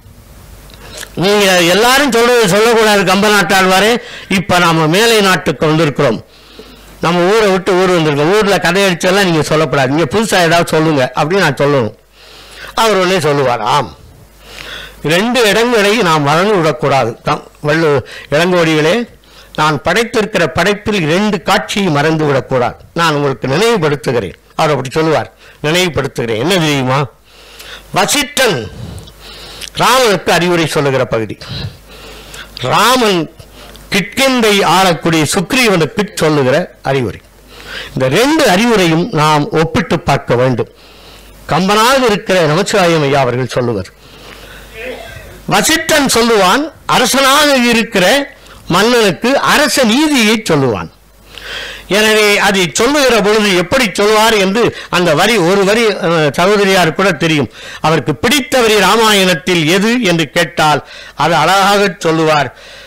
நீங்க எல்லாரும் சொல்றது சொல்லக்கூடாது கம்ப நாட்டாழ்வாரே இப்ப நாம மேலை நாட்டுக்கு வந்திருக்கிறோம் நம்ம ஊரை விட்டு ஊர் வந்திருக்கோம் ஊரில் கதை அடிச்சதெல்லாம் நீங்கள் சொல்லக்கூடாது நீங்கள் புதுசாக ஏதாவது சொல்லுங்க அப்படின்னு நான் சொல்லணும் அவர் உடனே சொல்லுவார் ஆம் ரெண்டு இடங்களை நாம் மறந்து விடக்கூடாது தம் வள்ளு இளங்கோடிகளே நான் படைத்திருக்கிற படைப்பில் இரண்டு காட்சியை மறந்து விடக்கூடாது நான் உங்களுக்கு நினைவுபடுத்துகிறேன் அவர் அப்படி சொல்லுவார் நினைவுபடுத்துகிறேன் என்ன தெரியுமா வசிட்டன் ராமனுக்கு அறிவுரை சொல்லுகிற பகுதி ராமன் கிட்கிந்தை ஆளக்கூடிய சுக்ரீவனுக்கு சொல்லுகிற அறிவுரை இந்த ரெண்டு அறிவுரையும் நாம் ஒப்பிட்டு பார்க்க வேண்டும் கம்பனாக இருக்கிற நமச்சிவாயம் ஐயா அவர்கள் சொல்லுவர் வசிட்டன் சொல்லுவான் அரசனாக இருக்கிற மன்னனுக்கு அரச நீதியை சொல்லுவான் எனவே அதை சொல்லுகிற பொழுது எப்படி சொல்வார் என்று அந்த வரி ஒரு வரி அஹ், சகோதரியார் கூட தெரியும் அவருக்கு பிடித்த வரி ராமாயணத்தில் எது என்று கேட்டால் அது அழகாக சொல்லுவார்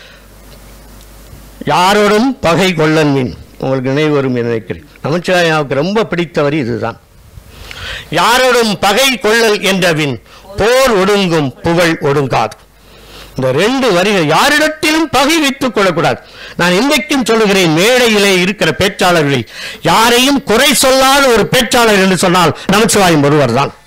யாரோடும் பகை கொள்ளன் மீன் உங்களுக்கு நினைவு வரும் என்று நினைக்கிறேன் நமச்சிவாயாவுக்கு ரொம்ப பிடித்த வரி இதுதான் யாரோடும் பகை கொள்ளல் என்றபின் போர் ஒடுங்கும் புகழ் ஒடுங்காது இந்த ரெண்டு வரிகள் யாரிடத்திலும் பகை வைத்துக் கொள்ளக்கூடாது நான் இன்றைக்கும் சொல்லுகிறேன் மேடையிலே இருக்கிற பேச்சாளர்களில் யாரையும் குறை சொல்லாத ஒரு பேச்சாளர் என்று சொன்னால் நமச்சிவாயம் ஒருவர் தான்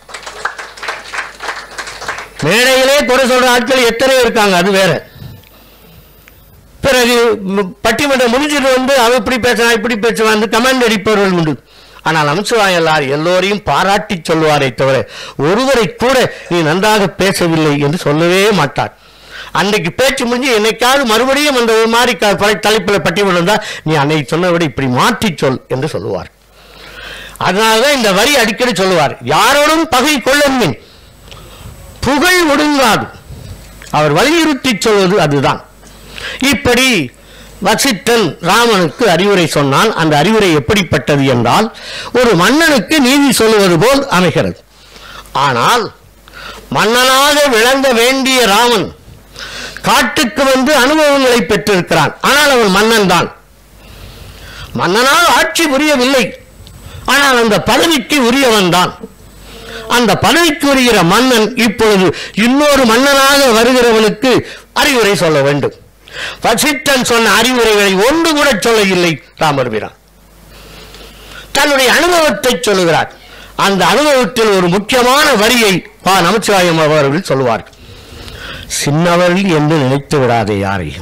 மேடையிலே குறை சொல்ற ஆட்கள் எத்தனை இருக்காங்க அது வேற பிறகு ம், பட்டிமன்றம் முடிஞ்சிட்டு வந்து அவன் இப்படி பேசுறான் இப்படி பேசுவான் கமெண்ட் அடிப்பவர்கள் உண்டு ஆனால் அம்சவாய் எல்லார் எல்லோரையும் பாராட்டி சொல்வாரே தவிர ஒருவரை கூட நீ நன்றாக பேசவில்லை என்று சொல்லவே மாட்டார் அன்னைக்கு பேச்சு முடிஞ்சு என்னைக்காவது மறுபடியும் அந்த ஒரு மாதிரி க- பல- தலைப்பில் பட்டிமன்றம் தான் நீ அன்னைக்கு சொன்னபடி இப்படி மாற்றி சொல் என்று சொல்லுவார் அதனாலதான் இந்த வரி அடிக்கடி சொல்லுவார் யாரோடும் பகை கொள்ளன்மின் புகழ் ஒடுங்காது அவர் வலியுறுத்தி சொல்வது அதுதான் இப்படி வசிட்டன் ராமனுக்கு அறிவுரை சொன்னான் அந்த அறிவுரை எப்படிப்பட்டது என்றால் ஒரு மன்னனுக்கு நீதி சொல்லுவது போல் அமைகிறது ஆனால் மன்னனாக விளங்க வேண்டிய ராமன் காட்டுக்கு வந்து அனுபவங்களை பெற்றிருக்கிறான் ஆனால் அவன் மன்னன் தான் மன்னனால் ஆட்சி புரியவில்லை ஆனால் அந்த பதவிக்கு உரியவன் தான் அந்த பதவிக்கு உரிய மன்னன் இப்பொழுது இன்னொரு மன்னனாக வருகிறவனுக்கு அறிவுரை சொல்ல வேண்டும் வசிட்டன் சொன்ன அறிவுரைகளை ஒன்று கூட சொல்லவில்லை ராமர் பிரான் தன்னுடைய அனுபவத்தை சொல்லுகிறார் அந்த அனுபவத்தில் ஒரு முக்கியமான வரியை பா நமச்சிவாயம் அவர்கள் சொல்லுவார் சின்னவர்கள் என்று நினைத்து விடாதே யாரையும்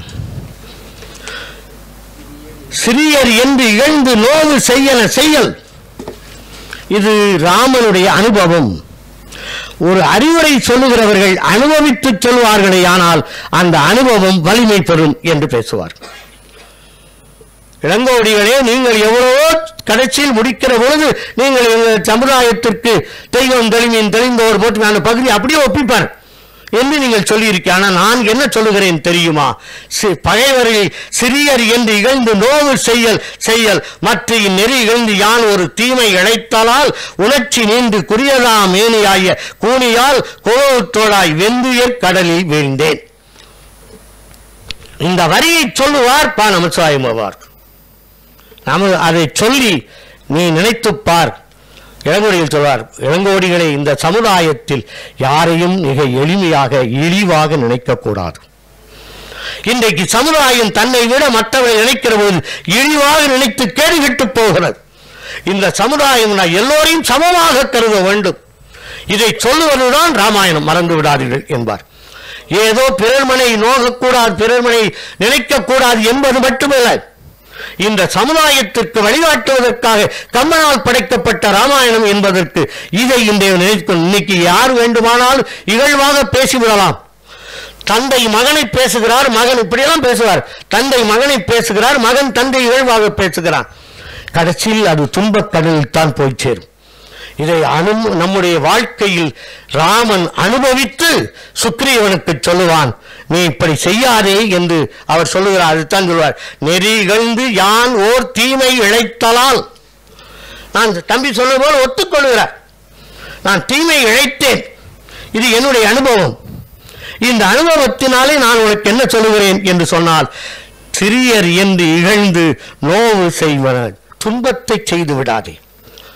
சிறியர் என்று இகழ்ந்து நோவு செய்யன செய்யல் இது ராமனுடைய அனுபவம் ஒரு அறிவுரை சொல்லுகிறவர்கள் அனுபவித்து சொல்வார்களே ஆனால் அந்த அனுபவம் வலிமை பெறும் என்று பேசுவார் இளங்கோடிகளே நீங்கள் எவ்வளவோ கடைசியில் முடிக்கிற பொழுது நீங்கள் எங்கள் சமுதாயத்திற்கு தெய்வம் தெளிவின் தெளிந்தோர் போட்டு அந்த பகுதி அப்படியே ஒப்பிப்பார் என்று நீங்கள் சொல்லியிருக்க ஆனால் நான் என்ன சொல்லுகிறேன் தெரியுமா சி- பகைவர்கள் சிறியர் என்று இகழ்ந்து நோவு செய்யல் செய்யல் மற்ற இந்நெறி இகழ்ந்து யான் ஒரு தீமை இழைத்தாலால் உணர்ச்சி நீண்டு குறியதா மேனியாய கூனியால் கோவத்தோடாய் வெந்துயர் கடலில் வீழ்ந்தேன் இந்த வரியை சொல்லுவார் பா நமச்சிவாயம் அவர் நாம அதை சொல்லி நீ நினைத்துப் பார் இளங்கோடிகள் சொல்வார் இளங்கோடிகளை இந்த சமுதாயத்தில் யாரையும் மிக எளிமையாக இழிவாக நினைக்கக்கூடாது இன்றைக்கு சமுதாயம் தன்னை விட மற்றவரை நினைக்கிற போது இழிவாக நினைத்து கேடுகிட்டு போகிறது இந்த சமுதாயம் நான் எல்லோரையும் சமமாக கருத வேண்டும் இதை சொல்லுவதுதான் ராமாயணம் மறந்து விடாதீர்கள் என்பார் ஏதோ பிறர்மனை நோகக்கூடாது பிறர்மனை நினைக்கக்கூடாது என்பது மட்டுமல்ல இந்த சமுதாயத்திற்கு வழிகாட்டுவதற்காக கம்பனால் படைக்கப்பட்ட ராமாயணம் என்பதற்கு இதை இன்றைய நினைக்கும் இன்னைக்கு யார் வேண்டுமானாலும் இகழ்வாக பேசிவிடலாம் தந்தை மகனை பேசுகிறார் மகன் இப்படியெல்லாம் பேசுவார் தந்தை மகனை பேசுகிறார் மகன் தந்தை இகழ்வாக பேசுகிறான் கடைசியில் அது துன்பக் கடலில் தான் போய் சேரும் இதை அனு நம்முடைய வாழ்க்கையில் ராமன் அனுபவித்து சுக்ரீவனுக்கு சொல்லுவான் நீ இப்படி செய்யாதே என்று அவர் சொல்லுகிறார் அதுதான் சொல்வார் நெறி இகழ்ந்து யான் ஓர் தீமை இழைத்தலால் நான் தம்பி சொன்னது போல ஒத்துக்கொள்கிறார் நான் தீமை இழைத்தேன் இது என்னுடைய அனுபவம் இந்த அனுபவத்தினாலே நான் உனக்கு என்ன சொல்லுகிறேன் என்று சொன்னால் சிறியர் என்று இகழ்ந்து நோவு செய்வன துன்பத்தை செய்து விடாதே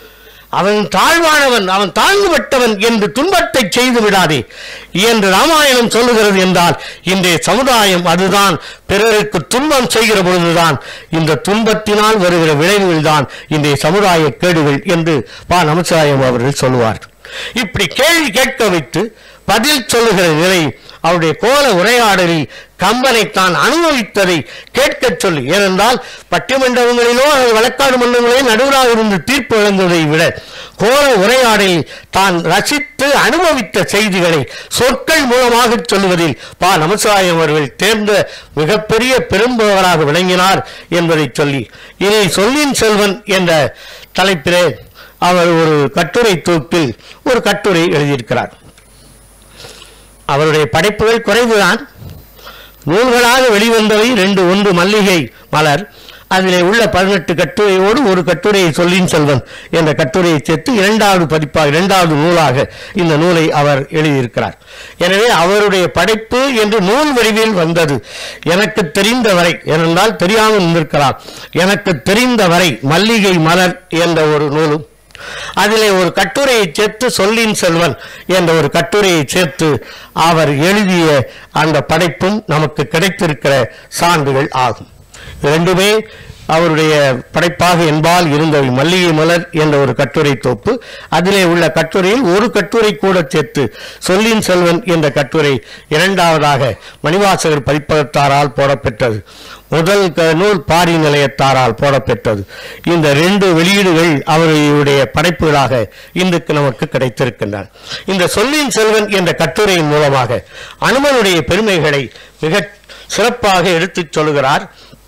அவன் தாழ்வானவன் அவன் தாழ்ந்துபட்டவன் என்று துன்பத்தை செய்து விடாதே என்று ராமாயணம் சொல்லுகிறது என்றால் இன்றைய சமுதாயம் அதுதான் பிறருக்கு துன்பம் செய்கிற பொழுதுதான் இந்த துன்பத்தினால் வருகிற விளைவுகள் தான் இன்றைய சமுதாய கேடுகள் என்று பா நமச்சிவாயம் அவர்கள் சொல்லுவார் இப்படி கேள்வி கேட்க வைத்து பதில் சொல்லுகிற நிலை அவருடைய கோல உரையாடலில் கம்பனை தான் அனுபவித்ததை கேட்கச் சொல்லி ஏனென்றால் பட்டிமன்றங்களிலோ அல்லது வழக்காடு மன்றங்களிலோ நடுவராக இருந்து தீர்ப்பு வழங்குவதை விட கோல உரையாடலில் தான் ரசித்து அனுபவித்த செய்திகளை சொற்கள் மூலமாக சொல்லுவதில் பா நமசிவாயம் அவர்கள் தேர்ந்த மிகப்பெரிய பெரும்பவராக விளங்கினார் என்பதை சொல்லி இனி சொல்லின் செல்வன் என்ற தலைப்பிலே அவர் ஒரு கட்டுரை தொகுப்பில் ஒரு கட்டுரை எழுதியிருக்கிறார் அவருடைய படைப்புகள் குறைவுதான் நூல்களாக வெளிவந்தவை ரெண்டு ஒன்று மல்லிகை மலர் அதிலே உள்ள பதினெட்டு கட்டுரையோடு ஒரு கட்டுரையை சொல்லின் செல்வன் என்ற கட்டுரையை சேர்த்து இரண்டாவது பதிப்பாக இரண்டாவது நூலாக இந்த நூலை அவர் எழுதியிருக்கிறார் எனவே அவருடைய படைப்பு என்று நூல் வடிவில் வந்தது எனக்கு தெரிந்த வரை ஏனென்றால் தெரியாமல் இருந்திருக்கலாம் எனக்கு தெரிந்த வரை மல்லிகை மலர் என்ற ஒரு நூலும் அதிலே ஒரு கட்டுரையை சேர்த்து சொல்லின் செல்வன் என்ற ஒரு கட்டுரையை சேர்த்து அவர் எழுதிய அந்த படைப்பும் நமக்கு கிடைத்திருக்கிற சான்றுகள் ஆகும் இரண்டுமே அவருடைய படைப்பாக என்பால் இருந்தவை மல்லிகை மலர் என்ற ஒரு கட்டுரை தொப்பு அதிலே உள்ள கட்டுரையில் ஒரு கட்டுரை கூட சேர்த்து சொல்லின் செல்வன் என்ற கட்டுரை இரண்டாவதாக மணிவாசகர் பதிப்பகத்தாரால் போடப்பெற்றது முதல் க- நூல் பாரி நிலையத்தாரால் போடப்பெற்றது இந்த ரெண்டு வெளியீடுகள் அவருடைய படைப்புகளாக இன்றைக்கு நமக்கு கிடைத்திருக்கின்றன இந்த சொல்லின் செல்வன் என்ற கட்டுரையின் மூலமாக அனுமனுடைய பெருமைகளை மிக சிறப்பாக எடுத்துச் சொல்கிறார்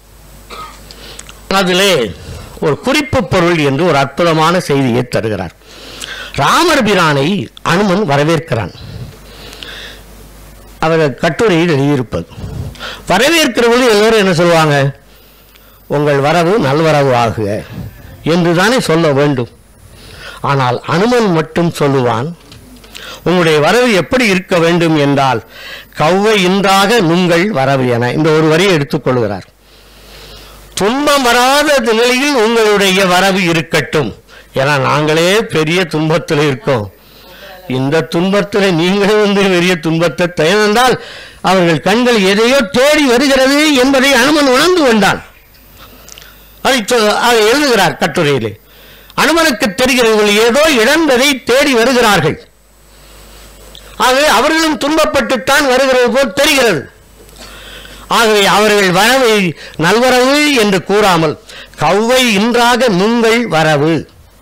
அதிலே ஒரு குறிப்பு பொருள் என்று ஒரு அற்புதமான செய்தியை தருகிறார் ராமர் பிரானை அனுமன் வரவேற்கிறான் அவர் கட்டுரையில் எழுதியிருப்பது வரவேற்கிற பொழுது எல்லோரும் என்ன சொல்லுவாங்க உங்கள் வரவு நல்வரவு ஆகுக என்று தானே சொல்ல வேண்டும் ஆனால் அனுமன் மட்டும் சொல்லுவான் உங்களுடைய வரவு எப்படி இருக்க வேண்டும் என்றால் கவ்வை இன்றாக நுங்கள் வரவு என இந்த ஒரு வரியை எடுத்துக்கொள்கிறார் துன்பம் வராத நிலையில் உங்களுடைய வரவு இருக்கட்டும் ஏன்னா நாங்களே பெரிய துன்பத்தில் இருக்கோம் இந்த துன்பத்தில் நீங்களே வந்து பெரிய துன்பத்தை தயர்ந்தால் அவர்கள் கண்கள் எதையோ தேடி வருகிறது என்பதை அனுமன் உணர்ந்து கொண்டான் அதை சொ- அதை எழுதுகிறார் கட்டுரையிலே அனுமனுக்கு தெரிகிறது ஏதோ இழந்ததை தேடி வருகிறார்கள் ஆகவே அவர்களும் துன்பப்பட்டுத்தான் வருகிறது போல் தெரிகிறது ஆகவே அவர்கள் வரவை நல்வரவு என்று கூறாமல் கவ்வை இன்றாக நுங்கள் வரவு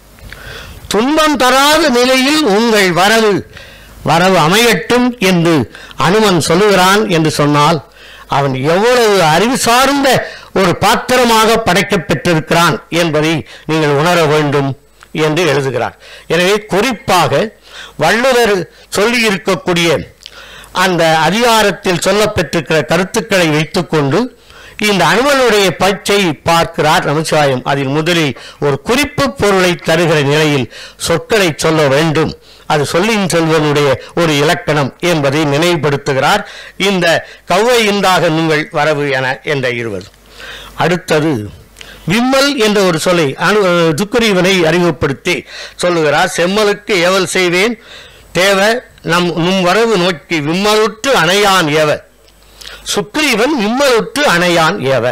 துன்பம் தராத நிலையில் உங்கள் வரவு வரவு அமையட்டும் என்று அனுமன் சொல்லுகிறான் என்று சொன்னால் அவன் எவ்வளவு அறிவு சார்ந்த ஒரு பாத்திரமாக படைக்கப் பெற்றிருக்கிறான் என்பதை நீங்கள் உணர வேண்டும் என்று எழுதுகிறார் எனவே குறிப்பாக வள்ளுவர் சொல்லியிருக்கக்கூடிய அந்த அதிகாரத்தில் சொல்லப்பட்டிருக்கிற கருத்துக்களை வைத்துக்கொண்டு இந்த அனுமனுடைய பச்சை பார்க்கிறார் நமச்சிவாயம் அதில் முதலில் ஒரு குறிப்பு பொருளை தருகிற நிலையில் சொற்களை சொல்ல வேண்டும் அது சொல்லின் செல்வனுடைய ஒரு இலக்கணம் என்பதை நினைவுபடுத்துகிறார் இந்த கவ்வை இன்றாக நீங்கள் வரவு என என்ற இருவது அடுத்தது விம்மல் என்ற ஒரு சொல்லை அனு துக்குரீவனை அறிமுகப்படுத்தி சொல்லுகிறார் செம்மலுக்கு ஏவல் செய்வேன் தேவ நம் நும் வரவு நோக்கி விம்மலுற்று அணையான் ஏவ சுக்ரீவன் விம்மலுற்று அணையான் ஏவ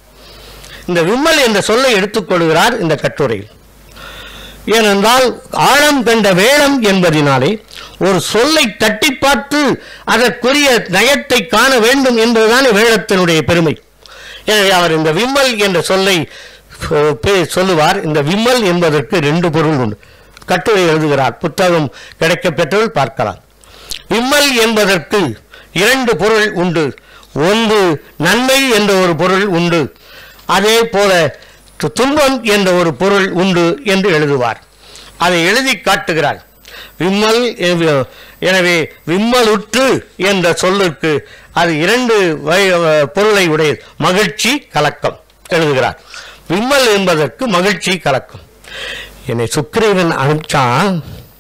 இந்த விம்மல் என்ற சொல்லை எடுத்துக்கொள்கிறார் இந்த கட்டுரையில் ஏனென்றால் ஆழம் கண்ட வேளம் என்பதினாலே ஒரு சொல்லை தட்டி பார்த்து அதற்குரிய நயத்தை காண வேண்டும் என்பதுதான் வேளத்தினுடைய பெருமை எனவே அவர் இந்த விம்மல் என்ற சொல்லை அஹ், பே- சொல்லுவார் இந்த விம்மல் என்பதற்கு ரெண்டு பொருள் உண்டு கட்டுரை எழுதுகிறார் புத்தகம் கிடைக்கப் பெற்றவர்கள் பார்க்கலாம் விம்மல் என்பதற்கு இரண்டு பொருள் உண்டு ஒன்று நன்மை என்ற ஒரு பொருள் உண்டு அதே போல து- துன்பம் என்ற ஒரு பொருள் உண்டு என்று எழுதுவார் அதை எழுதி காட்டுகிறார் விம்மல் எவ- எனவே விம்மலுற்று என்ற சொல்லுக்கு அது இரண்டு வகை- பொருளை உடையது மகிழ்ச்சி கலக்கம் எழுதுகிறார் விம்மல் என்பதற்கு மகிழ்ச்சி கலக்கம் என்னை சுக்கிரீவன் அனுப்பிச்சான்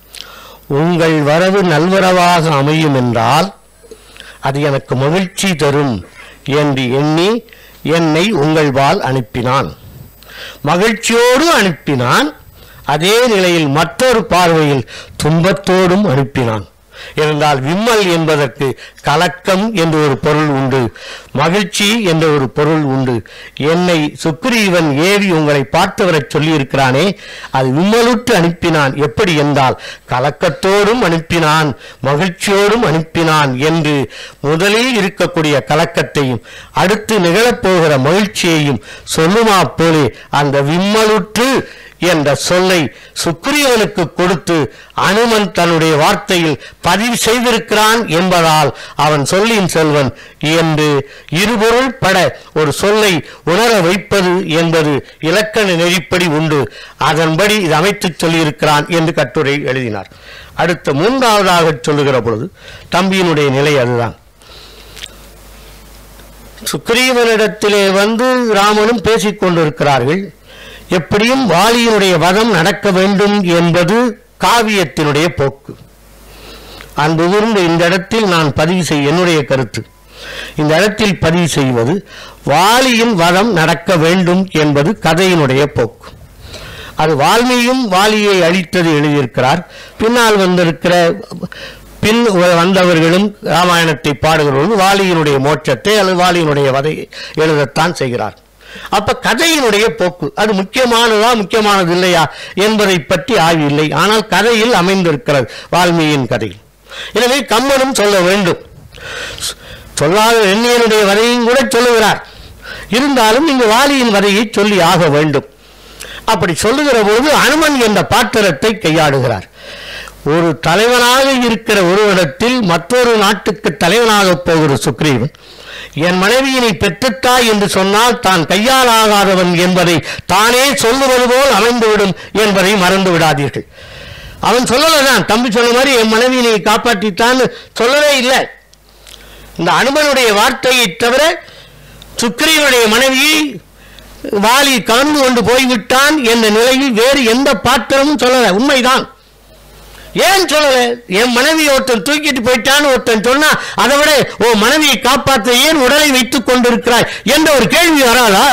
உங்கள் வரவு நல்வரவாக அமையும் என்றால் அது எனக்கு மகிழ்ச்சி தரும் என்று எண்ணி என்னை உங்கள் வால் அனுப்பினான் மகிழ்ச்சியோடு அனுப்பினான் அதே நிலையில் மற்றொரு பார்வையில் துன்பத்தோடும் அனுப்பினான் இருந்தால் விம்மல் என்பதற்கு கலக்கம் என்ற ஒரு பொருள் உண்டு மகிழ்ச்சி என்ற ஒரு பொருள் உண்டு என்னை சுக்ரீவன் ஏவி உங்களை பார்த்து வரச் சொல்லியிருக்கிறானே அது விம்மலுற்று அனுப்பினான் எப்படி என்றால் கலக்கத்தோடும் அனுப்பினான் மகிழ்ச்சியோடும் அனுப்பினான் என்று முதலில் இருக்கக்கூடிய கலக்கத்தையும் அடுத்து நிகழப்போகிற மகிழ்ச்சியையும் சொல்லுமா போலே அந்த விம்மலுற்று என்ற சொல்லை சுக்ரீவனுக்கு கொடுத்து அனுமன் தன்னுடைய வார்த்தையில் பதிவு செய்திருக்கிறான் என்பதால் அவன் சொல்லின் செல்வன் என்று இருபொருள் பட ஒரு சொல்லை உணர வைப்பது என்பது இலக்கண நெறிப்படி உண்டு அதன்படி இது அமைத்துச் சொல்லியிருக்கிறான் என்று கட்டுரை எழுதினார் அடுத்த மூன்றாவதாக சொல்லுகிற பொழுது தம்பியினுடைய நிலை அதுதான் சுக்ரீவனிடத்திலே வந்து ராமனும் பேசிக் கொண்டிருக்கிறார்கள் எப்படியும் வாலியினுடைய வதம் நடக்க வேண்டும் என்பது காவியத்தினுடைய போக்கு அன்பு கூர்ந்த இந்த இடத்தில் நான் பதிவு செய்ய என்னுடைய கருத்து இந்த இடத்தில் பதிவு செய்வது வாலியின் வதம் நடக்க வேண்டும் என்பது கதையினுடைய போக்கு அது வால்மீயும் வாலியை அழித்தது எழுதியிருக்கிறார் பின்னால் வந்திருக்கிற பின் வந்தவர்களும் ராமாயணத்தை பாடுகிறவர்கள் வாலியினுடைய மோட்சத்தை அல்லது வாலியினுடைய வதையை எழுதத்தான் செய்கிறார் அப்ப கதையினுடைய போக்கு அது முக்கியமானதா முக்கியமானது இல்லையா என்பதை பற்றி ஆய்வு இல்லை ஆனால் கதையில் அமைந்திருக்கிறது வால்மீகியின் கதையில் எனவே கம்பனும் சொல்ல வேண்டும் சொல்லாத எண்ணியனுடைய வதையும் கூட சொல்லுகிறார் இருந்தாலும் இங்கு வாலியின் வதையை சொல்லி ஆக வேண்டும் அப்படி சொல்லுகிற போது அனுமன் என்ற பாத்திரத்தை கையாடுகிறார் ஒரு தலைவனாக இருக்கிற ஒருவரிடத்தில் மற்றொரு நாட்டுக்கு தலைவனாக போகிற சுக்ரீவன் என் மனைவியினை பெற்றுத்தாய் என்று சொன்னால் தான் கையால் ஆகாதவன் என்பதை தானே சொல்லுவது போல் அமைந்துவிடும் என்பதை மறந்து விடாதீர்கள் அவன் சொல்லலதான் தம்பி சொன்ன மாதிரி என் மனைவியினை காப்பாற்றித்தான் சொல்லவே இல்லை இந்த அனுமனுடைய வார்த்தையை தவிர சுக்ரீவனுடைய மனைவியை வாலி கலந்து கொண்டு போய்விட்டான் என்ற நிலையில் வேறு எந்த பாத்திரமும் சொல்லல உண்மைதான் ஏன் சொல்லல என் மனைவி ஒருத்தன் தூக்கிட்டு போயிட்டான்னு ஒருத்தன் சொன்னா அதை விட ஓ மனைவியை காப்பாற்ற ஏன் உடலை வைத்துக் கொண்டிருக்கிறாய் என்ற ஒரு கேள்வி வராதா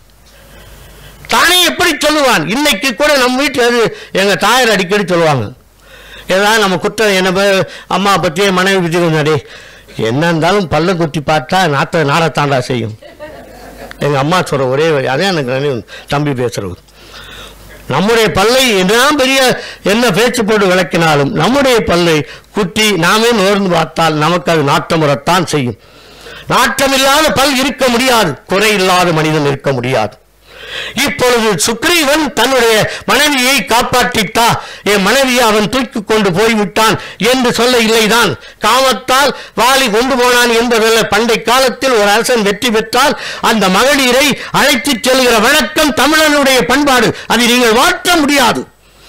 தானே எப்படி சொல்லுவான் இன்னைக்கு கூட நம்ம வீட்டில் அது எங்க தாயார் அடிக்கடி சொல்லுவாங்க ஏதாவது நம்ம குற்றம் என்ன ப- அம்மா பத்தி என் மனைவி பத்தி கொஞ்சம் டேய், என்ன இருந்தாலும் பல்ல குத்தி பார்த்தா நாத்த நாரத்தாண்டா செய்யும் எங்க அம்மா சொல்ற ஒரே வழி அதே எனக்கு நினைவு தம்பி பேசுறது நம்முடைய பல்லை என்னதான் பெரிய என்ன பேச்சு போட்டு விளக்கினாலும் நம்முடைய பல்லை குத்தி நாமே நோர்ந்து பார்த்தால் நமக்கு அது நாட்டமுறத்தான் செய்யும் நாட்டமில்லாத பல் இருக்க முடியாது குறை இல்லாத மனிதன் இருக்க முடியாது இப்பொழுது சுக்ரீவன் தன்னுடைய மனைவியை காப்பாற்றித்தா என் மனைவியை அவன் தூக்கி கொண்டு போய்விட்டான் என்று சொல்ல இல்லைதான் காமத்தால் வாலி கொண்டு போனான் என்பதல்ல பண்டை காலத்தில் ஒரு அரசன் வெற்றி பெற்றால் அந்த மகளிரை அழைத்துச் செல்கிற வழக்கம் தமிழனுடைய பண்பாடு அதை நீங்கள் மாற்ற முடியாது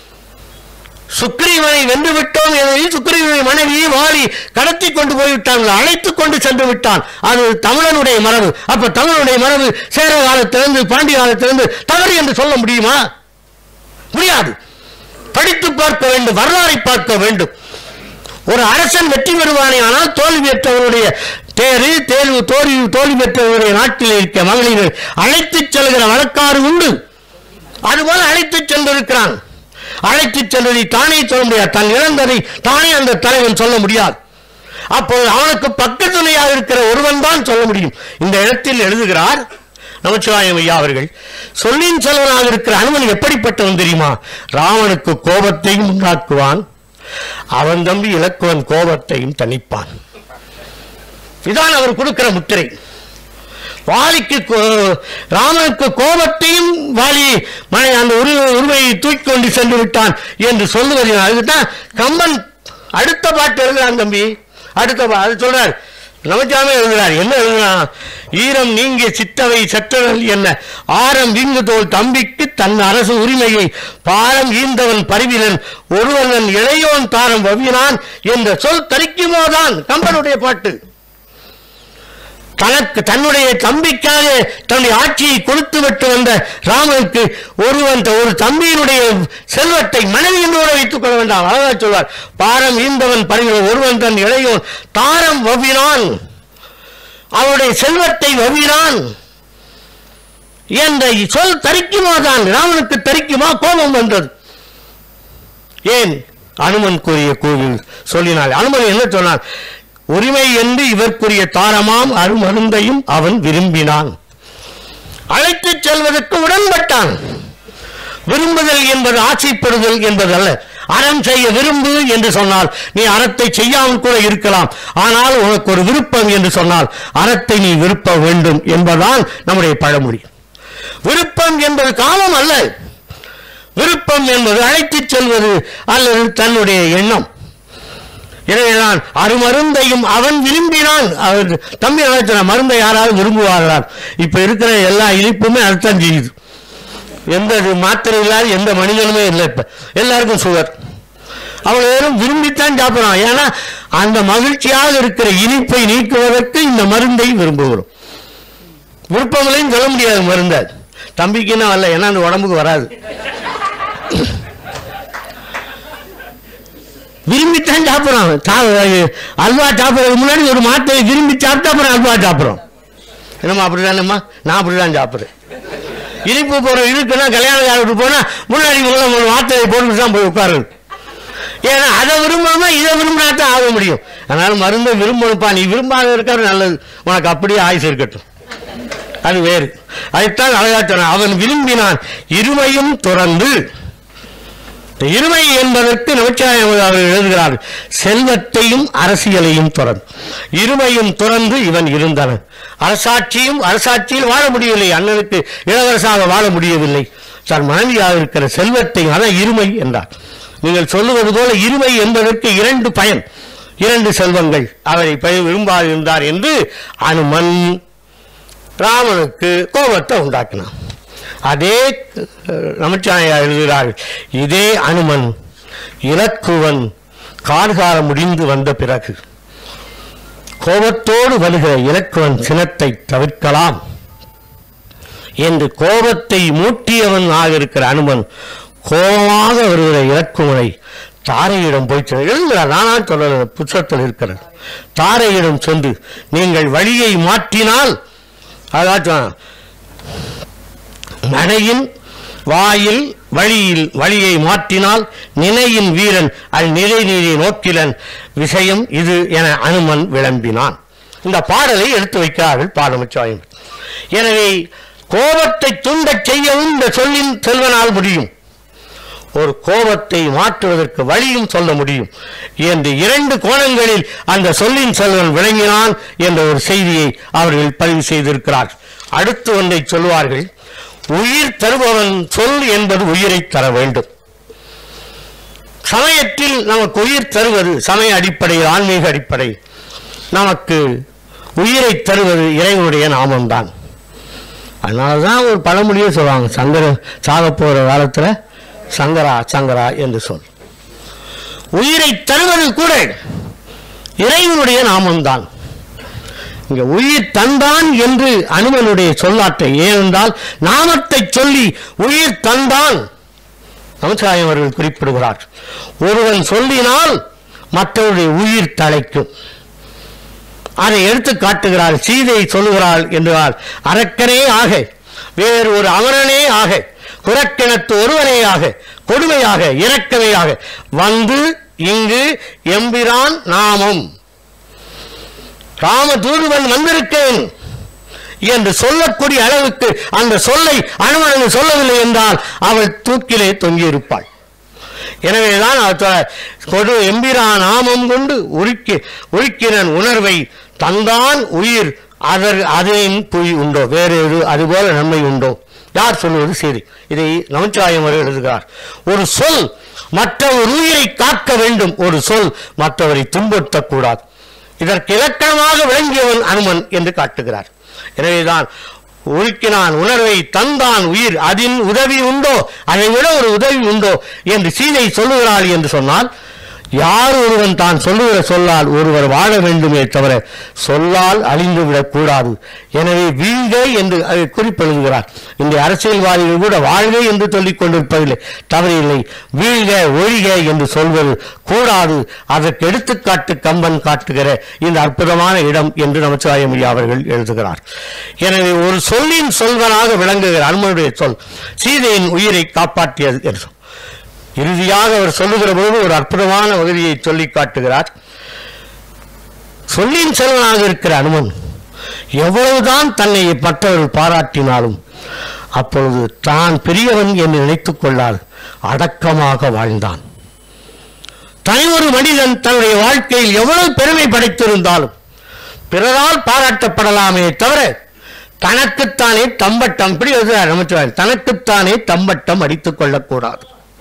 சுக்ரீவனை வென்று விட்டோம் என்பதில் சுக்ரீவனுடைய மனைவியை வாலி கடத்தி கொண்டு போய்விட்டார்கள் அழைத்துக் கொண்டு சென்று விட்டான் அது தமிழனுடைய மரபு அப்ப தமிழனுடைய மரபு சேர காலத்திலிருந்து பாண்டிய காலத்திலிருந்து தவறு என்று சொல்ல முடியுமா முடியாது படித்து பார்க்க வேண்டும் வரலாறை பார்க்க வேண்டும் ஒரு அரசன் வெற்றி பெறுவானே ஆனால் தோல்வி பெற்றவருடைய தேரு தேர்வு தோல்வி தோல்வி பெற்றவருடைய நாட்டில் இருக்க மகளிரை அழைத்துச் செல்கிற வழக்காறு உண்டு அதுபோல அழைத்துச் சென்றிருக்கிறான் அழைத்துச் சென்றதை தானே சொல்ல முடியாது தன் இழந்ததை தானே அந்த தலைவன் சொல்ல முடியாது அப்போது அவனுக்கு பக்கத்துணையாக இருக்கிற ஒருவன் தான் சொல்ல முடியும் இந்த இடத்தில் எழுதுகிறார் நமச்சிவாயம் ஐயா அவர்கள் சொல்லின் செல்வனாக இருக்கிற அனுமன் எப்படிப்பட்டவன் தெரியுமா ராவனுக்கு கோபத்தையும் உண்டாக்குவான் அவன் தம்பி இலக்குவன் கோபத்தையும் தணிப்பான் இதான் அவர் கொடுக்கிற முத்திரை வாலிக்கு கோ- ராமனுக்கு கோபத்தையும் வாலி மனை அந்த உரு உருவையை தூக்கி கொண்டு சென்று விட்டான் என்று சொல்லுவதில் அதுதான் கம்பன் அடுத்த பாட்டு எழுதுறான் தம்பி அடுத்த பா அது சொல்றார் நமச்சாமே எழுதுறார் என்ன எழுதுறான் ஈரம் நீங்கிய சித்தவை சற்றனல் என்ன ஆரம் வீங்கு தோல் தம்பிக்கு தன் அரசு உரிமையை பாரம் ஈந்தவன் பரிவினன் ஒருவன் இளையோன் தாரம் வவினான் என்ற சொல் தரிக்குமோதான் கம்பனுடைய பாட்டு தனக்கு தன்னுடைய தம்பிக்காக தன்னுடைய ஆட்சியை கொடுத்து விட்டு வந்த ராமனுக்கு ஒருவன் த- ஒரு தம்பியினுடைய செல்வத்தை மனைவி என்றோடு வைத்துக் கொள்ள வேண்டாம் அழகா சொல்வார் பாரம் ஈந்தவன் பறிகள் ஒருவன் தன் இளையோன் தாரம் வவ்வினான் அவருடைய செல்வத்தை வவ்வினான் என்ற சொல் தரிக்குமா தான் ராமனுக்கு தரிக்குமா கோபம் வந்தது ஏன் அனுமன் கூறிய கூறி சொல்லினாள் அனுமன் என்ன சொன்னான் உரிமை என்று இவர்க்குரிய தாரமாம் அருமருந்தையும் அவன் விரும்பினான் அழைத்துச் செல்வதற்கு உடன்பட்டான் விரும்புதல் என்பது ஆசைப்படுதல் என்பதல்ல அறம் செய்ய விரும்பு என்று சொன்னால் நீ அறத்தை செய்யாமல் கூட இருக்கலாம் ஆனால் உனக்கு ஒரு விருப்பம் என்று சொன்னால் அறத்தை நீ விருப்ப வேண்டும் என்பதுதான் நம்முடைய பழமொழி விருப்பம் என்பது காலம் அல்ல விருப்பம் என்பது அழைத்துச் செல்வது அல்லது தன்னுடைய எண்ணம் எனவேதான் அருமருந்தையும் அவன் விரும்பினான் அவர் தம்பி அழைத்த மருந்தை யாராவது விரும்புவார்களாம் இப்ப இருக்கிற எல்லா இனிப்புமே அர்த்தம் செய்யுது எந்த இது மாத்திரை இல்லாத எந்த மனிதனுமே இல்லை இப்ப எல்லாருக்கும் சுகர் அவன் வெறும் விரும்பித்தான் சாப்பிடுறான் ஏன்னா அந்த மகிழ்ச்சியாக இருக்கிற இனிப்பை நீக்குவதற்கு இந்த மருந்தை விரும்புகிறோம் விருப்பங்களையும் சொல்ல முடியாது மருந்து அது. தம்பிக்குன்னா வரல ஏன்னா அந்த உடம்புக்கு வராது விரும்பித்தான் சாப்பிட்றோம் சா- அல்வா சாப்பிட்றதுக்கு முன்னாடி ஒரு மாத்திரை விரும்பி சாப்பிட்டா அப்புறம் அல்வா சாப்பிட்றோம் என்னம்மா அப்படிதானம்மா நான் அப்படிதான் சாப்பிட்றேன் இனிப்பு போகிற இருக்குன்னா கல்யாண காலத்துக்கு போனால் முன்னாடி முதல்ல ஒரு மாத்திரை போட்டுட்டு தான் போய் உட்காருது ஏன்னா அதை விரும்பாம இதை விரும்பினா தான் ஆக முடியும் அதனால மருந்தை விரும்பணுப்பா நீ விரும்பாத இருக்கிறது நல்லது உனக்கு அப்படியே ஆயுசு இருக்கட்டும் அது வேறு அதைத்தான் அழகா சொன்னான் அவன் விரும்பினான் இருமையும் துறந்து இந்த இருமை என்பதற்கு நமச்சிவாயம் அவர்கள் எழுதுகிறார் செல்வத்தையும் அரசியலையும் துறந்து இருமையும் துறந்து இவன் இருந்தவன் அரசாட்சியும் அரசாட்சியில் வாழ முடியவில்லை அண்ணனுக்கு இளவரசாக வாழ முடியவில்லை தன் மனைவியாக இருக்கிற செல்வத்தையும் அதான் இருமை என்றார் நீங்கள் சொல்லுவது போல இருமை என்பதற்கு இரண்டு பயன் இரண்டு செல்வங்கள் அவரை பய விரும்பாது இருந்தார் என்று அனுமன் ராமனுக்கு கோபத்தை உண்டாக்கினான் அதே அஹ், நமச்சிவாயா எழுதுகிறார்கள் இதே அனுமன் இலக்குவன் கார்காலம் முடிந்து வந்த பிறகு கோபத்தோடு வருகிற இலக்குவன் சினத்தை தவிர்க்கலாம் என்று கோபத்தை மூட்டியவன் ஆக இருக்கிற அனுமன் கோபமாக வருகிற இலக்குவனை தாரையிடம் போய் சென்று எழுதுகிறார் நானா சொல்லல புத்தகத்தில் இருக்கிறது தாரையிடம் சென்று நீங்கள் வழியை மாற்றினால் அதாச்சும் நடையின் வாயில் வழியில் வழியை மாற்றினால் நினையின் வீரன் அது நிலை நீரை நோக்கிலன் விஷயம் இது என அனுமன் விளம்பினான் இந்த பாடலை எடுத்து வைக்கிறார்கள் பாடமச்சாயம் எனவே கோபத்தை துண்டச் செய்யவும் இந்த சொல்லின் செல்வனால் முடியும் ஒரு கோபத்தை மாற்றுவதற்கு வழியும் சொல்ல முடியும் என்று இரண்டு கோணங்களில் அந்த சொல்லின் செல்வன் விளங்கினான் என்ற ஒரு செய்தியை அவர்கள் பதிவு செய்திருக்கிறார் அடுத்து ஒன்றை சொல்வார்கள் உயிர் தருபவன் சொல் என்பது உயிரை தர வேண்டும் சமயத்தில் நமக்கு உயிர் தருவது சமய அடிப்படையில் ஆன்மீக அடிப்படை நமக்கு உயிரை தருவது இறைவனுடைய நாமம்தான் அதனால தான் ஒரு பழமொழியே சொல்லுவாங்க சங்கர சாக போகிற காலத்தில் சங்கரா சங்கரா என்று சொல் உயிரை தருவது கூட இறைவனுடைய நாமம்தான் இங்க உயிர் தந்தான் என்று அனுமனுடைய சொல்லாற்றை ஏனென்றால் நாமத்தை சொல்லி உயிர் தந்தான் நமச்சிவாயம் அவர்கள் குறிப்பிடுகிறார் ஒருவன் சொல்லினால் மற்றவருடைய உயிர் தலைக்கும் அதை எடுத்து காட்டுகிறாள் சீதை சொல்லுகிறாள் என்றால் அரக்கனே ஆக வேறு ஒரு அமரனே ஆக குரக்கிணத்து ஒருவனே ஆக கொடுமையாக இரக்கமையாக வந்து இங்கு எம்பிரான் நாமம் ராமதூதுவன் வந்திருக்கேன் என்று சொல்லக்கூடிய அளவுக்கு அந்த சொல்லை அனுமனது சொல்லவில்லை என்றால் அவள் தூக்கிலே தொங்கியிருப்பாள் எனவேதான் அவர் சொல்ல- கொடு எம்பிரா நாமம் கொண்டு உருக்கி உருக்கினன் உணர்வை தந்தான் உயிர் அதர் அதேன் புய் உண்டோ வேறு எது அதுபோல நன்மை உண்டோ யார் சொல்லுவது சரி இதை நமச்சிவாயம் அவர்கள் எழுதுகிறார் ஒரு சொல் மற்ற ஒரு உயிரை காக்க வேண்டும் ஒரு சொல் மற்றவரை துன்புறுத்தக்கூடாது இதற்கு இலக்கணமாக விளங்கியவன் அனுமன் என்று காட்டுகிறார் எனவேதான் உருக்கினான் உணர்வை தந்தான் உயிர் அதின் உதவி உண்டோ அதை விட ஒரு உதவி உண்டோ என்று சீதை சொல்லுகிறாள் என்று சொன்னால் யார் ஒருவன் தான் சொல்லுகிற சொல்லால் ஒருவர் வாழ வேண்டுமே தவிர சொல்லால் அழிந்து விடக்கூடாது எனவே வீழ்க என்று அதை குறிப்பெழுதுகிறார் இந்த அரசியல்வாதிகள் கூட வாழ்க என்று சொல்லிக் கொண்டிருப்பதில்லை தவறில்லை வீழ்க ஒழிக என்று சொல்வது கூடாது அதற்கு எடுத்துக்காட்டு கம்பன் காட்டுகிற இந்த அற்புதமான இடம் என்று நமச்சிவாயமொழி அவர்கள் எழுதுகிறார் எனவே ஒரு சொல்லின் சொல்வனாக விளங்குகிற அனுமனுடைய சொல் சீதையின் உயிரை காப்பாற்றியது என்று சொல். இறுதியாக அவர் சொல்லுகிற பொழுது ஒரு அற்புதமான பகுதியை சொல்லி காட்டுகிறார் சொல்லின் செல்வனாக இருக்கிற அனுமன் எவ்வளவுதான் தன்னை மற்றவர்கள் பாராட்டினாலும் அப்பொழுது தான் பெரியவன் என்று நினைத்துக் கொள்ளால் அடக்கமாக வாழ்ந்தான் தனி ஒரு மனிதன் தன்னுடைய வாழ்க்கையில் எவ்வளவு பெருமை படைத்திருந்தாலும் பிறரால் பாராட்டப்படலாமே தவிர தனக்குத்தானே தம்பட்டம் இப்படி எழுதுகிறார் நமச்சிவாயன் தனக்குத்தானே தம்பட்டம் அடித்துக் கொள்ளக்கூடாது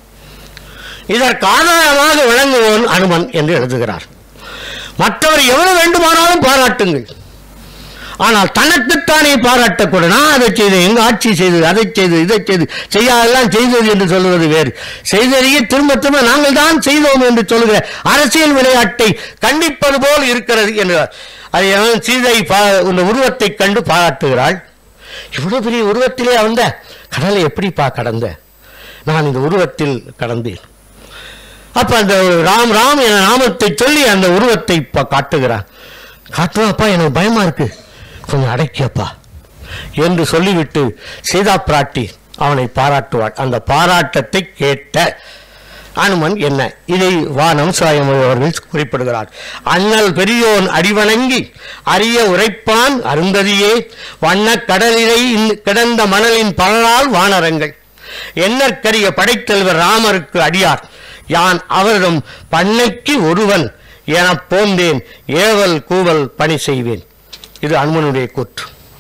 இதற்கு ஆதாரமாக விளங்குவோன் அனுமன் என்று எழுதுகிறார் மற்றவர் எவ்வளவு வேண்டுமானாலும் பாராட்டுங்கள் ஆனால் தனக்குத்தானே பாராட்டக்கூடாது நான் அதை செய்தேன் எங்க ஆட்சி செய்தது அதை செய்து இதை செய்து செய்யாதெல்லாம் செய்தது என்று சொல்வது வேறு செய்ததையே திரும்ப திரும்ப நாங்கள் தான் செய்தோம் என்று சொல்லுகிற அரசியல் விளையாட்டை கண்டிப்பது போல் இருக்கிறது என்று அதை அவன் சீதை பா இந்த உருவத்தை கண்டு பாராட்டுகிறாள் இவ்வளவு பெரிய உருவத்திலே வந்த கடலை எப்படிப்பா கடந்த நான் இந்த உருவத்தில் கடந்தேன் அப்ப அந்த ராம் ராம் என நாமத்தை சொல்லி அந்த உருவத்தை இப்ப காட்டுகிறான் காட்டுவாப்பா எனக்கு பயமா இருக்கு கொஞ்சம் அடக்கியப்பா என்று சொல்லிவிட்டு சீதா பிராட்டி அவனை பாராட்டுவாள் அந்த பாராட்டத்தை கேட்ட அனுமன் என்ன இதை வா நமசாயம் அவர்கள் குறிப்பிடுகிறார் அண்ணல் பெரியோன் அடிவணங்கி அரிய உரைப்பான் அருந்ததியே வண்ணக் கடலிலே இன்- கிடந்த மணலின் பலரால் வானரங்கள் எண்ணற்கரிய படைத்தலைவர் ராமருக்கு அடியார் யான் அவரிடம் பண்ணைக்கு ஒருவன் எனப் போந்தேன் ஏவல் கூவல் பணி செய்வேன் இது அனுமனுடைய கூற்று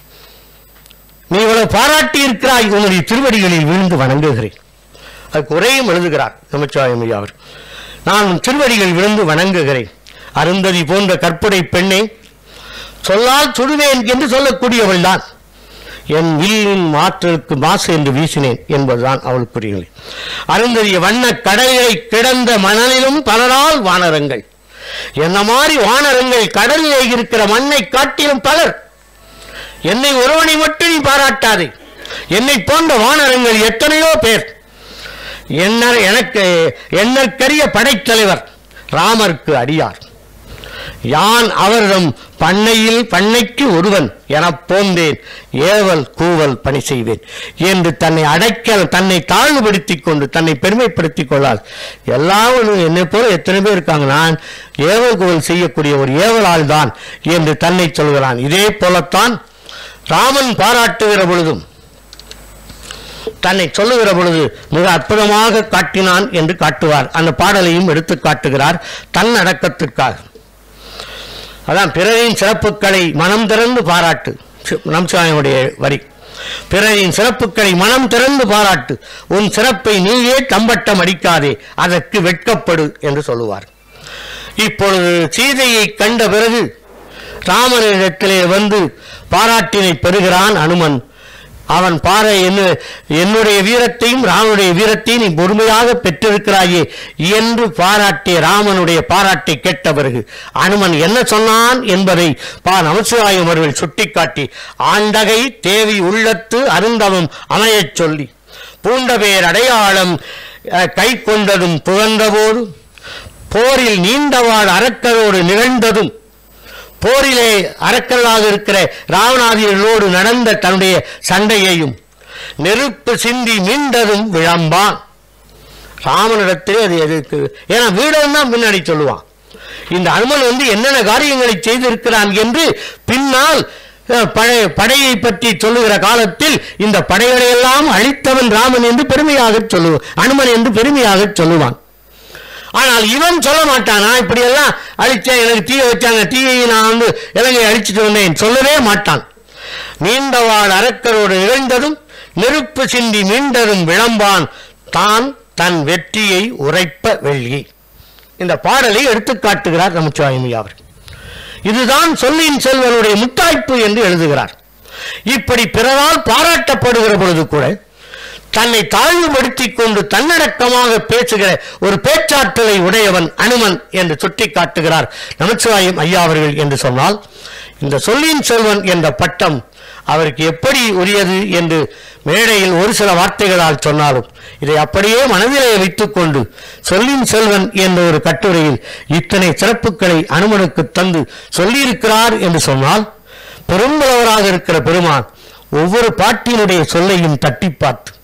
நீ இவ்வளவு பாராட்டி இருக்கிறாய் உன்னுடைய திருவடிகளில் விழுந்து வணங்குகிறேன் அதுக்கு உரையும் எழுதுகிறார் நமச்சிவாயம் ஐயா அவர் நான் உன் திருவடிகளில் விழுந்து வணங்குகிறேன் அருந்ததி போன்ற கற்புடை பெண்ணே சொல்லால் சுடுவேன் என்று சொல்லக்கூடியவள் தான் என் வில்லின் மாற்றலுக்கு மாசு என்று வீசினேன் என்பதுதான் அவளுக்குரியது அருந்ததிய வண்ண கடலிலை கிடந்த மணலிலும் பலரால் வானரங்கள் என்ன மாதிரி வானரங்கள் கடலிலே இருக்கிற மண்ணை காட்டிலும் பலர் என்னை ஒருவனை மட்டும் நீ பாராட்டாதே என்னை போன்ற வானரங்கள் எத்தனையோ பேர் என்ன எனக்கு எண்ணற்கரிய படைத்தலைவர் ராமருக்கு அடியார் யான் அவரிடம் பண்ணையில் பண்ணைக்கு ஒருவன் எனப் போந்தேன் ஏவல் கூவல் பணி செய்வேன் என்று தன்னை அடைக்க தன்னை தாழ்வுபடுத்திக் கொண்டு தன்னை பெருமைப்படுத்திக் கொள்ளார் எல்லாரும் என்னை போல எத்தனை பேர் இருக்காங்க நான் ஏவல் கூவல் செய்யக்கூடிய ஒரு ஏவலாள் தான் என்று தன்னை சொல்கிறான் இதே போலத்தான் ராமன் பாராட்டுகிற பொழுதும் தன்னை சொல்லுகிற பொழுது மிக அற்புதமாக காட்டினான் என்று காட்டுவார் அந்த பாடலையும் எடுத்து காட்டுகிறார் தன் அடக்கத்திற்காக அதான் பிறரின் சிறப்புகளை மனம் திறந்து பாராட்டு சி- நமச்சிவாயனுடைய வரி பிறரின் சிறப்புகளை மனம் திறந்து பாராட்டு உன் சிறப்பை நீயே தம்பட்டம் அடிக்காதே அதற்கு வெட்கப்படு என்று சொல்லுவார் இப்பொழுது சீதையை கண்ட பிறகு ராமனிடத்திலே வந்து பாராட்டினை பெறுகிறான் அனுமன் அவன் பார என்ன என்னுடைய வீரத்தையும் ராமனுடைய வீரத்தையும் நீ பொறுமையாக பெற்றிருக்கிறாயே என்று பாராட்டிய ராமனுடைய பாராட்டை கேட்ட பிறகு அனுமன் என்ன சொன்னான் என்பதை பா நமசிவாயம் அவர்கள் சுட்டிக்காட்டி ஆண்டகை தேவி உள்ளத்து அருந்தவம் அமையச் சொல்லி பூண்டபேர் அடையாளம் அஹ், கை கொண்டதும் புகழ்ந்தபோது போரில் நீண்டவாள் அரக்கரோடு நிகழ்ந்ததும் போரிலே அரக்கர்களாக இருக்கிற ராவணாதிகளோடு நடந்த தன்னுடைய சண்டையையும் நெருப்பு சிந்தி மீண்டதும் விளம்பான் ராமனிடத்திலே அது எதுக்கு ஏன்னா வீடன் தான் பின்னாடி சொல்லுவான் இந்த அனுமன் வந்து என்னென்ன காரியங்களை செய்திருக்கிறான் என்று பின்னால் அஹ், படை படையை பற்றி சொல்லுகிற காலத்தில் இந்த படைகளை எல்லாம் அழித்தவன் ராமன் என்று பெருமையாக சொல்லுவான் அனுமன் என்று பெருமையாக சொல்லுவான் ஆனால் இவன் சொல்ல மாட்டான் நான் இப்படி எல்லாம் அழிச்சேன் எனக்கு தீய வச்சாங்க தீயை நான் வந்து இலங்கையை அழிச்சிட்டு வந்தேன் சொல்லவே மாட்டான் நீண்டவாள் அரக்கரோடு நிகழ்ந்ததும் நெருப்பு சிந்தி மீண்டதும் விளம்பான் தான் தன் வெற்றியை உரைப்ப வெள்ளி இந்த பாடலை எடுத்துக் காட்டுகிறார் நமச்சிவாயமி அவர் இதுதான் சொல்லின் செல்வனுடைய முத்தாய்ப்பு என்று எழுதுகிறார் இப்படி பிறரால் பாராட்டப்படுகிற பொழுது கூட தன்னை தாழ்வுபடுத்திக் கொண்டு தன்னடக்கமாக பேசுகிற ஒரு பேச்சாற்றலை உடையவன் அனுமன் என்று சுட்டி காட்டுகிறார் நமச்சிவாயம் ஐயா அவர்கள் என்று சொன்னால் இந்த சொல்லின் செல்வன் என்ற பட்டம் அவருக்கு எப்படி உரியது என்று மேடையில் ஒரு சில வார்த்தைகளால் சொன்னாலும் இதை அப்படியே மனதிலே வைத்துக்கொண்டு சொல்லின் செல்வன் என்ற ஒரு கட்டுரையில் இத்தனை சிறப்புகளை அனுமனுக்கு தந்து சொல்லியிருக்கிறார் என்று சொன்னால் பெரும்பளவராக இருக்கிற பெருமான் ஒவ்வொரு பாட்டினுடைய சொல்லையும் தட்டி பார்த்து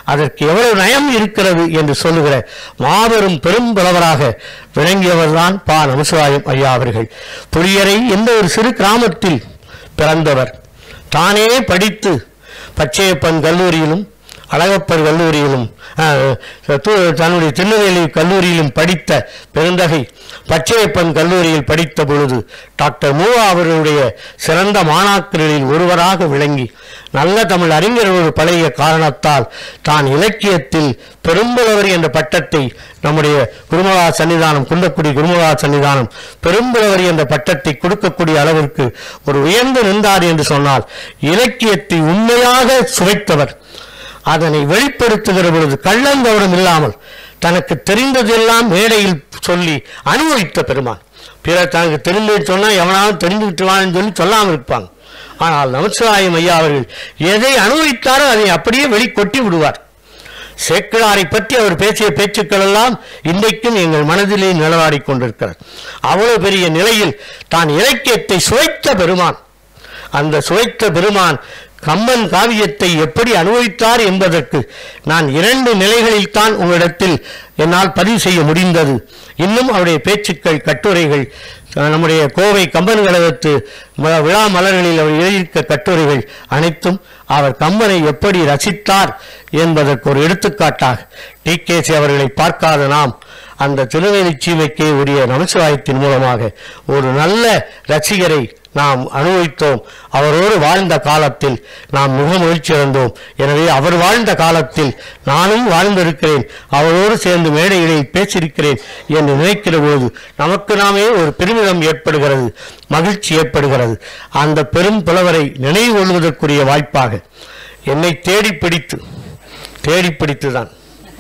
அதற்கு எவ்வளவு நயம் இருக்கிறது என்று சொல்லுகிற மாபெரும் பெரும் புலவராக விளங்கியவர்தான் பா நமசிவாயம் ஐயா அவர்கள் புளியரை எந்த ஒரு சிறு கிராமத்தில் பிறந்தவர் தானே படித்து பச்சையப்பன் கல்லூரியிலும் அழகப்பர் கல்லூரியிலும் அஹ், து- தன்னுடைய திருநெல்வேலி கல்லூரியிலும் படித்த பெருந்தகை பச்சையப்பன் கல்லூரியில் படித்த பொழுது டாக்டர் மூவா அவர்களுடைய சிறந்த மாணாக்கர்களில் ஒருவராக விளங்கி நல்ல தமிழ் அறிஞரோடு பழகிய காரணத்தால் தான் இலக்கியத்தில் பெரும்புலவர் என்ற பட்டத்தை நம்முடைய குருமகா சன்னிதானம் குண்டக்குடி குருமகா சன்னிதானம் பெரும்புலவர் என்ற பட்டத்தை கொடுக்கக்கூடிய அளவிற்கு ஒரு உயர்ந்து நின்றார் என்று சொன்னால் இலக்கியத்தை உண்மையாக சுவைத்தவர் அதனை வெளிப்படுத்துகிற பொழுது கள்ளங்கவடம் இல்லாமல் தனக்கு தெரிந்ததெல்லாம் மேடையில் சொல்லி அனுபவித்த பெருமான் பிறர் தனக்கு தெரிந்தது சொன்னா எவனாவது தெரிஞ்சுக்கிட்டுவான்னு சொல்லி சொல்லாமல் இருப்பாங்க ஆனால் நமச்சிவாயம் ஐயா அவர்கள் எதை அனுபவித்தாரோ அதை அப்படியே வெளிக்கொட்டி விடுவார் சேக்கிழாரை பற்றி அவர் பேசிய பேச்சுக்கள் எல்லாம் இன்றைக்கும் எங்கள் மனதிலே நிலவாடிக் கொண்டிருக்கிறது அவ்வளவு பெரிய நிலையில் தான் இலக்கியத்தை சுவைத்த பெருமான் அந்த சுவைத்த பெருமான் கம்பன் காவியத்தை எப்படி அனுபவித்தார் என்பதற்கு நான் இரண்டு நிலைகளில் தான் உங்களிடத்தில் என்னால் பதிவு செய்ய முடிந்தது இன்னும் அவருடைய பேச்சுக்கள் கட்டுரைகள் அஹ், நம்முடைய கோவை கம்பன் கழகத்து ம- விழா மலர்களில் அவர் எழுதியிருக்க கட்டுரைகள் அனைத்தும் அவர் கம்பனை எப்படி ரசித்தார் என்பதற்கு ஒரு எடுத்துக்காட்டாக டி கேசி அவர்களை பார்க்காத நாம் அந்த திருநெல்வேலி சீமைக்கே உரிய நமசிவாயத்தின் மூலமாக ஒரு நல்ல ரசிகரை நாம் அனுபவித்தோம் அவரோடு வாழ்ந்த காலத்தில் நாம் மிக மகிழ்ச்சி அடைந்தோம் எனவே அவர் வாழ்ந்த காலத்தில் நானும் வாழ்ந்திருக்கிறேன் அவரோடு சேர்ந்து மேடைகளில் பேசியிருக்கிறேன் என்று நினைக்கிற பொழுது நமக்கு நாமே ஒரு பெருமிதம் ஏற்படுகிறது மகிழ்ச்சி ஏற்படுகிறது அந்த பெரும் புலவரை நினைவு கொள்வதற்குரிய வாய்ப்பாக என்னை தேடி பிடித்து தேடி பிடித்துதான்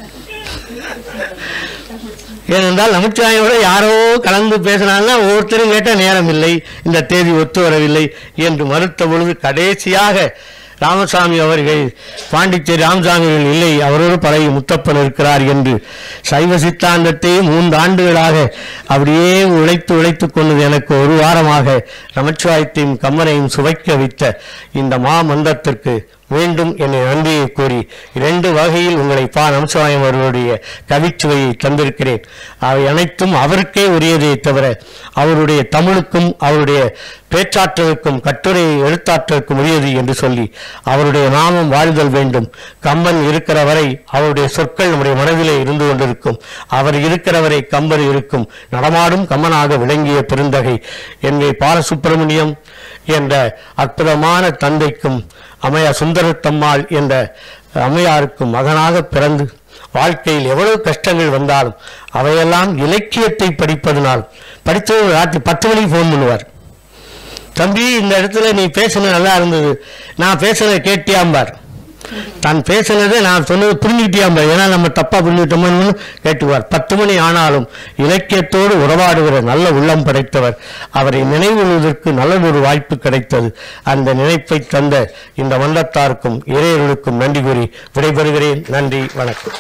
ஏனென்றால் நமச்சிவாயோட யாரோ கலந்து பேசினாங்கன்னா ஒவ்வொருத்தரும் கேட்ட நேரம் இல்லை இந்த தேதி ஒத்து வரவில்லை என்று மறுத்த பொழுது கடைசியாக ராமசாமி அவர்கள் பாண்டிச்சேரி ராமசாமி அவர்கள் இல்லை அவரோடு பழகி முத்தப்பன் இருக்கிறார் என்று சைவ சித்தாந்தத்தை மூன்று ஆண்டுகளாக அப்படியே உழைத்து உழைத்துக் கொண்டது எனக்கு ஒரு வாரமாக நமச்சிவாயத்தையும் கம்மனையும் சுவைக்க வைத்த இந்த மா மந்தத்திற்கு மீண்டும் என்னை நன்றியை கூறி இரண்டு வகையில் உங்களை பா நமசிவாயம் அவர்களுடைய கவிச்சுவையை தந்திருக்கிறேன் அவை அனைத்தும் அவருக்கே உரியதே தவிர அவருடைய தமிழுக்கும் அவருடைய பேச்சாற்றலுக்கும் கட்டுரை எழுத்தாற்றலுக்கும் உரியது என்று சொல்லி அவருடைய நாமம் வாழ்தல் வேண்டும் கம்பன் இருக்கிற வரை அவருடைய சொற்கள் நம்முடைய மனதிலே இருந்து கொண்டிருக்கும் அவர் இருக்கிற வரை கம்பன் இருக்கும் நடமாடும் கம்மனாக விளங்கிய பெருந்தகை என்னை பாலசுப்பிரமணியம் என்ற அற்புதமான தந்தைக்கும் அம்மையா சுந்தரத்தம்மாள் என்ற அம்மையாருக்கும் மகனாக பிறந்து வாழ்க்கையில் எவ்வளவு கஷ்டங்கள் வந்தாலும் அவையெல்லாம் இலக்கியத்தை படிப்பதனால் படித்தவர் ராத்திரி பத்து மணிக்கு ஃபோன் பண்ணுவார் தம்பி இந்த இடத்துல நீ பேசுனது நல்லா இருந்தது நான் பேசுனதை கேட்டியாம்பார் தான் பேசுனதை நான் சொன்னது புரிஞ்சுக்கிட்டியாம்பார் ஏன்னா நம்ம தப்பா புரிஞ்சுக்கிட்டோம்னு கேட்டுவார் பத்து மணி ஆனாலும் இலக்கியத்தோடு உறவாடுகிற நல்ல உள்ளம் படைத்தவர் அவரை நினைவுவதற்கு நல்லதொரு வாய்ப்பு கிடைத்தது அந்த நினைப்பை தந்த இந்த மண்டத்தாருக்கும் இறையர்களுக்கும் நன்றி கூறி விடைபெறுகிறேன் நன்றி வணக்கம்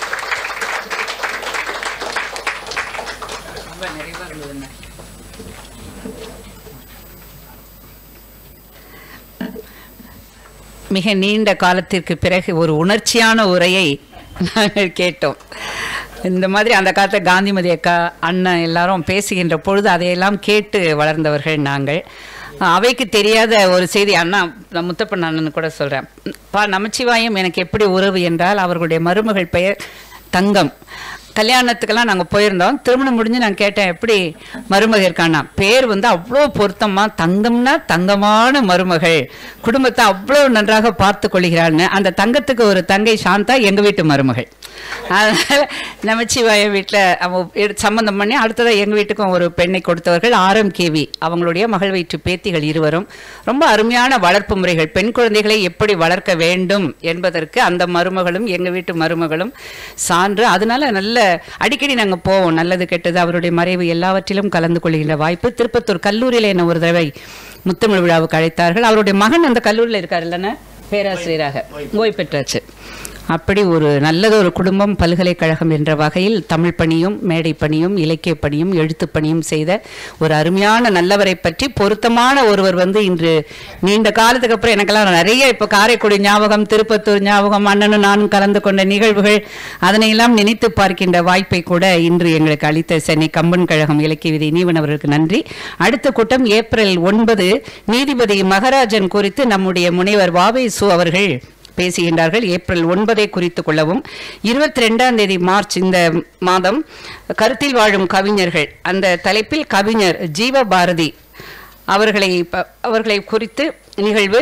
ரொம்ப நிறைவா இருந்ததுங்க மிக நீண்ட காலத்திற்கு பிறகு ஒரு உணர்ச்சியான உரையை நாங்கள் கேட்டோம் இந்த மாதிரி அந்த காலத்தில் காந்திமதி அக்கா அண்ணன் எல்லாரும் பேசுகின்ற பொழுது அதையெல்லாம் கேட்டு வளர்ந்தவர்கள் நாங்கள் அவைக்கு தெரியாத ஒரு செய்தி அண்ணா நான் முத்தப்பன் அண்ணன் கூட சொல்கிறேன் பா நமச்சிவாயம் எனக்கு எப்படி உறவு என்றால் அவர்களுடைய மருமகள் பெயர் தங்கம் கல்யாணத்துக்கெல்லாம் நாங்கள் போயிருந்தோம் திருமணம் முடிஞ்சு நான் கேட்டேன் எப்படி மருமக இருக்கான்னா பேர் வந்து அவ்வளோ பொருத்தமா தங்கம்னா தங்கமான மருமகள் குடும்பத்தை அவ்வளோ நன்றாக பார்த்து கொள்கிறாள்னு அந்த தங்கத்துக்கு ஒரு தங்கை சாந்தா எங்கள் வீட்டு மருமகள் அதனால் நமச்சிவாய வீட்டில் அவ எடு- சம்மந்தம் பண்ணி அடுத்ததாக எங்கள் வீட்டுக்கும் ஒரு பெண்ணை கொடுத்தவர்கள் ஆரம் கேவி அவங்களுடைய மகள் வயிற்று பேத்திகள் இருவரும் ரொம்ப அருமையான வளர்ப்பு முறைகள் பெண் குழந்தைகளை எப்படி வளர்க்க வேண்டும் என்பதற்கு அந்த மருமகளும் எங்கள் வீட்டு மருமகளும் சான்று அதனால நல்ல அடிக்கடி நாங்கள் போவோம் நல்லது கெட்டது அவருடைய மறைவு எல்லாவற்றிலும் கலந்து கொள்கின்ற வாய்ப்பு திருப்பத்தூர் கல்லூரியில் என்ன ஒரு தடவை முத்தமிழ் விழாவுக்கு அழைத்தார்கள் அவருடைய மகன் அந்த கல்லூரியில் இருக்கார் இல்லைன்னா பேராசிரியராக ஓய்வு பெற்றாச்சு அப்படி ஒரு நல்லது ஒரு குடும்பம் பல்கலைக்கழகம் என்ற வகையில் தமிழ் பணியும் மேடை பணியும் இலக்கிய பணியும் எழுத்துப் பணியும் செய்த ஒரு அருமையான நல்லவரை பற்றி பொருத்தமான ஒருவர் வந்து இன்று நீண்ட காலத்துக்கு அப்புறம் எனக்கெல்லாம் நிறைய இப்போ காரைக்குடி ஞாபகம் திருப்பத்தூர் ஞாபகம் அண்ணனும் நானும் கலந்து கொண்ட நிகழ்வுகள் அதனையெல்லாம் நினைத்து பார்க்கின்ற வாய்ப்பை கூட இன்று எங்களுக்கு அளித்த சென்னை கம்பன் கழகம் இலக்கிய விதி நீவன் அவர்களுக்கு நன்றி அடுத்த கூட்டம் ஏப்ரல் ஒன்பது நீதிபதி மகராஜன் குறித்து நம்முடைய முனைவர் வாவை சு அவர்கள் பேசுகின்றார்கள் ஏப்ரல் ஒன்பதை குறித்து கொள்ளவும் இருபத்தி ரெண்டாம் தேதி மார்ச் இந்த மாதம் கருத்தில் வாழும் கவிஞர்கள் அந்த தலைப்பில் கவிஞர் ஜீவபாரதி அவர்களை ப- அவர்களை குறித்து நிகழ்வு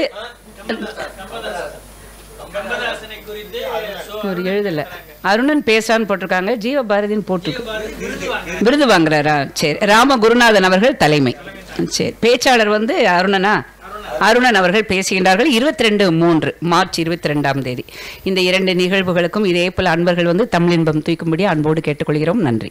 ஒரு எழுதல அருணன் பேசான்னு போட்டிருக்காங்க ஜீவபாரதின்னு போட்டிருக்கு விருது வாங்குறாரா சரி ராம குருநாதன் அவர்கள் தலைமை சரி பேச்சாளர் வந்து அருணனா அருணன் அவர்கள் பேசுகின்றார்கள் இருபத்தி ரெண்டு மூன்று மார்ச் இருபத்தி ரெண்டாம் தேதி இந்த இரண்டு நிகழ்வுகளுக்கும் இதே போல அன்பர்கள் வந்து தமிழின்பம் தூக்கும்படி அன்போடு கேட்டுக்கொள்கிறோம் நன்றி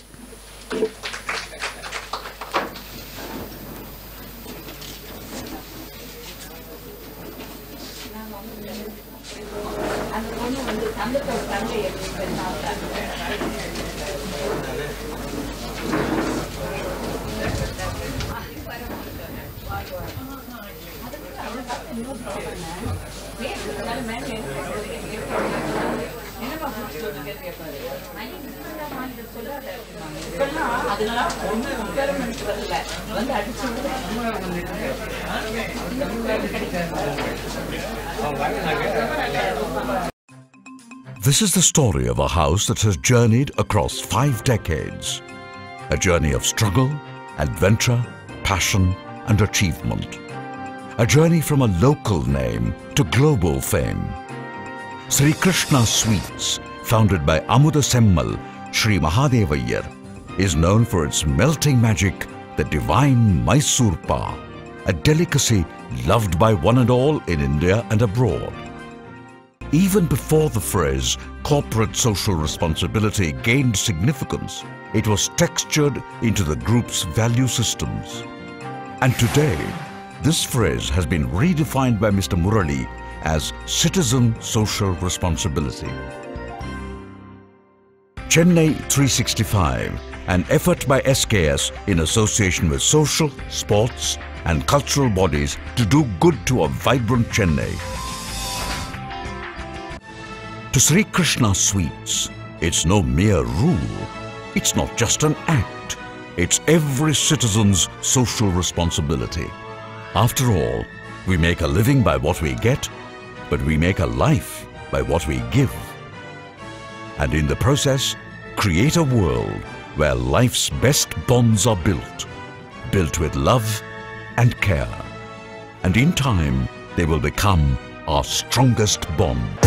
This is the story of a house that has journeyed across five decades. A journey of struggle, adventure, passion, and achievement. A journey from a local name to global fame. Sri Krishna Sweets, founded by Amuda Semmal, Sri Mahadevayar, is known for its melting magic, the divine Mysore Pa, a delicacy loved by one and all in India and abroad. Even before the phrase corporate social responsibility gained significance, it was textured into the group's value systems. And today, this phrase has been redefined by Mr. Murali as citizen social responsibility. Chennai 365, an effort by SKS in association with social, sports, and cultural bodies to do good to a vibrant Chennai. To Sri Krishna Sweets, it's no mere rule. It's not just an act. It's every citizen's social responsibility. After all, we make a living by what we get, but we make a life by what we give. And in the process, create a world where life's best bonds are built, built with love and care. And in time, they will become our strongest bond.